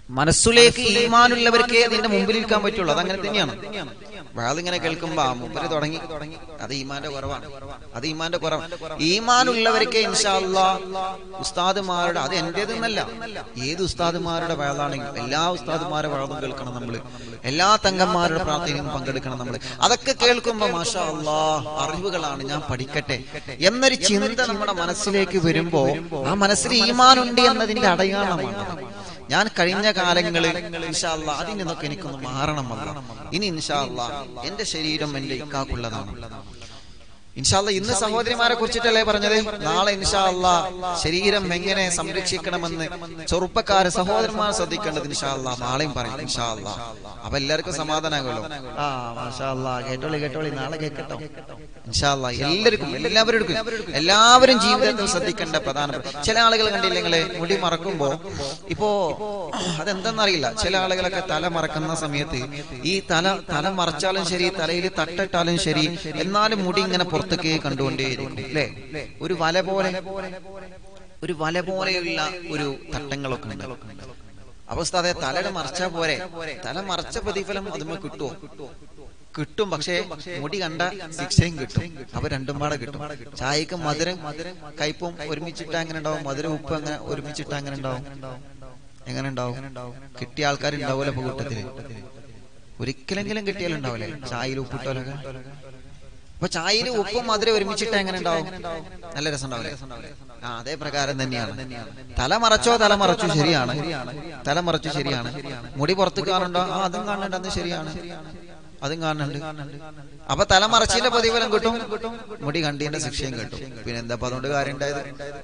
മനസ്സിലേക്ക് ഈമാനുള്ളവർക്കേ അതിന്റെ മുമ്പിൽ ഇരിക്കാൻ പറ്റുള്ളൂ അതങ്ങനെ തന്നെയാണ് വാളിങ്ങനെ കേൾക്കുമ്പോ ആ മുമ്പിൽ തുടങ്ങി അത് ഈമാന്റെ കുറവാണ് അത് ഈമാന്റെ കുറവാണ് ഈമാനുള്ളവർക്കേ ഇൻഷാല്ല ഉസ്താദുമാരുടെ അത് എന്റേതെന്നല്ല ഏത് ഉസ്താദുമാരുടെ വയലാണെങ്കിലും എല്ലാ ഉസ്താദുമാരുടെ വഴതും കേൾക്കണം നമ്മള് എല്ലാ തങ്കന്മാരുടെ പ്രാർത്ഥനയും പങ്കെടുക്കണം നമ്മള് അതൊക്കെ കേൾക്കുമ്പോ മാഷാ അല്ലാ അറിവുകളാണ് ഞാൻ പഠിക്കട്ടെ എന്നൊരു ചിന്ത നമ്മുടെ മനസ്സിലേക്ക് വരുമ്പോ ആ മനസ്സിൽ ഈമാനുണ്ട് എന്നതിന്റെ അടയാളമാണ് ഞാൻ കഴിഞ്ഞ കാലങ്ങളിൽ ഇൻഷാല്ല അതിൽ നിന്നൊക്കെ എനിക്കൊന്ന് മാറണം വന്ന ഇനി ഇൻഷാല്ല എന്റെ ശരീരം എന്റെ ഇക്കാക്കുള്ളതാണ് ഇൻഷാല്ല ഇന്ന് സഹോദരിമാരെ കുറിച്ചിട്ടല്ലേ പറഞ്ഞത് നാളെ ഇൻഷാല്ല ശരീരം എങ്ങനെ സംരക്ഷിക്കണമെന്ന് ചെറുപ്പക്കാര് സഹോദരന്മാർ ശ്രദ്ധിക്കേണ്ടത് ഇൻഷാല്ല നാളെയും പറയും ഇൻഷാല്ല അപ്പൊ എല്ലാവർക്കും സമാധാനമാകുമല്ലോ ആ മാഷാല്ല കേട്ടോളി കേട്ടോളി നാളെ കേൾക്കട്ടോ ഇൻഷാല്ല എല്ലാവർക്കും എല്ലാവരും എല്ലാവരും ജീവിതത്തിൽ ശ്രദ്ധിക്കേണ്ട പ്രധാനപ്പെട്ട ചില ആളുകൾ കണ്ടില്ല നിങ്ങളെ മുടി മറക്കുമ്പോ ഇപ്പോ അതെന്തെന്നറിയില്ല ചില ആളുകളൊക്കെ തല മറക്കുന്ന സമയത്ത് ഈ തല തല മറച്ചാലും ശരി തലയിൽ തട്ടിട്ടാലും ശരി എന്നാലും മുടി ഇങ്ങനെ പുറത്തേക്ക് കണ്ടുകൊണ്ടേയിരിക്കും അല്ലേ ഒരു വല പോലെ ഒരു വല പോലെയുള്ള ഒരു തട്ടങ്ങളൊക്കെ ഉണ്ട് അപ്പൊ അതെ തലയുടെ മറച്ചാ പോരെ തല മറച്ച പ്രതിഫലം അതുമ്മ കിട്ടുമോ കിട്ടും പക്ഷേ മുടി കണ്ട ശിക്ഷയും കിട്ടും അപ്പൊ രണ്ടും പാടെ കിട്ടും ചായക്ക് മധുരം കയ്പും ഒരുമിച്ചിട്ട് അങ്ങനെ ഉണ്ടാവും മധുരം ഉപ്പ് അങ്ങനെ ഒരുമിച്ചിട്ട് അങ്ങനെ ഉണ്ടാവും എങ്ങനെ ഉണ്ടാവും കിട്ടിയ ആൾക്കാർ ഉണ്ടാവൂല ഇപ്പൊ കൂട്ടത്തില് ഒരിക്കലെങ്കിലും കിട്ടിയാലുണ്ടാവില്ലേ ചായയിൽ ഉപ്പിട്ടോലൊക്കെ അപ്പൊ ചായയിൽ ഉപ്പും മധുരം ഒരുമിച്ചിട്ട് എങ്ങനെ ഉണ്ടാവും നല്ല രസം ഉണ്ടാവില്ലേ ആ അതേ പ്രകാരം തന്നെയാണ് തല മറച്ചോ തല മറച്ചു ശരിയാണ് തല മറച്ചു ശരിയാണ് മുടി പുറത്ത് കാണുണ്ടോ ആ അതും കാണുന്നുണ്ട് അത് ശരിയാണ് അതും കാണുന്നുണ്ട് അപ്പൊ തല മറച്ചിന്റെ പ്രതിഫലം കിട്ടും മുടി കണ്ടീന്റെ ശിക്ഷയും കിട്ടും പിന്നെ എന്താ അപ്പൊ അതുകൊണ്ട് കാര്യം ഉണ്ടായത്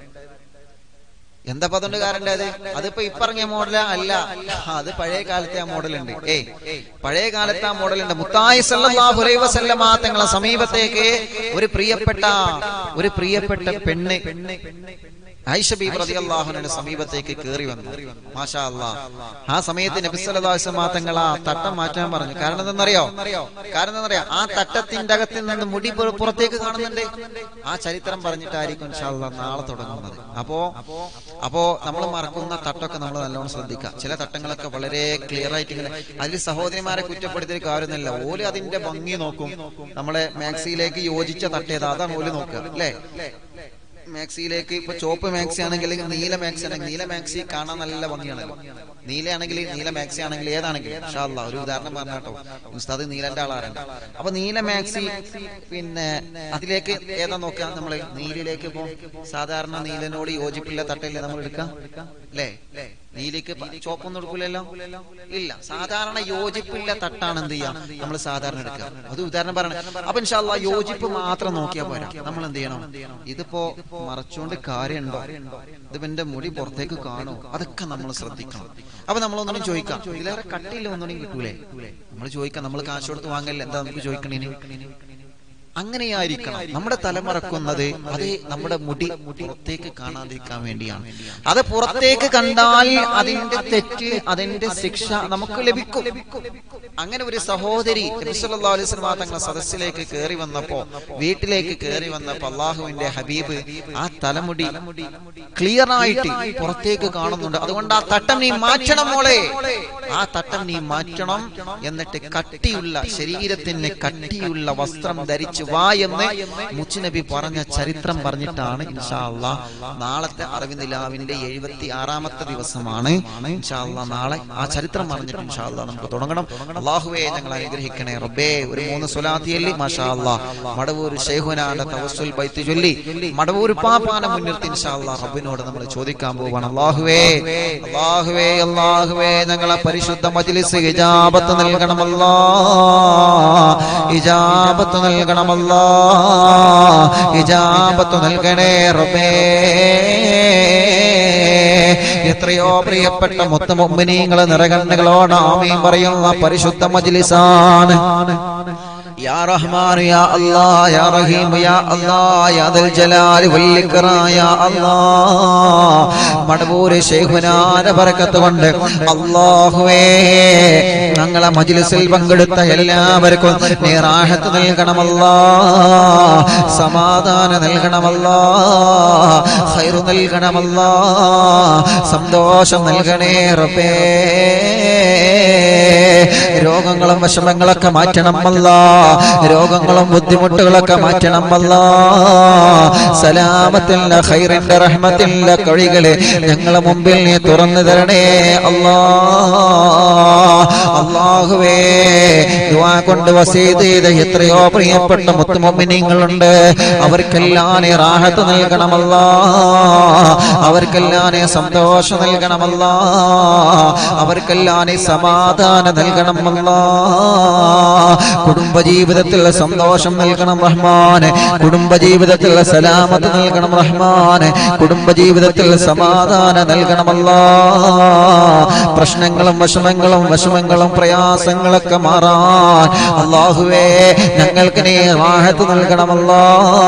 എന്താ അതുകൊണ്ട് കാര്യം ഉണ്ടായത് അതിപ്പോ ഇപ്പറങ്ങിയ മോഡല അല്ല അത് പഴയ കാലത്തെ ആ മോഡൽ ഉണ്ട് ഏയ് പഴയ കാലത്തെ ആ മോഡൽ ഉണ്ട് മുത്തായി സല്ലല്ലാഹു അലൈഹി വസല്ലമ തങ്ങളെ സമീപത്തേക്ക് ഒരു പ്രിയപ്പെട്ട ഒരു പ്രിയപ്പെട്ട പെണ്ണ് ആയിഷ ബീബി റളിയല്ലാഹുവിന്റെ സമീപത്തേക്ക് കയറി വന്നു മാഷാ അല്ലാ ആ സമയത്ത് നബി സല്ലല്ലാഹു അലൈഹി വസല്ലമ തങ്ങൾ ആ തട്ടം മാറ്റാൻ പറഞ്ഞു കാരണം എന്തെന്നറിയോ കാരണം എന്താ ആ തട്ടത്തിന്റെ അകത്തിൽ നിന്ന് മുടി പുറ- പുറത്തേക്ക് കാണുന്നുണ്ട് ആ ചരിത്രം പറഞ്ഞിട്ടായിരിക്കും ഇൻഷാ അല്ലാ നാളെ തുടങ്ങുന്നത് അപ്പോ അപ്പോ നമ്മൾ മറക്കുന്ന തട്ടൊക്കെ നമ്മൾ നല്ലോണം ശ്രദ്ധിക്കുക ചില തട്ടങ്ങളൊക്കെ വളരെ ക്ലിയർ ആയിട്ട് ഇങ്ങനെ അതിൽ സഹോദരിമാരെ കുറ്റപ്പെടുത്തിയ കാര്യമൊന്നുമില്ല ഓല് അതിന്റെ ഭംഗി നോക്കും നമ്മളെ മാക്സിയിലേക്ക് യോജിച്ച തട്ടേത് അതാണ് ഓല് നോക്കുക അല്ലേ മാക്സിയിലേക്ക് ഇപ്പൊ ചോപ്പ് മാക്സി ആണെങ്കിൽ നീല മാക്സി ആണെങ്കിൽ നീല മാക്സി കാണാൻ നല്ല ഭംഗിയാണല്ലോ നീലയാണെങ്കിൽ നീല മാക്സി ആണെങ്കിൽ ഏതാണെങ്കിലും ഇൻഷാ അല്ലാ ഒരു ഉദാഹരണം പറഞ്ഞാട്ടോ ഉസ്താദ് നീലന്റെ ആളാറുണ്ട് അപ്പൊ നീല മാക്സി പിന്നെ അതിലേക്ക് ഏതാ നോക്കുക നമ്മള് നീലിലേക്ക് ഇപ്പോ സാധാരണ നീലനോട് യോജിപ്പില്ല തട്ടല്ലേ നമ്മൾ എടുക്കാം അല്ലേ നീലിക്ക് പ- ചോപ്പൊന്നും എടുക്കൂലല്ലോ ഇല്ല സാധാരണ യോജിപ്പില്ല തട്ടാണ് എന്ത് ചെയ്യാം നമ്മൾ സാധാരണ എടുക്കുക അത് ഉദാഹരണം പറയണം അപ്പൊ ഇൻഷാല്ല യോജിപ്പ് മാത്രം നോക്കിയാൽ പോരാ നമ്മൾ എന്ത് ചെയ്യണം ഇതിപ്പോ മറച്ചുകൊണ്ട് കാര്യമുണ്ടോ ഇത് എന്റെ മുടി പുറത്തേക്ക് കാണോ അതൊക്കെ നമ്മൾ ശ്രദ്ധിക്കണം അപ്പൊ നമ്മൾ ഒന്നും ചോദിക്കാം ഇതിലേറെ കട്ടിയില്ല ഒന്നും കിട്ടൂലേ നമ്മൾ ചോദിക്കാം നമ്മൾ കാശ് കൊടുത്ത് വാങ്ങല്ലേ എന്താ നമുക്ക് ചോദിക്കണേന് അങ്ങനെയായിരിക്കണം നമ്മുടെ തലമറക്കുന്നത് അത് നമ്മുടെ മുടി പുറത്തേക്ക് കാണാതിരിക്കാൻ വേണ്ടിയാണ് അത് പുറത്തേക്ക് കണ്ടാൽ അതിന്റെ തെറ്റ് അതിന്റെ ശിക്ഷ നമുക്ക് ലഭിക്കും അങ്ങനെ ഒരു സഹോദരി നബി സല്ലല്ലാഹു അലൈഹി വസല്ലം തങ്ങളുടെ സദസ്സിലേക്ക് കയറി വന്നപ്പോ വീട്ടിലേക്ക് കയറി വന്നപ്പോ അള്ളാഹുവിന്റെ ഹബീബ് ആ തലമുടി ക്ലിയർ ആയിട്ട് പുറത്തേക്ക് കാണുന്നുണ്ട് അതുകൊണ്ട് ആ തട്ടം നീ മാറ്റണം മോളെ ആ തട്ടം നീ മാറ്റണം എന്നിട്ട് കട്ടിയുള്ള ശരീരത്തിന് കട്ടിയുള്ള വസ്ത്രം ധരിച്ചു വാ എന്ന് മുച്ചുനബി പറഞ്ഞ ചരിത്രം പറഞ്ഞിട്ടാണ് ഇൻഷാ അള്ളാ നാളത്തെ അറിവിന്ദിലാവിന്റെ എഴുപത്തി ആറാമത്തെ ദിവസമാണ് ഇൻഷാ അള്ളാ നാളെ ആ ചരിത്രം പറഞ്ഞിട്ട് ഇൻഷാ അള്ളാ നമുക്ക് തുടങ്ങണം അള്ളാഹുവേ ഞങ്ങൾ അനുഗ്രഹിക്കണേ റബ്ബേ ഒരു മൂന്ന് സ്വലാത്തിയല്ലി മാഷാ അള്ളാ മടവൂർ ഷെയ്ഹുനാന്റെ തവസ്സുൽ ബൈത്ത് ചൊല്ലി മടവൂർ പാപ്പാനെ മുൻനിർത്തി ഇൻഷാ അള്ളാ റബ്ബിനോട് നമ്മൾ ചോദിക്കാൻ പോവാണ് അള്ളാഹുവേ അള്ളാഹുവേ അള്ളാഹുവേ ഞങ്ങളെ പരിശുദ്ധ മജ്ലിസ് ഇജാബത്ത് നൽകണമല്ലാ ഇജാബത്ത് നൽകണമല്ലാ ഇജാബത്ത് നൽകണേ റബ്ബേ എത്രയോ പ്രിയപ്പെട്ട മുത്തമുമ്മിനീങ്ങള് നിറകണ്ണുകളോട് ആമീൻ പറയുന്ന പരിശുദ്ധ മജ്ലിസാണ് يا رحمن يا الله يا رحيم يا الله يا ذا الجلال والإكرام يا الله മടവൂര് ശൈഖുനാന്റെ ബറക്കത്ത് കൊണ്ട് അള്ളാഹുവേ ഞങ്ങളെ മജ്ലിസിൽ പങ്കെടുത്ത എല്ലാവർക്കും നീ റാഹത്ത് നൽകണമല്ല സമാധാനം നൽകണമല്ല ഹൈറു നൽകണമല്ല സന്തോഷം നൽകണേ റബ്ബേ രോഗങ്ങളും വിഷമങ്ങളൊക്കെ മാറ്റണം അല്ല രോഗങ്ങളും ബുദ്ധിമുട്ടുകളൊക്കെ മാറ്റണം അല്ല സലാമത്തില്ല ഹൈറിന്റെ റഹ്മത്തില്ല കഴികളെ ഞങ്ങളെ മുമ്പിൽ നീ തുറന്നു തരണേ അല്ലാ അള്ളാഹുവേ ദുആ കൊണ്ട് വസീത് ചെയ്ത എത്രയോ പ്രിയപ്പെട്ട മുത്തുമൊമിനിങ്ങളുണ്ട് അവർക്കെല്ലാം നീ റാഹത്ത് നൽകണമല്ല അവർക്കെല്ലാം നീ സന്തോഷം നൽകണമല്ല അവർക്കെല്ലാം നീ സമാധാനം നൽകണമല്ല കുടുംബജീവിതത്തിൽ സന്തോഷം നൽകണം റഹ്മാന് കുടുംബജീവിതത്തിൽ സലാമത്ത് നൽകണം റഹ്മാന് കുടുംബജീവിതത്തിൽ സമാധാനം നൽകണമല്ല പ്രശ്നങ്ങളും വിഷമങ്ങളും വിഷമങ്ങളും പ്രയാസങ്ങളൊക്കെ മാറാൻ അള്ളാഹുവേ ഞങ്ങൾക്ക് നീ റാഹത്ത് നൽകണമല്ലാ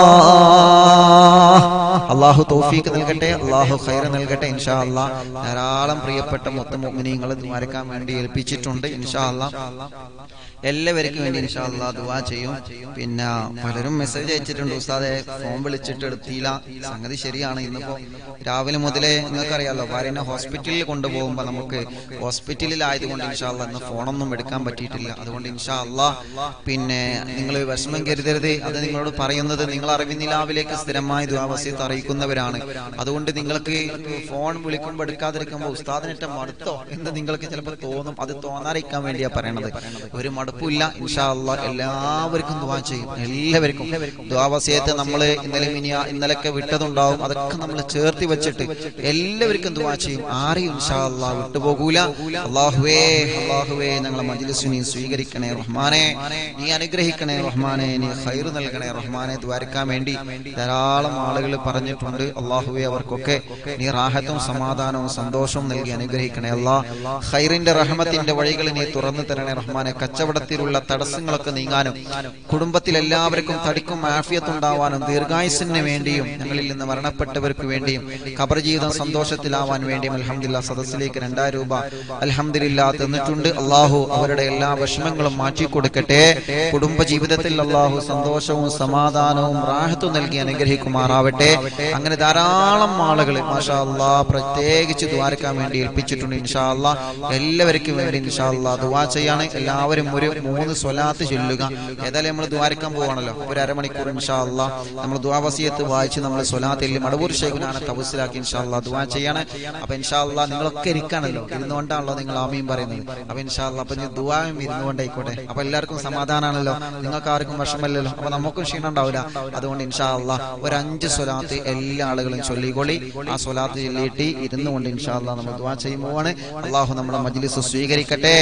അള്ളാഹു തൗഫീക്ക് നൽകട്ടെ അള്ളാഹു ഖൈർ നൽകട്ടെ ഇൻഷാ അല്ലാ ധാരാളം പ്രിയപ്പെട്ട മൊത്തം മുഅ്മിനീങ്ങൾ മരക്കാൻ വേണ്ടി ഏൽപ്പിച്ചിട്ടുണ്ട് ഇൻഷാ അല്ലാ എല്ലാവർക്കും വേണ്ടി ഇൻഷാ അല്ലാ ദുആ ചെയ്യും പിന്നെ പലരും മെസ്സേജ് അയച്ചിട്ടുണ്ട് ഉസ്താദെ ഫോൺ വിളിച്ചിട്ട് എടുത്തില്ല സംഗതി ശരിയാണ് ഇന്നിപ്പോ രാവിലെ മുതലേ നിങ്ങൾക്കറിയാലോ ഭാര്യനെ ഹോസ്പിറ്റലിൽ കൊണ്ടുപോകുമ്പോൾ നമുക്ക് ഹോസ്പിറ്റലിലായതുകൊണ്ട് ഇൻഷാ അല്ലാ ഇന്ന് ഫോണൊന്നും എടുക്കാൻ പറ്റിയിട്ടില്ല അതുകൊണ്ട് ഇൻഷാ അല്ലാ പിന്നെ നിങ്ങൾ വിഷമം കരുതരുത് അത് നിങ്ങളോട് പറയുന്നത് നിങ്ങൾ അറിവിനിലാവിലേക്ക് സ്ഥിരമായി ദുആവസ്യത്ത് അറിയിക്കുന്നവരാണ് അതുകൊണ്ട് നിങ്ങൾക്ക് ഫോൺ വിളിക്കുമ്പോൾ എടുക്കാതിരിക്കുമ്പോൾ ഉസ്താദിനിട്ട് മടുത്തോ എന്ന് നിങ്ങൾക്ക് ചിലപ്പോൾ തോന്നും അത് തോന്നാതിരിക്കാൻ വേണ്ടിയാ പറയണത് ഒരു മടുപ്പില്ല ഇൻഷാ അല്ലാ എല്ലാവർക്കും ദുആ ചെയ്യും എല്ലാവർക്കും ദുആവസ്യത്ത് നമ്മൾ ഇന്നലെ മിനിയ ഇന്നലൊക്കെ വിട്ടതുണ്ടാവും അതൊക്കെ നമ്മൾ ചേർത്തി വെച്ചിട്ട് എല്ലാവർക്കും ദുആ ചെയ്യും ആരെയും ഇൻഷാ അല്ലാ വിട്ടുപോകൂല അള്ളാഹുവേ അള്ളാഹുവേ ഞങ്ങളെ മജ്ലിസ് നീ സ്വീകരിക്കണേ റഹ്മാനെ നീ അനുഗ്രഹിക്കണേ റഹ്മാനെ നീ ഖൈർ നൽകണേ റഹ്മാനെ ദ്വാരക്കാൻ വേണ്ടി ധാരാളം ആളുകൾ പറഞ്ഞിട്ടുണ്ട് അള്ളാഹുവെ അവർക്കൊക്കെ നീ റാഹത്തും സമാധാനവും സന്തോഷവും നൽകി അനുഗ്രഹിക്കണേ അല്ലാ ഖൈറിന്റെ റഹ്മത്തിന്റെ വഴികൾ നീ തുറന്നു തരണേ റഹ്മാനെ കച്ചവടത്തിലുള്ള തടസ്സങ്ങളൊക്കെ നീങ്ങാനും കുടുംബത്തിൽ എല്ലാവർക്കും തടിക്കും ആഫിയത്തുണ്ടാവാനും ദീർഘായുസിന് വേണ്ടിയും ഞങ്ങളിൽ നിന്ന് മരണപ്പെട്ടവർക്ക് വേണ്ടിയും ഖബർ ജീവിതം സന്തോഷത്തിലാവാൻ വേണ്ടിയും അൽഹംദുലില്ലാ സദസ്സിലേക്ക് രണ്ടായിരം രൂപ അൽഹംദുലില്ലാ തന്നിട്ടുണ്ട് അള്ളാഹു അവരുടെ എല്ലാ വിഷമങ്ങളും മാറ്റി കൊടുക്കട്ടെ കുടുംബ ജീവിതത്തിൽ അള്ളാഹു സന്തോഷവും സമാധാനവും റാഹത്തും നൽകി അനുഗ്രഹിക്കുമാറാവട്ടെ അങ്ങനെ ധാരാളം ആളുകൾ മാഷാ അല്ലാ പ്രത്യേകിച്ച് ദ്വാരക്കാൻ വേണ്ടി ഏൽപ്പിച്ചിട്ടുണ്ട് ഇൻഷാ അല്ലാ എല്ലാവർക്കും വേണ്ടി ഇൻഷാ അല്ലാ ദുവാ ചെയ്യാണ് എല്ലാവരും ഒരു മൂന്ന് സ്വലാത്ത് ചൊല്ലുക ഏതായാലും നമ്മൾ ദ്വാരക്കാൻ പോവാണല്ലോ ഒരു അരമണിക്കൂർ ഇൻഷാ അല്ലാ നമ്മൾ ദ്വാവസിയത്ത് വായിച്ച് നമ്മൾ സ്വലാത്തിൽ മടവൂർ ശേഖുനാണ് തപസ്സിലാക്കി ഇൻഷാ അല്ലാ ദുവാ ചെയ്യാണ് അപ്പൊ ഇൻഷാ അല്ലാ നിങ്ങളൊക്കെ ഇരിക്കാണല്ലോ ഇരുന്നുകൊണ്ടാണല്ലോ നിങ്ങൾ ആമീൻ പറയുന്നത് അപ്പൊ ഇൻഷാ അല്ലാ അപ്പൊ ദുവായും ഇരുന്നുകൊണ്ടായിക്കോട്ടെ അപ്പൊ എല്ലാവർക്കും സമാധാനമാണല്ലോ നിങ്ങൾക്ക് ആർക്കും വിഷമല്ലല്ലോ അപ്പൊ നമുക്കും ക്ഷീണം ഉണ്ടാവില്ല അതുകൊണ്ട് ഇൻഷാ അല്ലാ ഒരു അഞ്ച് സ്വലാത്ത് എല്ലാ ആളുകളും ചൊല്ലിക്കൊള്ളി ആ സ്വലാത്ത് ചൊല്ലിയിട്ട് ഇരുന്നുകൊണ്ട് ഇൻഷാ അല്ലാ നമ്മൾ ദുവാ ചെയ്യുമ്പോഴാണ് അള്ളാഹു നമ്മുടെ മജ്ലിസ് സ്വീകരിക്കട്ടെ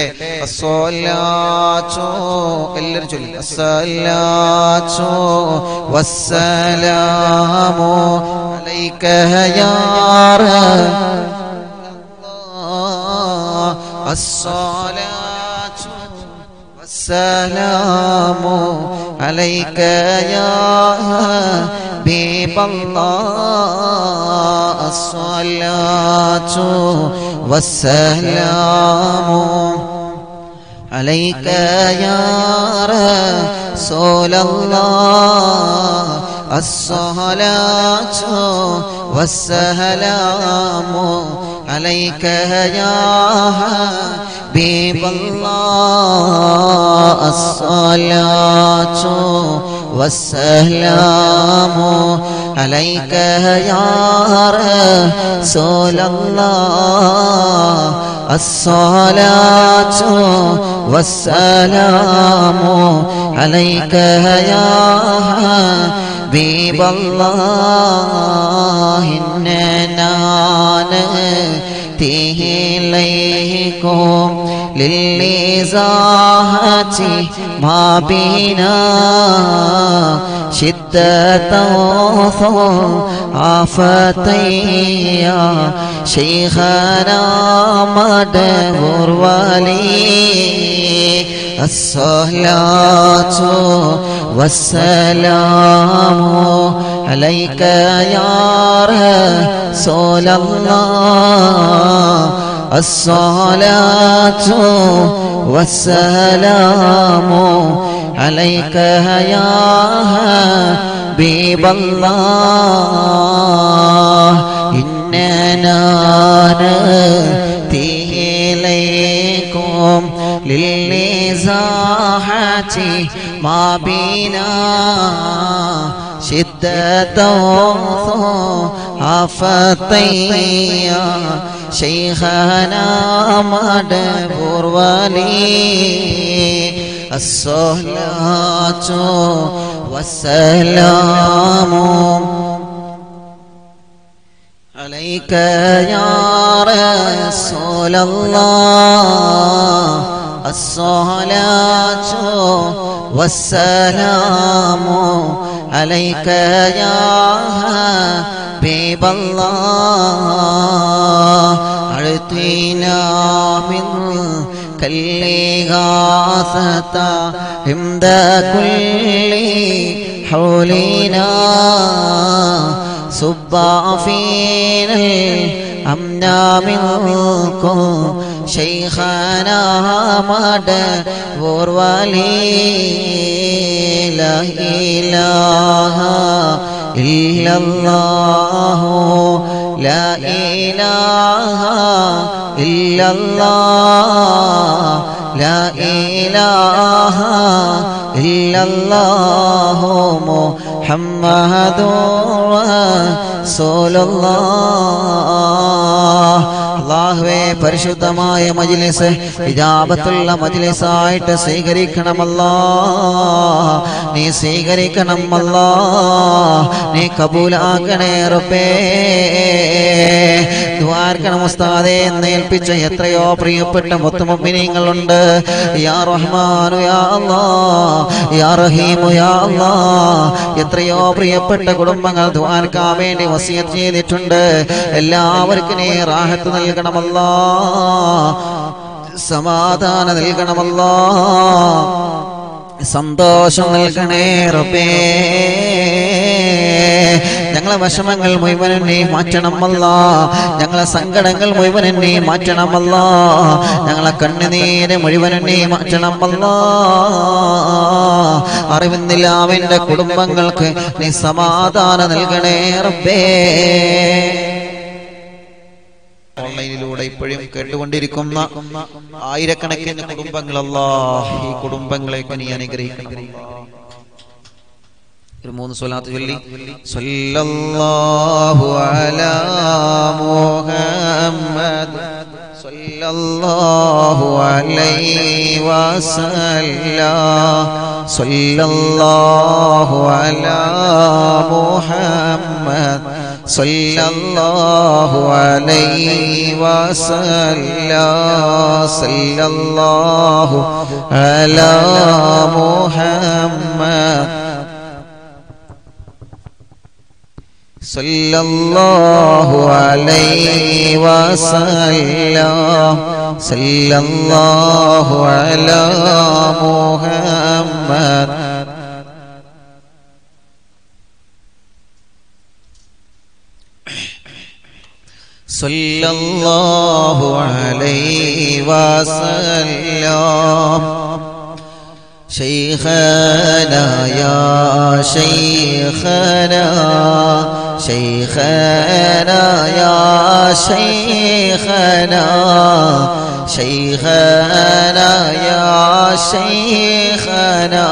അസ്സലാത്തു എല്ലാവരും ചൊല്ലി അസ്സലാത്തു വസ്സലാമു അലൈക യാ റബ്ബ് الصلاة والسلام عليك يا حبيب الله الصلاة والسلام عليك يا رسول الله الصلاة والسلام عليك يا حبيب الله الصلاة والسلام عليك يا رسول الله الصلاة والسلام عليك يا حبيب الله إننا نأتيه إليكم للإزاحة ما بنا شدة آفتي شيخنا مدهور ولي الصلاة والسلام عليك يا رسول الله الصلاة والسلام عليك يا حبيب الله إننا نأتي إليكم للنزاحة ما بنا شدة عفتيا شيخنا مدبر ولي الصلاة والسلام عليك يا رسول الله الصلاة والسلام عليك يا حبيب الله أعطينا من كالإغاثة عند كل حولنا صب فينا الأمن منكم شيخنا مد ولي لا إله إلا الله لا إله إلا الله لا إله إلا الله محمد رسول الله അള്ളാഹുവേ പരിശുദ്ധമായ മജിലിസ് ഹിജാബത്തുള്ള മജിലിസായിട്ട് സ്വീകരിക്കണമല്ലാ നീ സ്വീകരിക്കണമല്ലാ നീ കബൂലാക്കണേ റബ്ബേ ദ്വാർക്കണം ഉസ്താദെ എന്ന് ഏൽപ്പിച്ച എത്രയോ പ്രിയപ്പെട്ട മുത്തുമുമ്പിനിങ്ങളുണ്ട് യാ റഹ്മാനു യാ അല്ലാ യാ റഹീമു യാ അല്ലാ എത്രയോ പ്രിയപ്പെട്ട കുടുംബങ്ങൾ ദ്വാർക്കാൻ വേണ്ടി വസിയത്ത് ചെയ്തിട്ടുണ്ട് എല്ലാവർക്കും നീ റാഹത്ത് നൽകണമല്ലാ സമാധാനം നൽകണമല്ലാ സന്തോഷം നൽകണേ റബ്ബേ ഞങ്ങളെ വിഷമങ്ങൾ മുഴുവനും നീ മാറ്റണമല്ല ഞങ്ങളെ സങ്കടങ്ങൾ മുഴുവനും നീ മാറ്റണമല്ല ഞങ്ങളെ കണ്ണുനീര് മുഴുവനും നീ മാറ്റണമല്ല അറിവുന്നില്ല അവന്റെ കുടുംബങ്ങൾക്ക് നീ സമാധാനം നൽകണേ റബ്ബേ ഓൺലൈനിലൂടെ ഇപ്പോഴും കേട്ടുകൊണ്ടിരിക്കുന്ന ആയിരക്കണക്കിന് കുടുംബങ്ങളല്ലാ ഈ കുടുംബങ്ങളെയൊക്കെ നീ അനുഗ്രഹിക്കണം ഒരു മൂന്ന് സ്വലാത്ത് ചൊല്ലി സല്ലല്ലാഹു അലാ മുഹമ്മദ് സല്ലല്ലാഹു അലൈഹി വസല്ലം സല്ലല്ലാഹു അലാ മുഹമ്മദ് സല്ലല്ലാഹു അലൈഹി വസല്ലം സല്ലല്ലാഹു അലാ മുഹമ്മദ് صلى الله عليه وسلم صلى الله على محمد صلى الله عليه وسلم شيخنا يا شيخنا شيخنا يا شيخنا شيخنا يا شيخنا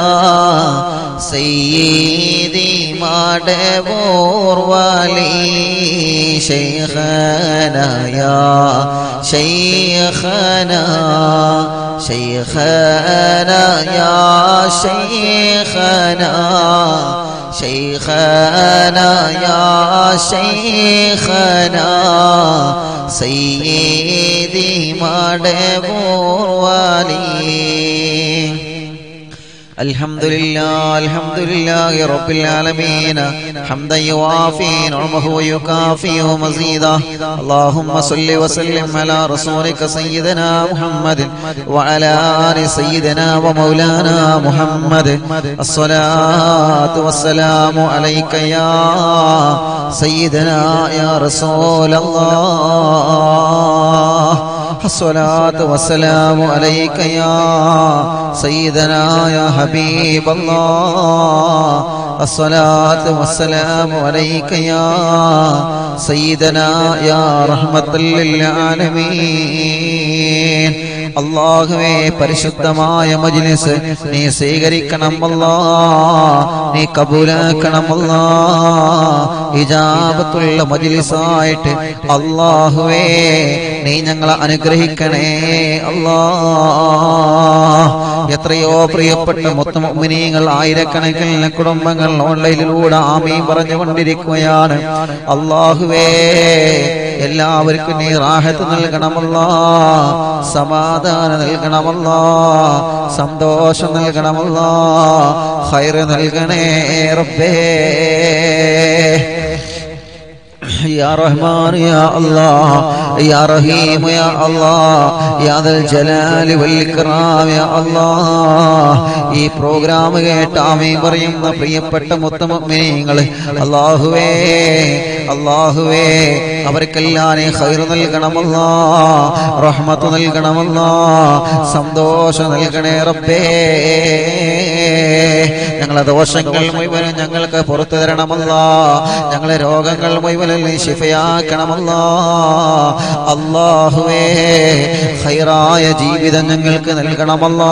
سيدي مدبور ولي شيخنا يا شيخنا شيخنا يا شيخنا شيخنا يا شيخنا سيدي مدبور ولي الحمد لله الحمد لله رب العالمين حمدا يوافي نعمه ويكافي مزيدا اللهم صل وسلم على رسولك سيدنا محمد وعلى آل سيدنا ومولانا محمد الصلاة والسلام عليك يا سيدنا يا رسول الله الصلاة والسلام عليك يا سيدنا يا حبيب الله الصلاة والسلام عليك يا سيدنا يا رحمة للعالمين അള്ളാഹുവേ പരിശുദ്ധമായ മജ്ലിസ് നീ സ്വീകരിക്കണം അല്ലാ നീ കബൂലാക്കണം അല്ലാ ഇജാബത്തുള്ള മജ്ലിസായിട്ട് അള്ളാഹുവേ നീ ഞങ്ങളെ അനുഗ്രഹിക്കണേ അല്ലാ എത്രയോ പ്രിയപ്പെട്ട മുത്തമുമിനീങ്ങൾ ആയിരക്കണക്കിന് കുടുംബങ്ങൾ ഓൺലൈനിലൂടെ ആമീൻ പറഞ്ഞുകൊണ്ടിരിക്കുകയാണ് അള്ളാഹുവേ എല്ലാവർക്കും നീ റാഹത്ത് നൽകണമല്ലാ സമാധാനം നൽകണമല്ലാ സന്തോഷം നൽകണമല്ലാ ഹൈറ് നൽകണേ റബ്ബേ يا رحمن يا الله يا رحيم يا الله يا ذا الجلال والإكرام يا الله ഈ പ്രോഗ്രാം കേട്ട് ആമീൻ പറയുന്ന പ്രിയപ്പെട്ട മുത്തമീങ്ങൾ അള്ളാഹുവേ അള്ളാഹുവേ അവർക്കെല്ലാം നീ ഖൈർ നൽകണമല്ല റഹ്മത്ത് നൽകണമല്ല സന്തോഷം നൽകണേ റബ്ബേ ഞങ്ങളെ ദോഷങ്ങൾ മുഴുവനും ഞങ്ങൾക്ക് പുറത്തു തരണമല്ല ഞങ്ങളെ രോഗങ്ങൾ മുഴുവനും നീ ശിഫയാക്കണമല്ല അള്ളാഹുവേ ഹൈറായ ജീവിതം ഞങ്ങൾക്ക് നൽകണമല്ല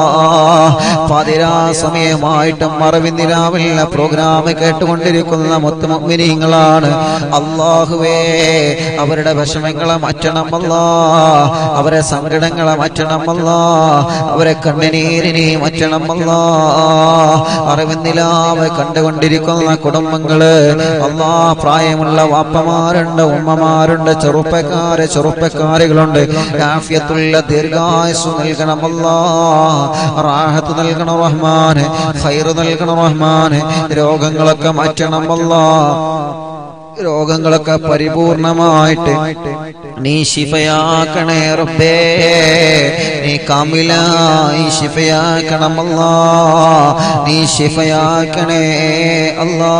പാതിരാ സമയമായിട്ടും മറവിന്ദിരാവില്ല പ്രോഗ്രാം കേട്ടുകൊണ്ടിരിക്കുന്ന മൊത്തമിനിങ്ങളാണ് അള്ളാഹുവേ അവരുടെ വിഷമങ്ങളെ മാറ്റണമല്ല അവരെ സങ്കടങ്ങളെ മാറ്റണമല്ല അവരെ കണ്ണുനീരിനെ മാറ്റണമല്ല അറിവിന്ദിലാവ് കണ്ടുകൊണ്ടിരിക്കുന്ന കുടുംബങ്ങള് അല്ലാ പ്രായമുള്ള വാപ്പമാരുണ്ട് ഉമ്മമാരുണ്ട് ചെറുപ്പക്കാര് ചെറുപ്പക്കാരികളുണ്ട് കാഫ്യത്തുള്ള ദീർഘായുസ് നൽകണമല്ല റാഹത്ത് നൽകണം റഹ്മാന് ഹൈറ് നൽകണം റഹ്മാന് രോഗങ്ങളൊക്കെ മാറ്റണമല്ല രോഗങ്ങളൊക്കെ പരിപൂർണമായിട്ട് നീ ശിഫയാക്കണേ റബ്ബേ നീ കാമിലായി ശിഫയാക്കണമല്ല നീ ശിഫയാക്കണേ അല്ലാ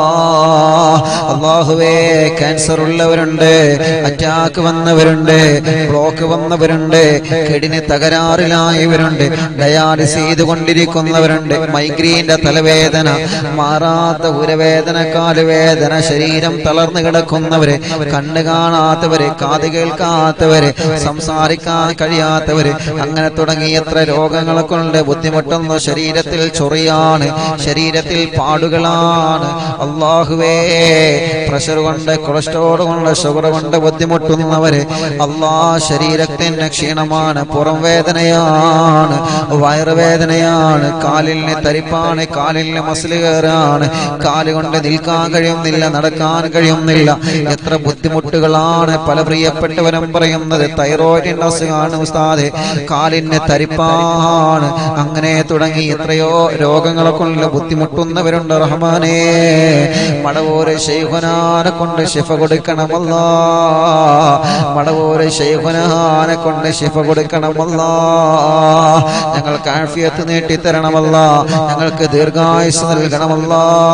അള്ളാഹുവേ ക്യാൻസർ ഉള്ളവരുണ്ട് അറ്റാക്ക് വന്നവരുണ്ട് ബ്ലോക്ക് വന്നവരുണ്ട് കിടിന് തകരാറിലായവരുണ്ട് ഡയാലിസ് ചെയ്തുകൊണ്ടിരിക്കുന്നവരുണ്ട് മൈഗ്രീന്റെ തലവേദന മാറാത്ത ഉരവേദന കാലുവേദന ശരീരം തളർന്നു കിടക്കുന്നവര് കണ്ണ് കാണാത്തവര് കാത് കേൾക്കാത്തവര് സംസാരിക്കാൻ കഴിയാത്തവര് അങ്ങനെ തുടങ്ങി എത്ര രോഗങ്ങളെ കൊണ്ട് ബുദ്ധിമുട്ടുന്ന ശരീരത്തിൽ ചൊറിയാണ് ശരീരത്തിൽ പാടുകളാണ് അള്ളാഹുവേ പ്രഷർ കൊണ്ട് കൊളസ്ട്രോൾ കൊണ്ട് ഷുഗർ കൊണ്ട് ബുദ്ധിമുട്ടുന്നവര് അള്ളാ ശരീരത്തിന് ക്ഷീണമാണ് പുറം വേദനയാണ് വയറുവേദനയാണ് കാലിന് തരിപ്പാണ് കാലിന് മസിൽ കയറാണ് കാല് കൊണ്ട് നിൽക്കാൻ കഴിയുന്നില്ല നടക്കാൻ കഴിയുന്നില്ല എത്ര ബുദ്ധിമുട്ടുകളാണ് പല പ്രിയപ്പെട്ടവരും പറയുന്നത് തൈറോയിഡിന്റെ അസുഖമാണ് ഉസ്താദ് കാലിന് തരിപ്പാണ് അങ്ങനെ തുടങ്ങി എത്രയോ രോഗങ്ങളെ കൊണ്ട് ബുദ്ധിമുട്ടുന്നവരുണ്ട് റഹ്മാനേ മടവൂര് ശൈഖുനാനെ കൊണ്ട് ശിഫ കൊടുക്കണമല്ല മടവൂര് ശൈഖുനാനെ കൊണ്ട് ശിഫ കൊടുക്കണമല്ല ഞങ്ങൾക്ക് ആഫിയത്ത് നീട്ടിത്തരണമല്ല ഞങ്ങൾക്ക് ദീർഘായുസ് നൽകണമല്ല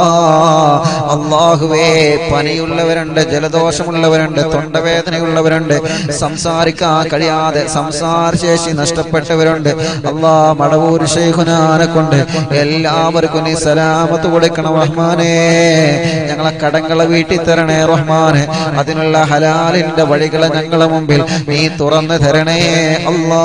അള്ളാഹുവേ പനിയുള്ളവരുണ്ട് ജലദോഷമുള്ളവരുണ്ട് തൊണ്ടവേദനയുള്ളവരുണ്ട് സംസാരിക്കാൻ കഴിയാതെ സംസാരശേഷി നഷ്ടപ്പെട്ടവരുണ്ട് അള്ളാ മടവൂർ ശൈഖുനാനെ കൊണ്ട് എല്ലാവർക്കും നീ സലാമത്ത് കൊടുക്കണം റഹ്മാനേ ഞങ്ങളെ കടങ്ങളെ വീട്ടിൽ തരണേ റഹ്മാന് അതിനുള്ള ഹലാലിന്റെ വഴികളെ ഞങ്ങളെ മുമ്പിൽ നീ തുറന്നു തരണേ അല്ലാ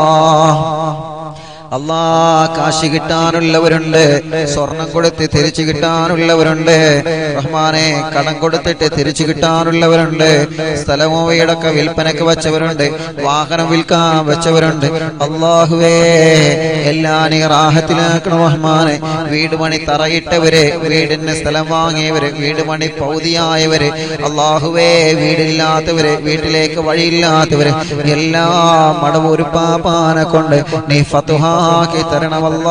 അല്ലാ കാശ് കിട്ടാനുള്ളവരുണ്ട് സ്വർണം കൊടുത്ത് തിരിച്ചു കിട്ടാനുള്ളവരുണ്ട് റഹ്മാനെ കടം കൊടുത്തിട്ട് തിരിച്ചു കിട്ടാനുള്ളവരുണ്ട് സ്ഥലമോ വീടൊക്കെ വിൽപ്പനക്ക് വെച്ചവരുണ്ട് വാഹനം വിൽക്കാൻ വെച്ചവരുണ്ട് അള്ളാഹുവേ എല്ലാ നീ റാഹത്തിലാക്കണം റഹ്മാനെ വീട് പണി തറയിട്ടവര് വീടിന് സ്ഥലം വാങ്ങിയവര് വീട് പണി പൗതിയായവര് അള്ളാഹുവേ വീടില്ലാത്തവര് വീട്ടിലേക്ക് വഴിയില്ലാത്തവര് എല്ലാ മടവൊരു പാപ്പാനെ കൊണ്ട് നീ ഫതുഹാ സുഖമാക്കി തരണമല്ല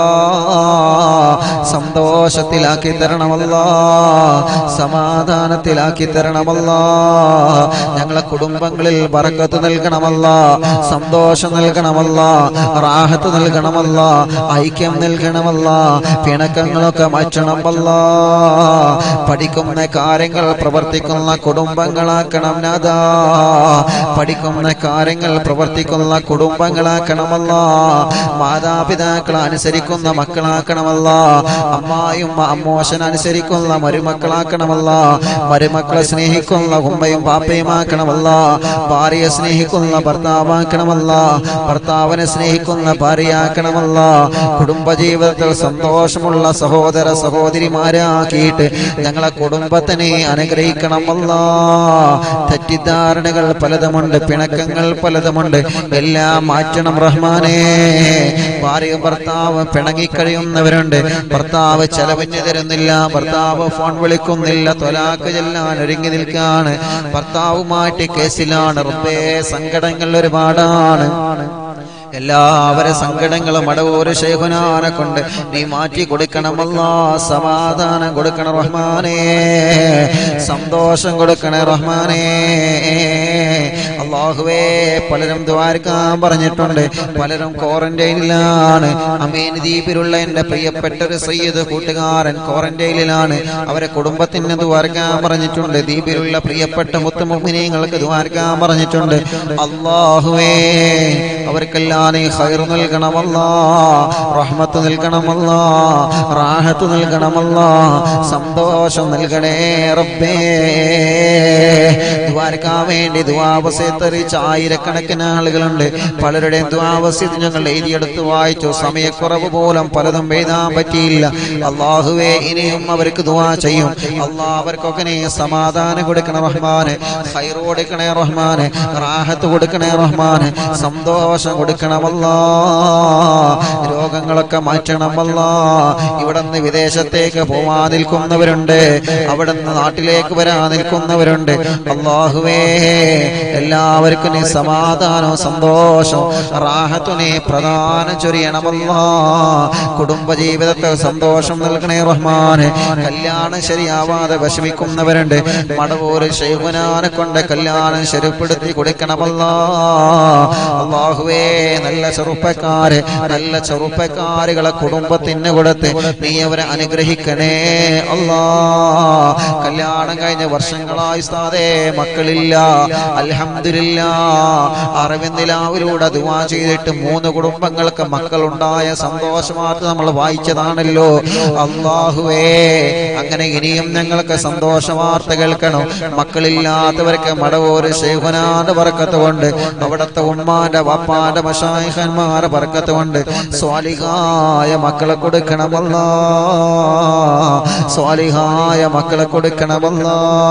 സന്തോഷത്തിലാക്കി തരണമല്ല സമാധാനത്തിലാക്കി തരണമല്ല ഞങ്ങളെ കുടുംബങ്ങളിൽ ബറക്കത്ത് നൽകണമല്ല സന്തോഷം നൽകണമല്ല റാഹത്ത് നൽകണമല്ല ഐക്യം നൽകണമല്ല പിണക്കങ്ങളൊക്കെ മാറ്റണമല്ല പഠിക്കുന്ന കാര്യങ്ങൾ പ്രവർത്തിക്കുന്ന കുടുംബങ്ങളാക്കണം നാദാ പഠിക്കുന്ന കാര്യങ്ങൾ പ്രവർത്തിക്കുന്ന കുടുംബങ്ങളാക്കണമല്ല മാതാപിതാക്കളെ അനുസരിക്കുന്ന മക്കളാക്കണമല്ല അമ്മായും അമ്മോശൻ അനുസരിക്കുന്ന മരുമക്കളാക്കണമല്ല മരുമക്കളെ സ്നേഹിക്കുന്ന ഉമ്മയും പാപ്പയുമാക്കണമല്ല ഭാര്യയെ സ്നേഹിക്കുന്ന ഭർത്താവാക്കണമല്ല ഭർത്താവിനെ സ്നേഹിക്കുന്ന ഭാര്യയാക്കണമല്ല കുടുംബജീവിതത്തിൽ സന്തോഷമുള്ള സഹോദര സഹോദരിമാരാക്കിയിട്ട് ഞങ്ങളെ കുടുംബത്തിനെ അനുഗ്രഹിക്കണമല്ല തെറ്റിദ്ധാരണകൾ പലതുമുണ്ട് പിണക്കങ്ങൾ പലതുമുണ്ട് എല്ലാം മാറ്റണം റഹ്മാനേ ഭാര്യയും ഭർത്താവ് പിണങ്ങിക്കഴിയുന്നവരുണ്ട് ഭർത്താവ് ചെലവിന് തരുന്നില്ല ഭർത്താവ് ഫോൺ വിളിക്കുന്നില്ല തൊലാക്ക് ചെല്ലാൻ ഒരുങ്ങി നിൽക്കാണ് ഭർത്താവുമായിട്ട് കേസിലാണ് റബ്ബേ സങ്കടങ്ങൾ ഒരുപാടാണ് എല്ലാവരെ സങ്കടങ്ങളും അടവൂര് ശേഖുനാനെ കൊണ്ട് നീ മാറ്റി കൊടുക്കണമല്ല സമാധാനം കൊടുക്കണം റഹ്മാനേ സന്തോഷം കൊടുക്കണേ റഹ്മാനേ അള്ളാഹുവേ പലരും ദ്വാരക്കാൻ പറഞ്ഞിട്ടുണ്ട് പലരും ക്വാറന്റൈനിലാണ് അമീൻ ദ്വീപിലുള്ള എന്റെ പ്രിയപ്പെട്ട ഒരു സയ്യിദ് കൂട്ടുകാരൻ ക്വാറന്റൈനിലാണ് അവരെ കുടുംബത്തിന് ദ്വാരക്കാൻ പറഞ്ഞിട്ടുണ്ട് ദ്വീപിലുള്ള പ്രിയപ്പെട്ട മുത്തുമുഖിനീങ്ങൾക്ക് ദ്വാരക്കാൻ പറഞ്ഞിട്ടുണ്ട് അള്ളാഹുവേ അവർക്കെല്ലാം നീ ഖൈർ നൽകണമല്ല റഹ്മത്ത് നൽകണമല്ല റാഹത്ത് നൽകണമല്ല സന്തോഷം നൽകണേ റബ്ബേ ദ്വാരക്കാൻ വേണ്ടി ദ്വാവസ്യത്തറിയിച്ച ആയിരക്കണക്കിന് ആളുകളുണ്ട് പലരുടെയും ദ്വാവസ്യത്ത് ഞങ്ങൾ എഴുതിയെടുത്ത് വായിച്ചു സമയക്കുറവ് പോലും പലതും എഴുതാൻ പറ്റിയില്ല അള്ളാഹുവേ ഇനിയും അവർക്ക് ദുവാ ചെയ്യും അള്ളാഹ് അവർക്കൊക്കെ നീ സമാധാനം കൊടുക്കണേ റഹ്മാന് ഹൈർ കൊടുക്കണേ റഹ്മാന് റാഹത്ത് കൊടുക്കണേ റഹ്മാന് സന്തോഷം കൊടുക്കണമല്ല രോഗങ്ങളൊക്കെ മാറ്റണമല്ല ഇവിടുന്ന് വിദേശത്തേക്ക് പോവാൻ നിൽക്കുന്നവരുണ്ട് അവിടുന്ന് നാട്ടിലേക്ക് വരാൻ നിൽക്കുന്നവരുണ്ട് അള്ളാഹുവേ എല്ലാവർക്കും നീ സമാധാനവും സന്തോഷവും റാഹത്തു നീ പ്രധാനം ചൊരിയണമല്ല കുടുംബജീവിതത്തിൽ സന്തോഷം നൽകണേ റഹ്മാന് കല്യാണം ശരിയാവാതെ വിഷമിക്കുന്നവരുണ്ട് മടവൂര് ശൈവനാനെ കൊണ്ട് കല്യാണം ശരിപ്പെടുത്തി കൊടുക്കണമല്ല അള്ളാഹുവേ നല്ല ചെറുപ്പക്കാര് നല്ല ചെറുപ്പക്കാരുകളെ കുടുംബത്തിന് കൊടുത്ത് നീ അവരെ അനുഗ്രഹിക്കണേ അല്ലാ കല്യാണം കഴിഞ്ഞ വർഷങ്ങളായി സ്ഥാതേ മക്കളില്ല അൽഹംദുലില്ലാ അറിവിന്ദിലാവിലൂടെ ദുവാ ചെയ്തിട്ട് മൂന്ന് കുടുംബങ്ങൾക്ക് മക്കളുണ്ടായ സന്തോഷമാർത്ത നമ്മൾ വായിച്ചതാണല്ലോ അള്ളാഹുവേ അങ്ങനെ ഇനിയും ഞങ്ങൾക്ക് സന്തോഷ വാർത്ത കേൾക്കണം മക്കളില്ലാത്തവർക്ക് മടവൂര് ശേഖനാന്റെ പറക്കത്ത് കൊണ്ട് അവിടുത്തെ ഉമ്മാന്റെ വപ്പാന്റെ മഷായിഖന്മാരെ പറക്കത്ത് കൊണ്ട് സ്വാലിഹായ മക്കളെ കൊടുക്കണമല്ല സ്വാലിഹായ മക്കളെ കൊടുക്കണമല്ല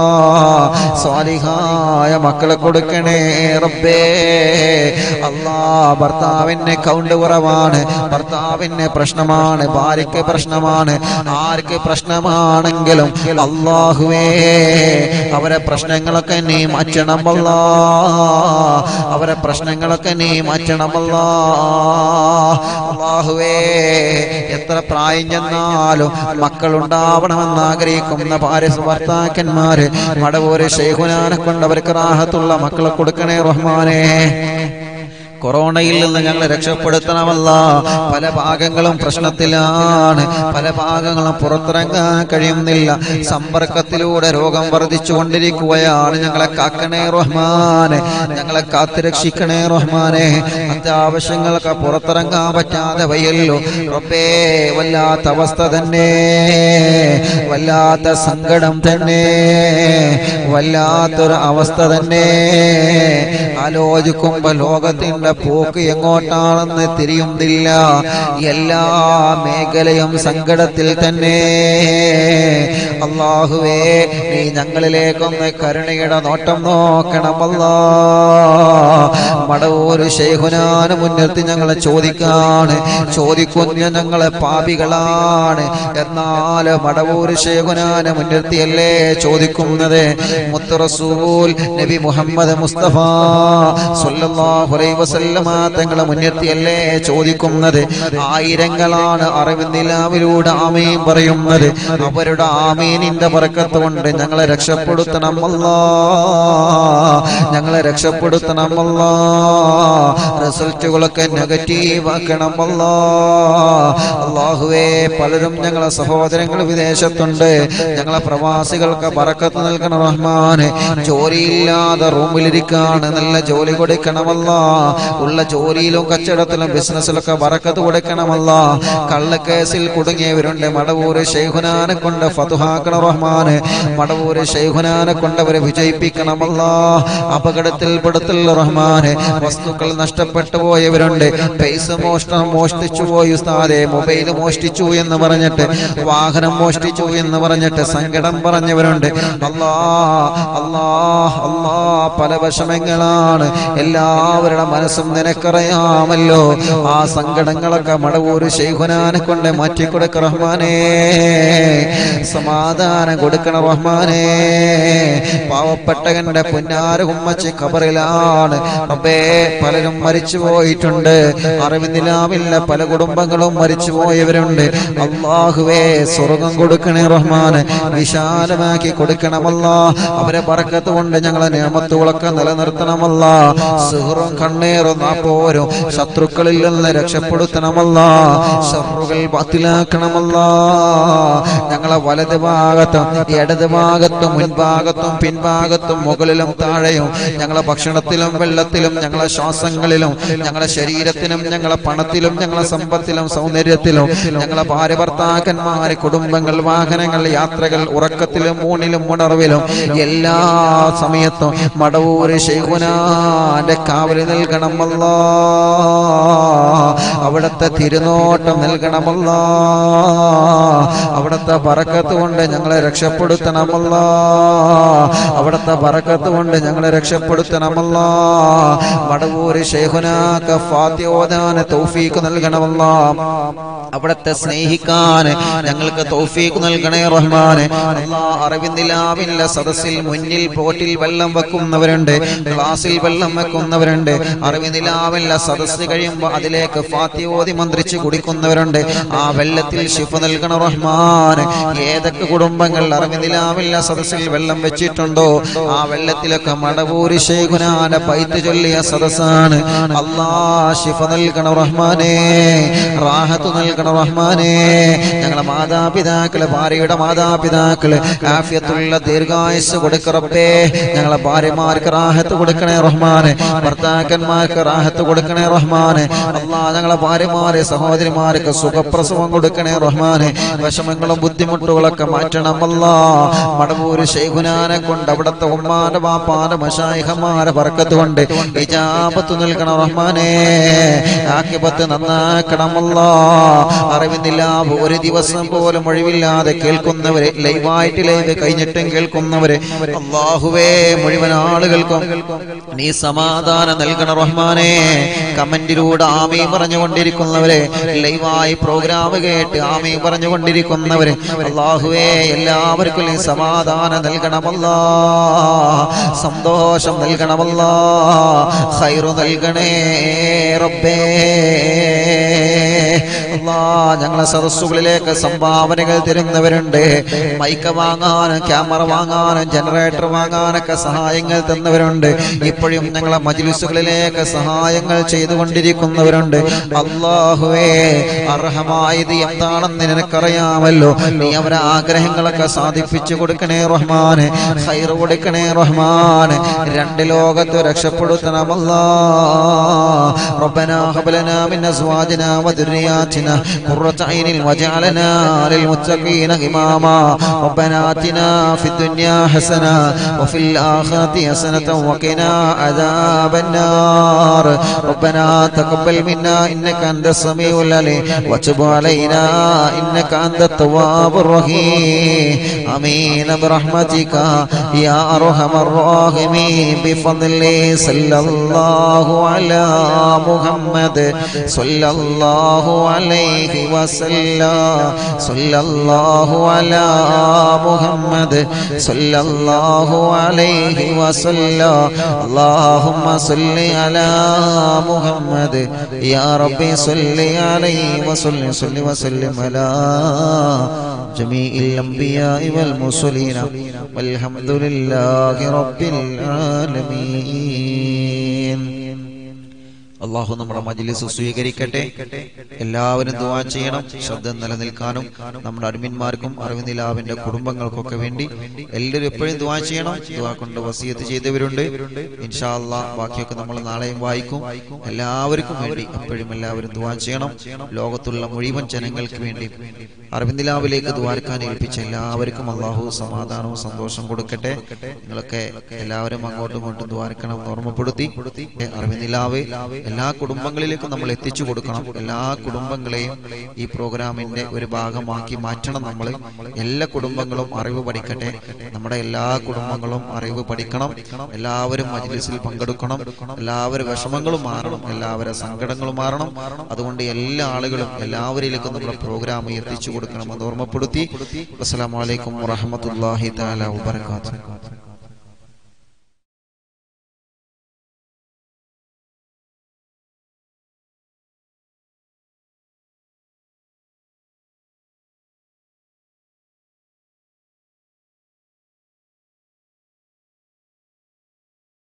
സ്വാലിഹായ മക്കളെ കൊടുക്കണേ റബ്ബേ അല്ലാ ഭർത്താവിന് കൗണ്ട് കുറവാണ് ഭർത്താവിന് പ്രശ്നമാണ് ഭാര്യയ്ക്ക് പ്രശ്നമാണ് ആർക്ക് പ്രശ്നമാണെങ്കിലും അള്ളാഹുവേ അവരെ പ്രശ്നങ്ങളൊക്കെ നീ മാറ്റണമല്ല അവരെ പ്രശ്നങ്ങളൊക്കെ നീ മാറ്റണമല്ല അള്ളാഹുവേ എത്ര പ്രായം ചെന്നാലും മക്കളുണ്ടാവണമെന്ന് ആഗ്രഹിക്കുന്ന ഭാര്യ ഭർത്താക്കന്മാര് മടവൂര് ഷെയ്ഖുനാനെ കൊണ്ട് അവർക്ക് റാഹത്തുള്ള മക്കളെ കൊടുക്കണേ റഹ്മാനേ കൊറോണയിൽ നിന്ന് ഞങ്ങളെ രക്ഷപ്പെടുത്തണമല്ല പല ഭാഗങ്ങളും പ്രശ്നത്തിലാണ് പല ഭാഗങ്ങളും പുറത്തിറങ്ങാൻ കഴിയുന്നില്ല സമ്പർക്കത്തിലൂടെ രോഗം വർദ്ധിച്ചു കൊണ്ടിരിക്കുകയാണ് ഞങ്ങളെ കാക്കണേ റഹ്മാനെ ഞങ്ങളെ കാത്തുരക്ഷിക്കണേ റഹ്മാനെ അത്യാവശ്യങ്ങൾക്ക് പുറത്തിറങ്ങാൻ പറ്റാതെ വയ്യല്ലോ റബ്ബേ വല്ലാത്ത അവസ്ഥ തന്നെ വല്ലാത്ത സങ്കടം തന്നെ വല്ലാത്തൊരു അവസ്ഥ തന്നെ ആലോചിക്കുമ്പോ ലോകത്തിന്റെ പോക്ക് എങ്ങോട്ടാണെന്ന് തിരിയുന്നില്ല എല്ലാ മേഖലയും സങ്കടത്തിൽ തന്നെ അള്ളാഹുവേ നീ ഞങ്ങളിലേക്കൊന്ന് കരുണയുടെ നോട്ടം നോക്കണമല്ലാ മടവൂര് ശേഖുനാന് മുൻനിർത്തി ഞങ്ങളെ ചോദിക്കാണ് ചോദിക്കുന്ന ഞങ്ങളെ പാപികളാണ് എന്നാൽ മടവൂര് ശേഖുനാന് മുൻനിർത്തിയല്ലേ ചോദിക്കുന്നത് മുത്തറസൂൽ നബി മുഹമ്മദ് മുസ്തഫ സല്ലല്ലാഹു അലൈഹി വസല്ലം വസല്ലമ തങ്ങളെ മുൻനിർത്തിയല്ലേ ചോദിക്കുന്നത് ആയിരങ്ങളാണ് അറിവിന്ദിലാവിലൂടെ ആമീൻ പറയുന്നത് അവരുടെ ആമീനിന്റെ പറക്കത്ത് കൊണ്ട് ഞങ്ങളെ രക്ഷപ്പെടുത്തണം അല്ലാ ഞങ്ങളെ രക്ഷപ്പെടുത്തണം അല്ലാ റിസൾട്ടുകളൊക്കെ നെഗറ്റീവ് ആക്കണം അല്ലാ അള്ളാഹുവേ പലരും ഞങ്ങളെ സഹോദരങ്ങൾ വിദേശത്തുണ്ട് ഞങ്ങളെ പ്രവാസികൾക്ക് പറക്കത്ത് നൽകണം റഹ്മാന് ജോലിയില്ലാതെ റൂമിലിരിക്കാണ് നല്ല ജോലി കൊടുക്കണമല്ല ഉള്ള ജോലിയിലും കച്ചവടത്തിലും ബിസിനസ്സിലൊക്കെ പറക്കത്ത് കൊടുക്കണമല്ല കള്ളക്കേസിൽ കുടുങ്ങിയവരുണ്ട് മടവൂര് ഷെയ്ഖുനാനെ കൊണ്ട് ഫതുഹാക്കണ റഹ്മാന് മടവൂര് ഷെയ്ഖുനാനെ കൊണ്ട് അവരെ വിജയിപ്പിക്കണമല്ല അപകടത്തിൽ പെടുത്തുള്ള റഹ്മാന് വസ്തുക്കൾ നഷ്ടപ്പെട്ടു പോയവരുണ്ട് പൈസ മോഷണം മോഷ്ടിച്ചു പോയി ഉസ്താദെ മൊബൈൽ മോഷ്ടിച്ചു എന്ന് പറഞ്ഞിട്ട് വാഹനം മോഷ്ടിച്ചു എന്ന് പറഞ്ഞിട്ട് സങ്കടം പറഞ്ഞവരുണ്ട് അല്ലാ അല്ലാ അല്ലാ പല വിഷമങ്ങളാണ് എല്ലാവരുടെ മനസ്സും നിനക്കറിയാമല്ലോ ആ സങ്കടങ്ങളൊക്കെ മടവൂര് ശൈഖുനാനെ കൊണ്ട് മാറ്റിക്കൊടുക്ക റഹ്മാനേ സമാധാനം കൊടുക്കണ റഹ്മാനേ പാവപ്പെട്ടകന്റെ പുന്നാര ഉമ്മച്ചി ഖബറിലാണ് റബ്ബേ പലരും മരിച്ചു പോയിട്ടുണ്ട് അറിവിന്ദിലാവില്ല പല കുടുംബങ്ങളും മരിച്ചു പോയവരുണ്ട് അള്ളാഹുവേ സ്വർഗം കൊടുക്കണേ റഹ്മാന് വിശാലമാക്കി കൊടുക്കണമല്ല അവരെ പറക്കത്ത് കൊണ്ട് ഞങ്ങളെ നിയമത്തുകളൊക്കെ നിലനിർത്തണമല്ല സുഹറും കണ്ണേറും നാപ്പോരും ശത്രുക്കളിൽ നിന്ന് രക്ഷപ്പെടുത്തണമല്ല ഷറുകൾ ബാത്തിലാക്കണമല്ല ഞങ്ങളെ വലത് ഭാഗത്തും ഇടത് ഭാഗത്തും മുൻഭാഗത്തും പിൻഭാഗത്തും മുകളിലും താഴെയും ഞങ്ങളെ ഭക്ഷണത്തിലും വെള്ളത്തിലും ഞങ്ങളെ ശ്വാസങ്ങളിലും ഞങ്ങളെ ശരീരത്തിനും ഞങ്ങളെ പണത്തിലും ഞങ്ങളെ സമ്പത്തിലും സൗന്ദര്യത്തിലും ഞങ്ങളെ ഭാര്യ ഭർത്താക്കന്മാരെ കുടുംബങ്ങൾ വാഹനങ്ങൾ യാത്രകൾ ഉറക്കത്തിലും ഊണിലും ഉണർവിലും എല്ലാ സമയത്തും മടവൂര് ശൈഖുനാന്റെ കാവല് നൽകണമല്ല അവിടത്തെ തിരുനോട്ടം നൽകണമല്ല അവിടത്തെ പറക്കത്ത് കൊണ്ട് ഞങ്ങളെ രക്ഷപ്പെടുത്തണമല്ല അവിടത്തെ പറക്കത്ത് കൊണ്ട് ഞങ്ങളെ രക്ഷപ്പെടുത്തണമല്ല മടവൂര് ശൈഖുനാക്ക് ഫാത്യോദാന തൗഫീക്ക് നൽകണമല്ല അവിടത്തെ സ്നേഹിക്കാൻ ഞങ്ങൾക്ക് തൗഫീഖ് നൽകണേ റഹ്മാനെ അല്ലാ അറിവിന്ദിലാവില്ല സദസ്സിൽ മുന്നിൽ പോട്ടിൽ വെള്ളം വെക്കുന്നവരുണ്ട് ഗ്ലാസിൽ വെള്ളം വെക്കുന്നവരുണ്ട് അറിവിന്ദിലാവില്ല സദസ്സ് കഴിയുമ്പോൾ അതിലേക്ക് ഫാത്തിയോതി മന്ത്രിച്ച് കുടിക്കുന്നവരുണ്ട് ആ വെള്ളത്തിൽ ശിഫ നൽകണ റഹ്മാൻ ഏതൊക്കെ കുടുംബങ്ങൾ അറിവിന്ദിലാവില്ല സദസ്സിൽ വെള്ളം വെച്ചിട്ടുണ്ടോ ആ വെള്ളത്തിലൊക്കെ മടവൂരി ശേഖുനാന്റെ പൈത്ത് ചൊല്ലിയ സദസ്സാണ് അല്ലാ ശിഫ നൽകണ റഹ്മാനേ റാഹത്ത് നൽകണ റഹ്മാനേ ഞങ്ങളെ മാതാപിതാക്കള് ഭാര്യയുടെ മാതാപിതാക്കള് ആഫിയത്തുള്ള ദീർഘായുസ് കൊടുക്കറപ്പേ ഞങ്ങളെ ഭാര്യമാർക്ക് റാഹത്ത് കൊടുക്കണേ റഹ്മാന് ഭർത്താക്കന്മാർക്ക് റാഹത്ത് കൊടുക്കണേ റഹ്മാന് അല്ലാ ഞങ്ങളെ ഭാര്യമാരെ സഹോദരിമാർക്ക് സുഖപ്രസവം കൊടുക്കണേ റഹ്മാന് വിഷമങ്ങളും ബുദ്ധിമുട്ടുകളൊക്കെ മാറ്റണമല്ല മടവൂര് ശൈഖുനാനെ കൊണ്ട് അവിടുത്തെ ഉമ്മാന്റെ ബാപ്പാന്റെ മഷായിഹമാരെ പറക്കത്ത് കൊണ്ട് ഇജാബത്ത് നൽകണം റഹ്മാനേ ആക്കിപത്ത് നന്നാക്കണമല്ല അറിവിന്നില്ല ഒരു ദിവസം പോലും ഒഴിവില്ലാതെ കേൾക്കുന്നവരെ ലൈവായിട്ട് ലൈവ് കഴിഞ്ഞിട്ടും കേൾക്കുന്നവരെ അള്ളാഹുവേ മുഴുവൻ ആളുകൾക്കും നീ സമാധാനം നൽകണ റഹ്മാനെ കമന്റിലൂടെ ആമീ പറഞ്ഞുകൊണ്ടിരിക്കുന്നവരെ ലൈവായി പ്രോഗ്രാം കേട്ട് ആമീ പറഞ്ഞുകൊണ്ടിരിക്കുന്നവരെ അള്ളാഹുവേ എല്ലാവർക്കും നീ സമാധാനം നൽകണമല്ലാ സന്തോഷം നൽകണമല്ലാ ഹൈറു നൽകണേ റബ്ബേ അല്ലാ ഞങ്ങളെ സദസ്സുകളിലേക്ക് സംഭാവനകൾ തരുന്നവരുണ്ട് മൈക്ക് വാങ്ങാനും ക്യാമറ വാങ്ങാനും ജനറേറ്റർ വാങ്ങാനൊക്കെ സഹായങ്ങൾ തന്നവരുണ്ട് ഇപ്പോഴും ഞങ്ങളെ മജിലിസുകളിലേക്ക് സഹായങ്ങൾ ചെയ്തുകൊണ്ടിരിക്കുന്നവരുണ്ട് അള്ളാഹുവേ അർഹമായത് എന്താണെന്ന് നിനക്കറിയാമല്ലോ നീ അവരെ ആഗ്രഹങ്ങളൊക്കെ സാധിപ്പിച്ചു കൊടുക്കണേ റഹ്മാന് ഹൈറ് കൊടുക്കണേ റഹ്മാന് രണ്ട് ലോകത്ത് രക്ഷപ്പെടുത്തണമല്ലാ ربنا هب لنا من ازواجنا وذرياتنا قرة عين واجعلنا للمتقين اماما ربنا اتنا في الدنيا حسنه وفي الاخره حسنه وقنا عذاب النار ربنا تقبل منا انك انت السميع العليم وتب علينا انك انت التواب الرحيم امين برحمتك يا ارحم الراحمين بفضل صلى الله على محمد صلى الله على عليه وسلم صلى الله على محمد صلى الله عليه وسلم اللهم صل على محمد يا ربي صل عليه وسلم صل وسلم على جميع الأنبياء والمرسلين والحمد لله رب العالمين അള്ളാഹു നമ്മുടെ മജ്ലിസ് സ്വീകരിക്കട്ടെ എല്ലാവരും ദുവാ ചെയ്യണം ശബ്ദം നിലനിൽക്കാനും നമ്മുടെ അഡ്മിന്മാർക്കും അറിവിന്ദിലാവിന്റെ കുടുംബങ്ങൾക്കൊക്കെ വേണ്ടി എല്ലാവരും എപ്പോഴും ദുവാ ചെയ്യണം ദുവാ കൊണ്ട് വസീയത്ത് ചെയ്തവരുണ്ട് ഇൻഷാ അള്ളാഹ് ബാക്കിയൊക്കെ നമ്മൾ നാളെയും വായിക്കും എല്ലാവർക്കും വേണ്ടി എപ്പോഴും എല്ലാവരും ദുവാ ചെയ്യണം ലോകത്തുള്ള മുഴുവൻ ജനങ്ങൾക്ക് വേണ്ടി അറിവിന്ദിലാവിലേക്ക് ദ്വാരക്കാൻ ഏൽപ്പിച്ച എല്ലാവർക്കും അള്ളാഹു സമാധാനവും സന്തോഷം കൊടുക്കട്ടെ നിങ്ങളൊക്കെ എല്ലാവരും അങ്ങോട്ടും ഇങ്ങോട്ടും ദ്വാരക്കണം എന്ന് ഓർമ്മപ്പെടുത്തി അറിവിന്ദിലാവ് എല്ലാ കുടുംബങ്ങളിലേക്കും നമ്മൾ എത്തിച്ചു കൊടുക്കണം എല്ലാ കുടുംബങ്ങളെയും ഈ പ്രോഗ്രാമിന്റെ ഒരു ഭാഗമാക്കി മാറ്റണം നമ്മൾ എല്ലാ കുടുംബങ്ങളും അറിവ് പഠിക്കട്ടെ നമ്മുടെ എല്ലാ കുടുംബങ്ങളും അറിവ് പഠിക്കണം എല്ലാവരും മജ്ലിസിൽ പങ്കെടുക്കണം എല്ലാവരും വിഷമങ്ങളും മാറണം എല്ലാവരും സങ്കടങ്ങളും മാറണം അതുകൊണ്ട് എല്ലാ ആളുകളും എല്ലാവരിലേക്കും നമ്മുടെ പ്രോഗ്രാം എത്തിച്ചു കൊടുക്കണമെന്ന് ഓർമ്മപ്പെടുത്തി അസ്സലാമു അലൈക്കും വറഹ്മത്തുള്ളാഹി തആല വബറകാതുഹു